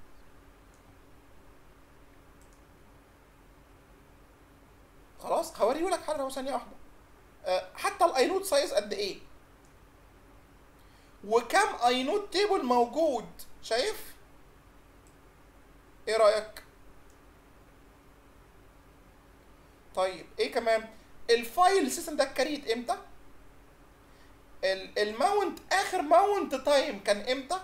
خلاص هوريه لك حالا اهو ثانيه واحده أه حتى الاينود سايز قد ايه وكم اينود تيبل موجود شايف ايه رايك طيب ايه كمان الفايل سيستم ده اتكريت امتى الماونت اخر ماونت تايم كان امتى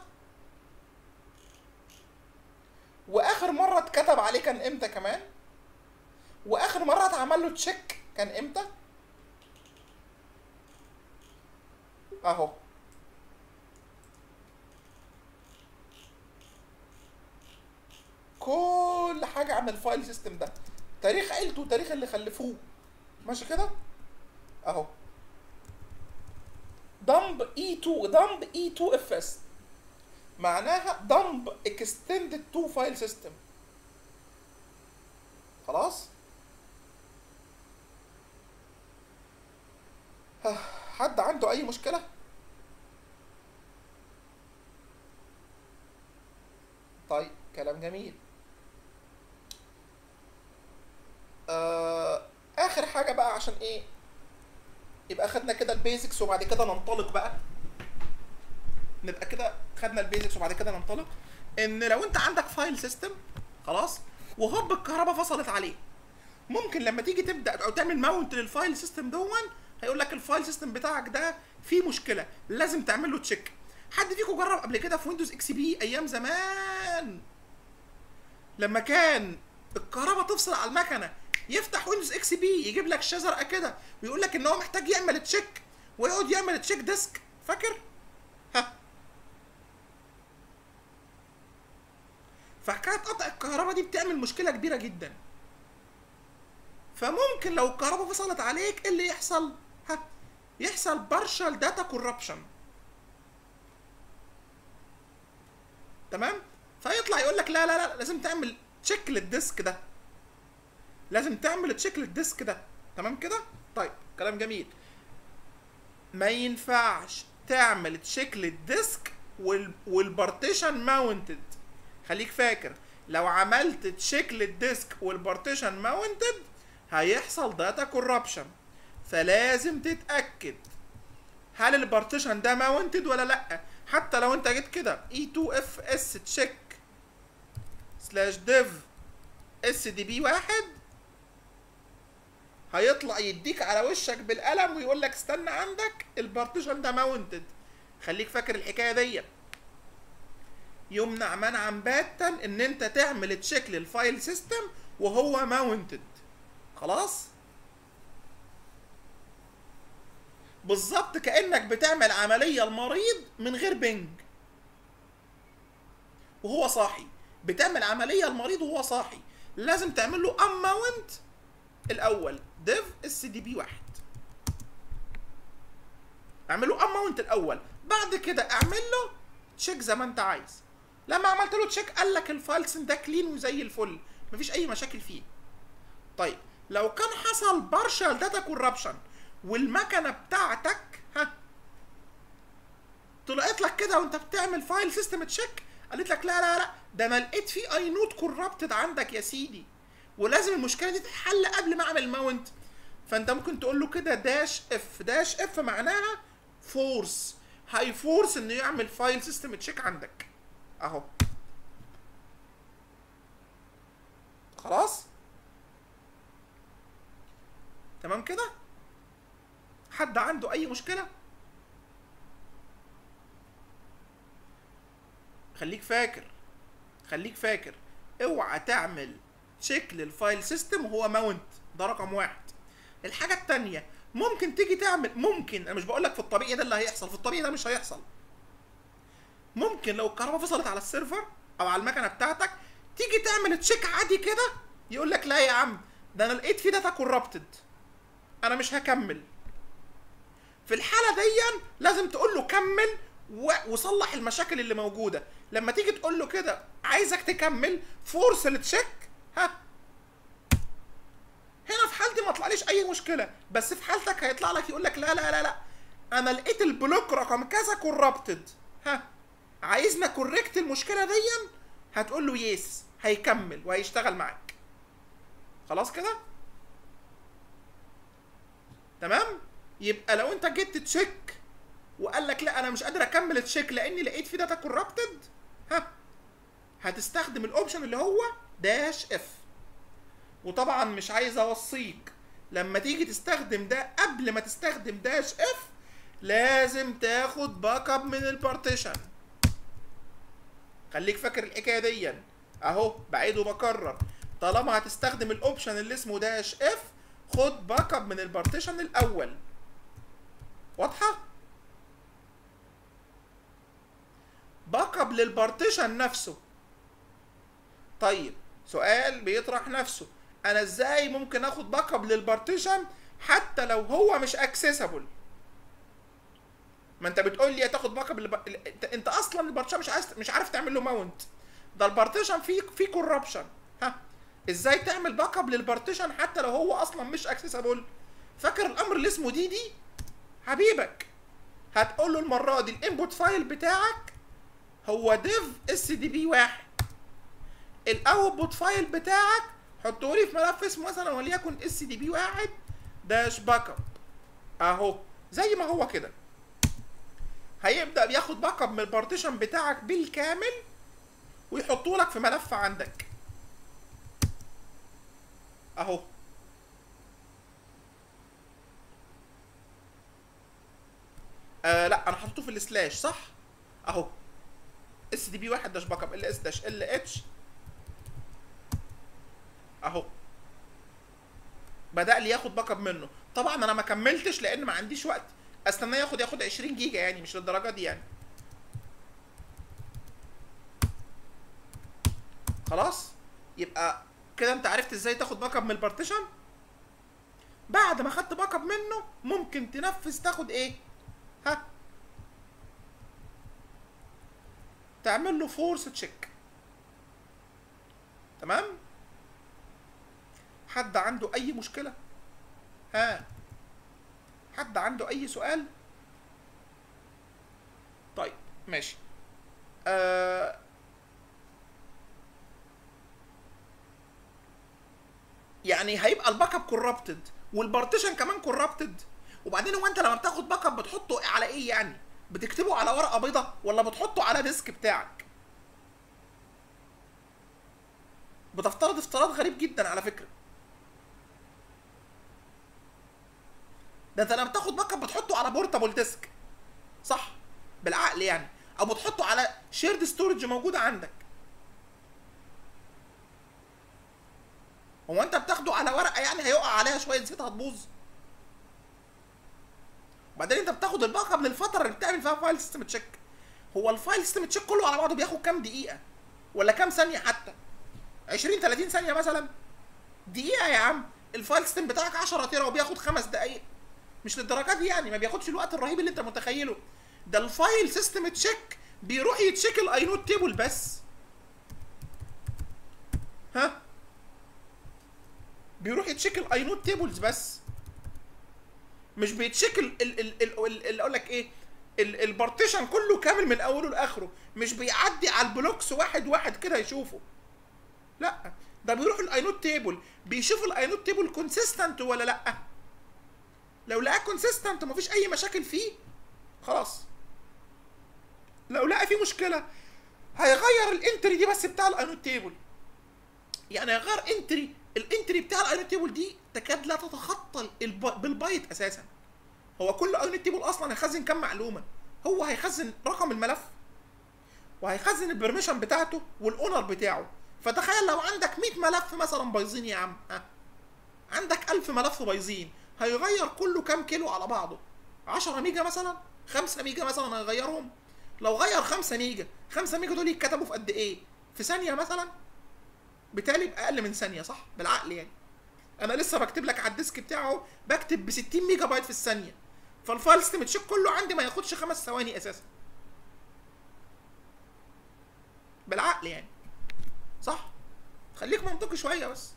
واخر مره اتكتب عليه كان امتى كمان واخر مره اتعمل له تشيك كان امتى اهو كل حاجه عن الفايل سيستم ده تاريخ عيلته وتاريخ اللي خلفوه ماشي كده اهو دمب اي 2 دمب اي 2 اف اس معناها دمب اكستندد تو فايل سيستم خلاص حد عنده اي مشكله طيب كلام جميل آه اخر حاجه بقى عشان ايه يبقى خدنا كده البيزكس وبعد كده ننطلق بقى نبقى كده خدنا البيزكس وبعد كده ننطلق ان لو انت عندك فايل سيستم خلاص وهوب الكهرباء فصلت عليه ممكن لما تيجي تبدا او تعمل ماونت للفايل سيستم دون هيقول لك الفايل سيستم بتاعك ده فيه مشكله لازم تعمل له تشيك حد فيكم جرب قبل كده في ويندوز اكس بي ايام زمان لما كان الكهرباء تفصل على المكنه يفتح ويندوز اكس بي يجيب لك شاشه زرقاء كده ويقول لك ان هو محتاج يعمل تشيك ويقعد يعمل تشيك ديسك فاكر ها فحكايه قطع الكهرباء دي بتعمل مشكله كبيره جدا فممكن لو الكهرباء فصلت عليك ايه اللي يحصل ها يحصل بارشال داتا كوربشن تمام فيطلع يقول لك لا لا لا لازم تعمل تشيك للديسك ده لازم تعمل تشيك للديسك ده تمام كده طيب كلام جميل ما ينفعش تعمل تشيك للديسك وال... والبارتيشن ماونتد خليك فاكر لو عملت تشيك للديسك والبارتيشن ماونتد هيحصل داتا كوربشن فلازم تتاكد هل البارتيشن ده ماونتد ولا لا حتى لو انت جيت كده اي 2 اف اس تشيك سلاش ديف اس دي بي واحد هيطلع يديك على وشك بالقلم ويقول لك استنى عندك البارتيشن ده ماونتد خليك فاكر الحكايه دي يمنع منعا باتا ان انت تعمل تشيك للفايل سيستم وهو ماونتد خلاص بالظبط كانك بتعمل عمليه المريض من غير بنج وهو صاحي بتعمل عمليه المريض وهو صاحي لازم تعمل له اماونت الاول ديف اس دي بي واحد اعمل له اماونت الاول بعد كده اعمل له تشيك زي ما انت عايز لما عملت له تشيك قال لك الفايلز ده كلين وزي الفل مفيش اي مشاكل فيه طيب لو كان حصل بارشال داتا كوربشن والمكنه بتاعتك ها طلعت لك كده وانت بتعمل فايل سيستم تشيك قالت لك لا لا لا ده انا لقيت في اي نوت كوربتد عندك يا سيدي ولازم المشكله دي تتحل قبل ما اعمل ماونت فانت ممكن تقول له كده داش اف داش اف معناها فورس هاي فورس انه يعمل فايل سيستم تشيك عندك اهو خلاص تمام كده حد عنده اي مشكله خليك فاكر خليك فاكر اوعى تعمل تشيك للفايل سيستم وهو ماونت ده رقم واحد الحاجة التانية ممكن تيجي تعمل ممكن انا مش بقول لك في الطبيعي ده اللي هيحصل في الطبيعي ده مش هيحصل ممكن لو الكهرباء فصلت على السيرفر او على المكنه بتاعتك تيجي تعمل تشيك عادي كده يقول لك لا يا عم ده انا لقيت في داتا كوربتد انا مش هكمل في الحاله دي لازم تقول له كمل و- وصلح المشاكل اللي موجوده لما تيجي تقول له كده عايزك تكمل فورس التشيك ها هنا في حالتي ما طلعليش اي مشكله بس في حالتك هيطلع لك يقول لك لا لا لا لا انا لقيت البلوك رقم كذا كوربتد ها عايزنا كوريكت المشكله دي هتقول له يس هيكمل وهيشتغل معاك خلاص كده تمام يبقى لو انت جيت تشيك وقال لك لا انا مش قادر اكمل تشيك لاني لقيت في داتا كوربتد ها هتستخدم الاوبشن اللي هو داش اف وطبعا مش عايز اوصيك لما تيجي تستخدم ده قبل ما تستخدم داش اف لازم تاخد باك اب من البارتيشن خليك فاكر الحكايه دي اهو بعيد وبكرر طالما هتستخدم الاوبشن اللي اسمه داش اف خد باك اب من البارتيشن الاول واضحه باك اب للبارتيشن نفسه طيب سؤال بيطرح نفسه انا ازاي ممكن اخد باك اب للبارتيشن حتى لو هو مش اكسسبل ما انت بتقول لي تاخد باك اب للب... انت انت اصلا البارتيشن مش عايز مش عارف تعمل له ماونت ده البارتيشن فيه فيه كوربشن ها ازاي تعمل باك اب للبارتيشن حتى لو هو اصلا مش اكسسبل فاكر الامر اللي اسمه دي دي حبيبك هتقول له المره دي الانبوت فايل بتاعك هو ديف اس دي بي واحد الاوتبوت فايل بتاعك حطه لي في ملف اسمه مثلا وليكن اس دي بي واحد داش باك اب اهو زي ما هو كده هيبدا بياخد باك اب من البارتيشن بتاعك بالكامل ويحطه لك في ملف عندك اهو آه لا انا حطيته في السلاش صح اهو اس دي بي واحد داش باك اب ال اس داش ال اتش اهو بدا لي ياخد باك اب منه طبعا انا ما كملتش لان ما عنديش وقت استناه ياخد ياخد 20 جيجا يعني مش للدرجه دي يعني خلاص يبقى كده انت عرفت ازاي تاخد باك اب من البارتيشن بعد ما خدت باك اب منه ممكن تنفذ تاخد ايه ها تعمل له فورس تشيك تمام حد عنده اي مشكله ها حد عنده اي سؤال طيب ماشي آه يعني هيبقى الباك اب كوربتد والبارتيشن كمان كوربتد وبعدين هو انت لما بتاخد باك اب بتحطه على ايه يعني بتكتبه على ورقه بيضاء ولا بتحطه على ديسك بتاعك بتفترض افتراض غريب جدا على فكره ده انت لما بتاخد باك اب بتحطه على بورتابل ديسك صح بالعقل يعني او بتحطه على شيرد ستورج موجوده عندك هو انت بتاخده على ورقه يعني هيقع عليها شويه زيت هتبوظ وبعدين انت بتاخد الباك اب للفتره اللي بتعمل فيها فايل سيستم تشيك هو الفايل سيستم تشيك كله على بعضه بياخد كام دقيقه ولا كام ثانيه حتى 20 30 ثانيه مثلا دقيقه يا عم الفايل سيستم بتاعك 10 تيرا وبياخد خمس دقائق مش للدرجه دي يعني ما بياخدش الوقت الرهيب اللي انت متخيله ده الفايل سيستم تشيك بيروح يتشيك الاينوت تيبل بس ها بيروح يتشيك الاينوت تيبلز بس مش بيتشيك ال ال ال ال ال- اللي اقول لك ايه ال- البارتيشن كله كامل من اوله لاخره مش بيعدي على البلوكس واحد واحد كده يشوفه لا ده بيروح الاينوت تيبل بيشوف الاينوت تيبل كونسيستنت ولا لا لو لقاه كونسيستنت مفيش اي مشاكل فيه خلاص لو لقى فيه مشكله هيغير الانتري دي بس بتاع الاينوت تيبل يعني هيغير انتري الانتري بتاع الاينوت تيبل دي تكاد لا تتخطى الب... بالبايت اساسا هو كل اينوت تيبل اصلا هيخزن كام معلومه هو هيخزن رقم الملف وهيخزن البرميشن بتاعته والاونر بتاعه فتخيل لو عندك 100 ملف مثلا بايظين يا عم ها عندك 1000 ملف بايظين هيغير كله كام كيلو على بعضه 10 ميجا مثلا 5 ميجا مثلا هيغيرهم لو غير 5 ميجا 5 ميجا دول يتكتبوا في قد ايه في ثانيه مثلا بالتالي باقل من ثانيه صح بالعقل يعني انا لسه بكتب لك على الديسك بتاعه بكتب ب 60 ميجا بايت في الثانيه فالفايل سيستم تشيك كله عندي ما ياخدش خمس ثواني اساسا بالعقل يعني صح خليك منطقي شويه بس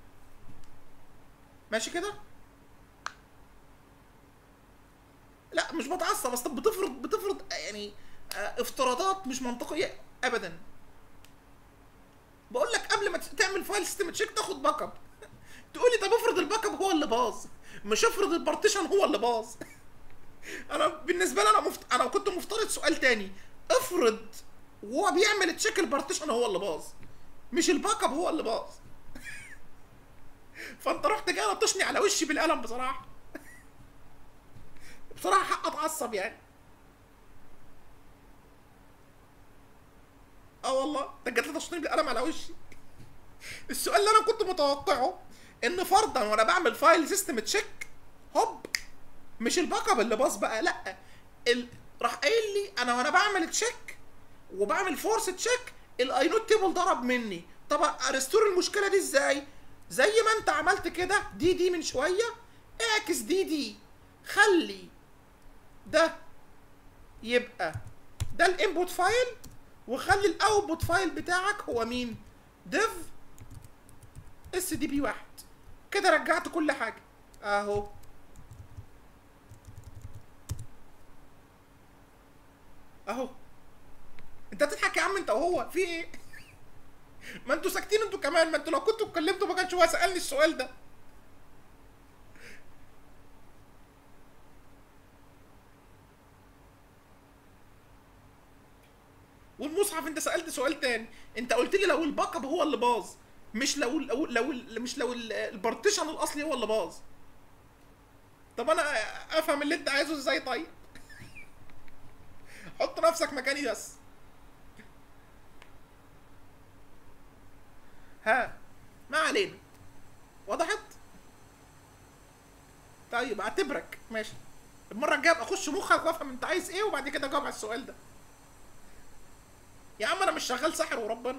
ماشي كده لا مش بتعصب بس طب بتفرض بتفرض يعني آه، افتراضات مش منطقيه ابدا بقول لك قبل ما تعمل فايل سيستم تشيك تاخد باك اب تقول لي طب افرض الباك اب هو اللي باظ مش افرض البارتيشن هو اللي باظ انا بالنسبه لي انا مفت... انا كنت مفترض سؤال تاني افرض وهو بيعمل تشيك البارتيشن هو اللي باظ مش الباك اب هو اللي باظ فانت رحت جاي لطشني على وشي بالقلم بصراحه بصراحه حق اتعصب يعني اه والله ده جات لي تشطيب بالقلم على وشي السؤال اللي انا كنت متوقعه ان فرضا وانا بعمل فايل سيستم تشيك هوب مش الباك اب اللي باظ بقى لا ال... راح قايل لي انا وانا بعمل تشيك وبعمل فورس تشيك الاينوت تيبل ضرب مني طب ارستور المشكله دي ازاي زي ما انت عملت كده دي دي من شويه اعكس دي دي خلي ده يبقى ده الانبوت فايل وخلي الاوتبوت فايل بتاعك هو مين ديف اس دي بي واحد كده رجعت كل حاجه اهو اهو انت بتضحك يا عم انت وهو في ايه ما انتوا ساكتين انتوا كمان ما انتوا لو كنتوا اتكلمتوا ما كانش هو سالني السؤال ده والمصحف انت سالت سؤال تاني انت قلت لي لو الباك اب هو اللي باظ مش لو لو, لو مش لو ال- البارتيشن الاصلي هو اللي باظ طب انا افهم اللي انت عايزه ازاي طيب حط نفسك مكاني بس ها ما علينا وضحت طيب اعتبرك ماشي المره الجايه ابقى اخش مخك وافهم انت عايز ايه وبعد كده اجاوب على السؤال ده يا عم انا مش شغال ساحر وربنا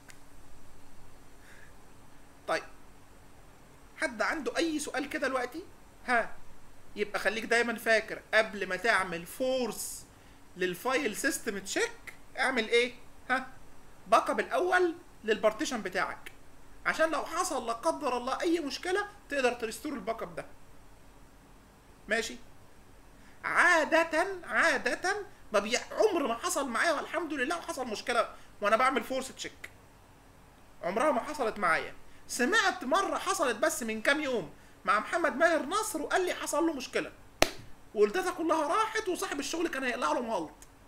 طيب حد عنده اي سؤال كده دلوقتي ها يبقى خليك دايما فاكر قبل ما تعمل فورس للفايل سيستم تشيك اعمل ايه ها باك اب الاول للبارتيشن بتاعك عشان لو حصل لا قدر الله اي مشكله تقدر تريستور الباك اب ده ماشي عادة عادة ما بي... عمر ما حصل معايا والحمد لله وحصل مشكلة وانا بعمل فورس تشيك عمرها ما حصلت معايا سمعت مرة حصلت بس من كام يوم مع محمد ماهر نصر وقال لي حصل له مشكلة والداتا كلها راحت وصاحب الشغل كان هيقلع له مغلط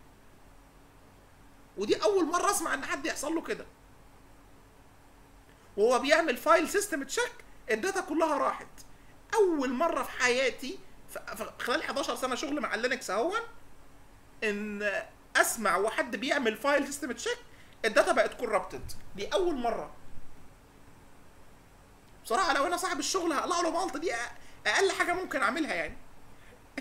ودي اول مرة اسمع ان حد يحصل له كده وهو بيعمل فايل سيستم تشيك الداتا كلها راحت اول مرة في حياتي ف- ف- خلال 11 سنة شغل مع اللينكس اهون ان اسمع وحد بيعمل فايل سيستم تشيك الداتا بقت كوربتد دي اول مره بصراحه لو انا صاحب الشغل هقلع له مالطه دي أ- اقل حاجه ممكن اعملها يعني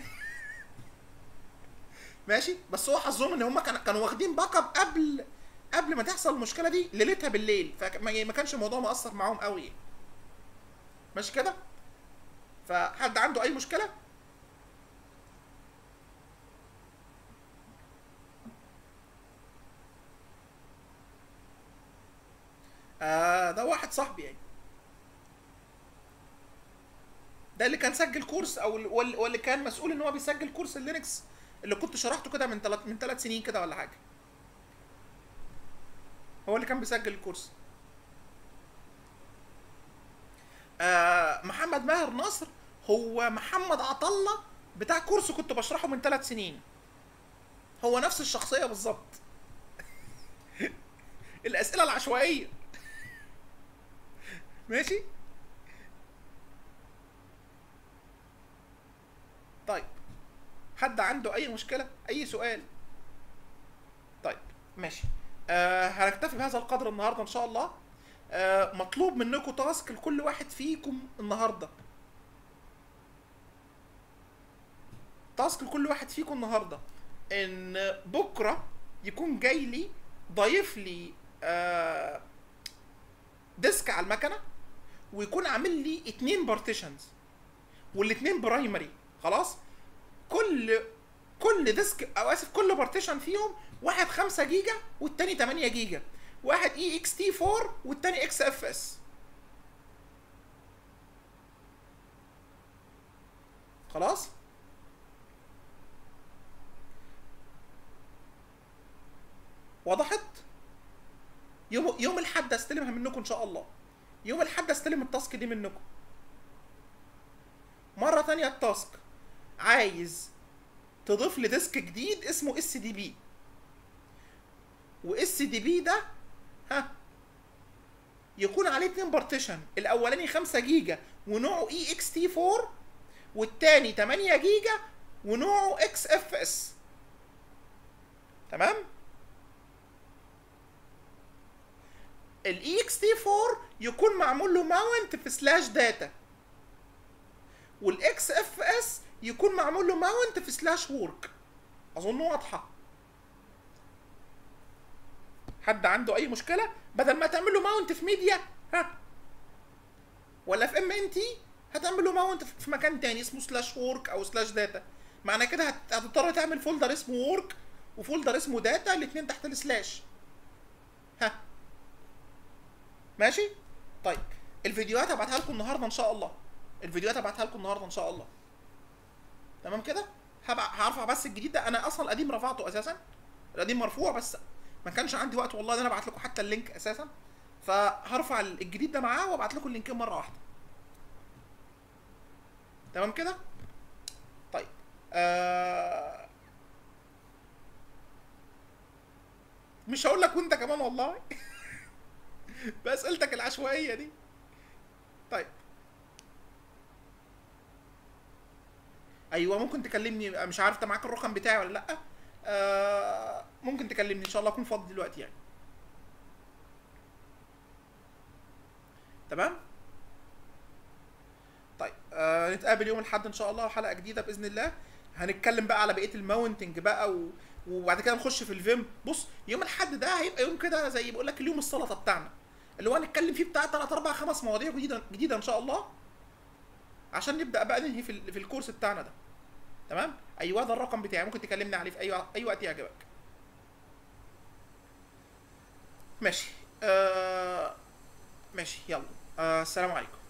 ماشي بس هو حظهم ان هم كانوا كانوا واخدين باك اب قبل قبل ما تحصل المشكله دي ليلتها بالليل فما ما كانش الموضوع مؤثر معاهم قوي ماشي كده فحد عنده اي مشكله آه ده واحد صاحبي يعني ده اللي كان سجل كورس او ال- وال- واللي كان مسؤول ان هو بيسجل كورس اللينكس اللي كنت شرحته كده من ثلاث من ثلاث سنين كده ولا حاجه هو اللي كان بيسجل الكورس آه محمد ماهر نصر هو محمد عطله بتاع كورس كنت بشرحه من ثلاث سنين هو نفس الشخصيه بالظبط الاسئله العشوائيه ماشي طيب حد عنده اي مشكله اي سؤال طيب ماشي آه هنكتفي بهذا القدر النهارده ان شاء الله آه مطلوب منكم تاسك لكل واحد فيكم النهارده تاسك لكل واحد فيكم النهارده ان بكره يكون جاي لي ضايف لي آه ديسك على المكنه ويكون عامل لي اتنين بارتيشنز والاتنين برايمري خلاص كل كل ديسك او اسف كل بارتيشن فيهم واحد 5 جيجا والتاني 8 جيجا واحد اي اكس تي 4 والتاني اكس اف اس خلاص وضحت يوم يوم الاحد استلمها منكم ان شاء الله يوم الاحد استلم التاسك دي منكم مره تانية التاسك عايز تضيف لي ديسك جديد اسمه اس دي بي واس دي بي ده ها يكون عليه اتنين بارتيشن الاولاني 5 جيجا ونوعه اي اكس تي 4 والتاني 8 جيجا ونوعه اكس اف اس تمام الاي اكس تي 4 يكون معمول له ماونت في سلاش داتا والاكس اف اس يكون معمول له ماونت في سلاش وورك اظن واضحه حد عنده اي مشكله بدل ما تعمل له ماونت في ميديا ها ولا في ام ان تي هتعمل له ماونت في مكان تاني اسمه سلاش وورك او سلاش داتا معنى كده هت- هتضطر تعمل فولدر اسمه وورك وفولدر اسمه داتا الاثنين تحت السلاش ها ماشي طيب الفيديوهات هبعتها لكم النهارده ان شاء الله الفيديوهات هبعتها لكم النهارده ان شاء الله تمام كده هبع... هرفع بس الجديد ده انا اصلا القديم رفعته اساسا القديم مرفوع بس ما كانش عندي وقت والله ان انا ابعت لكم حتى اللينك اساسا فهرفع الجديد ده معاه وابعت لكم اللينكين مره واحده تمام كده طيب آه... مش هقول لك وانت كمان والله باسئلتك العشوائيه دي طيب ايوه ممكن تكلمني مش عارف انت معاك الرقم بتاعي ولا لا آه ممكن تكلمني ان شاء الله اكون فاضي دلوقتي يعني تمام طيب آه نتقابل يوم الاحد ان شاء الله حلقه جديده باذن الله هنتكلم بقى على بقيه الماونتنج بقى و... وبعد كده نخش في الفيم بص يوم الاحد ده هيبقى يوم كده زي بقول لك اليوم السلطه بتاعنا اللي هو هنتكلم فيه بتاع 3 4 5 مواضيع جديده جديده ان شاء الله عشان نبدا بقى ننهي في, ال... في الكورس بتاعنا ده تمام ايوه ده الرقم بتاعي ممكن تكلمني عليه في اي وق- اي وقت يعجبك ماشي آه... ماشي يلا آه السلام عليكم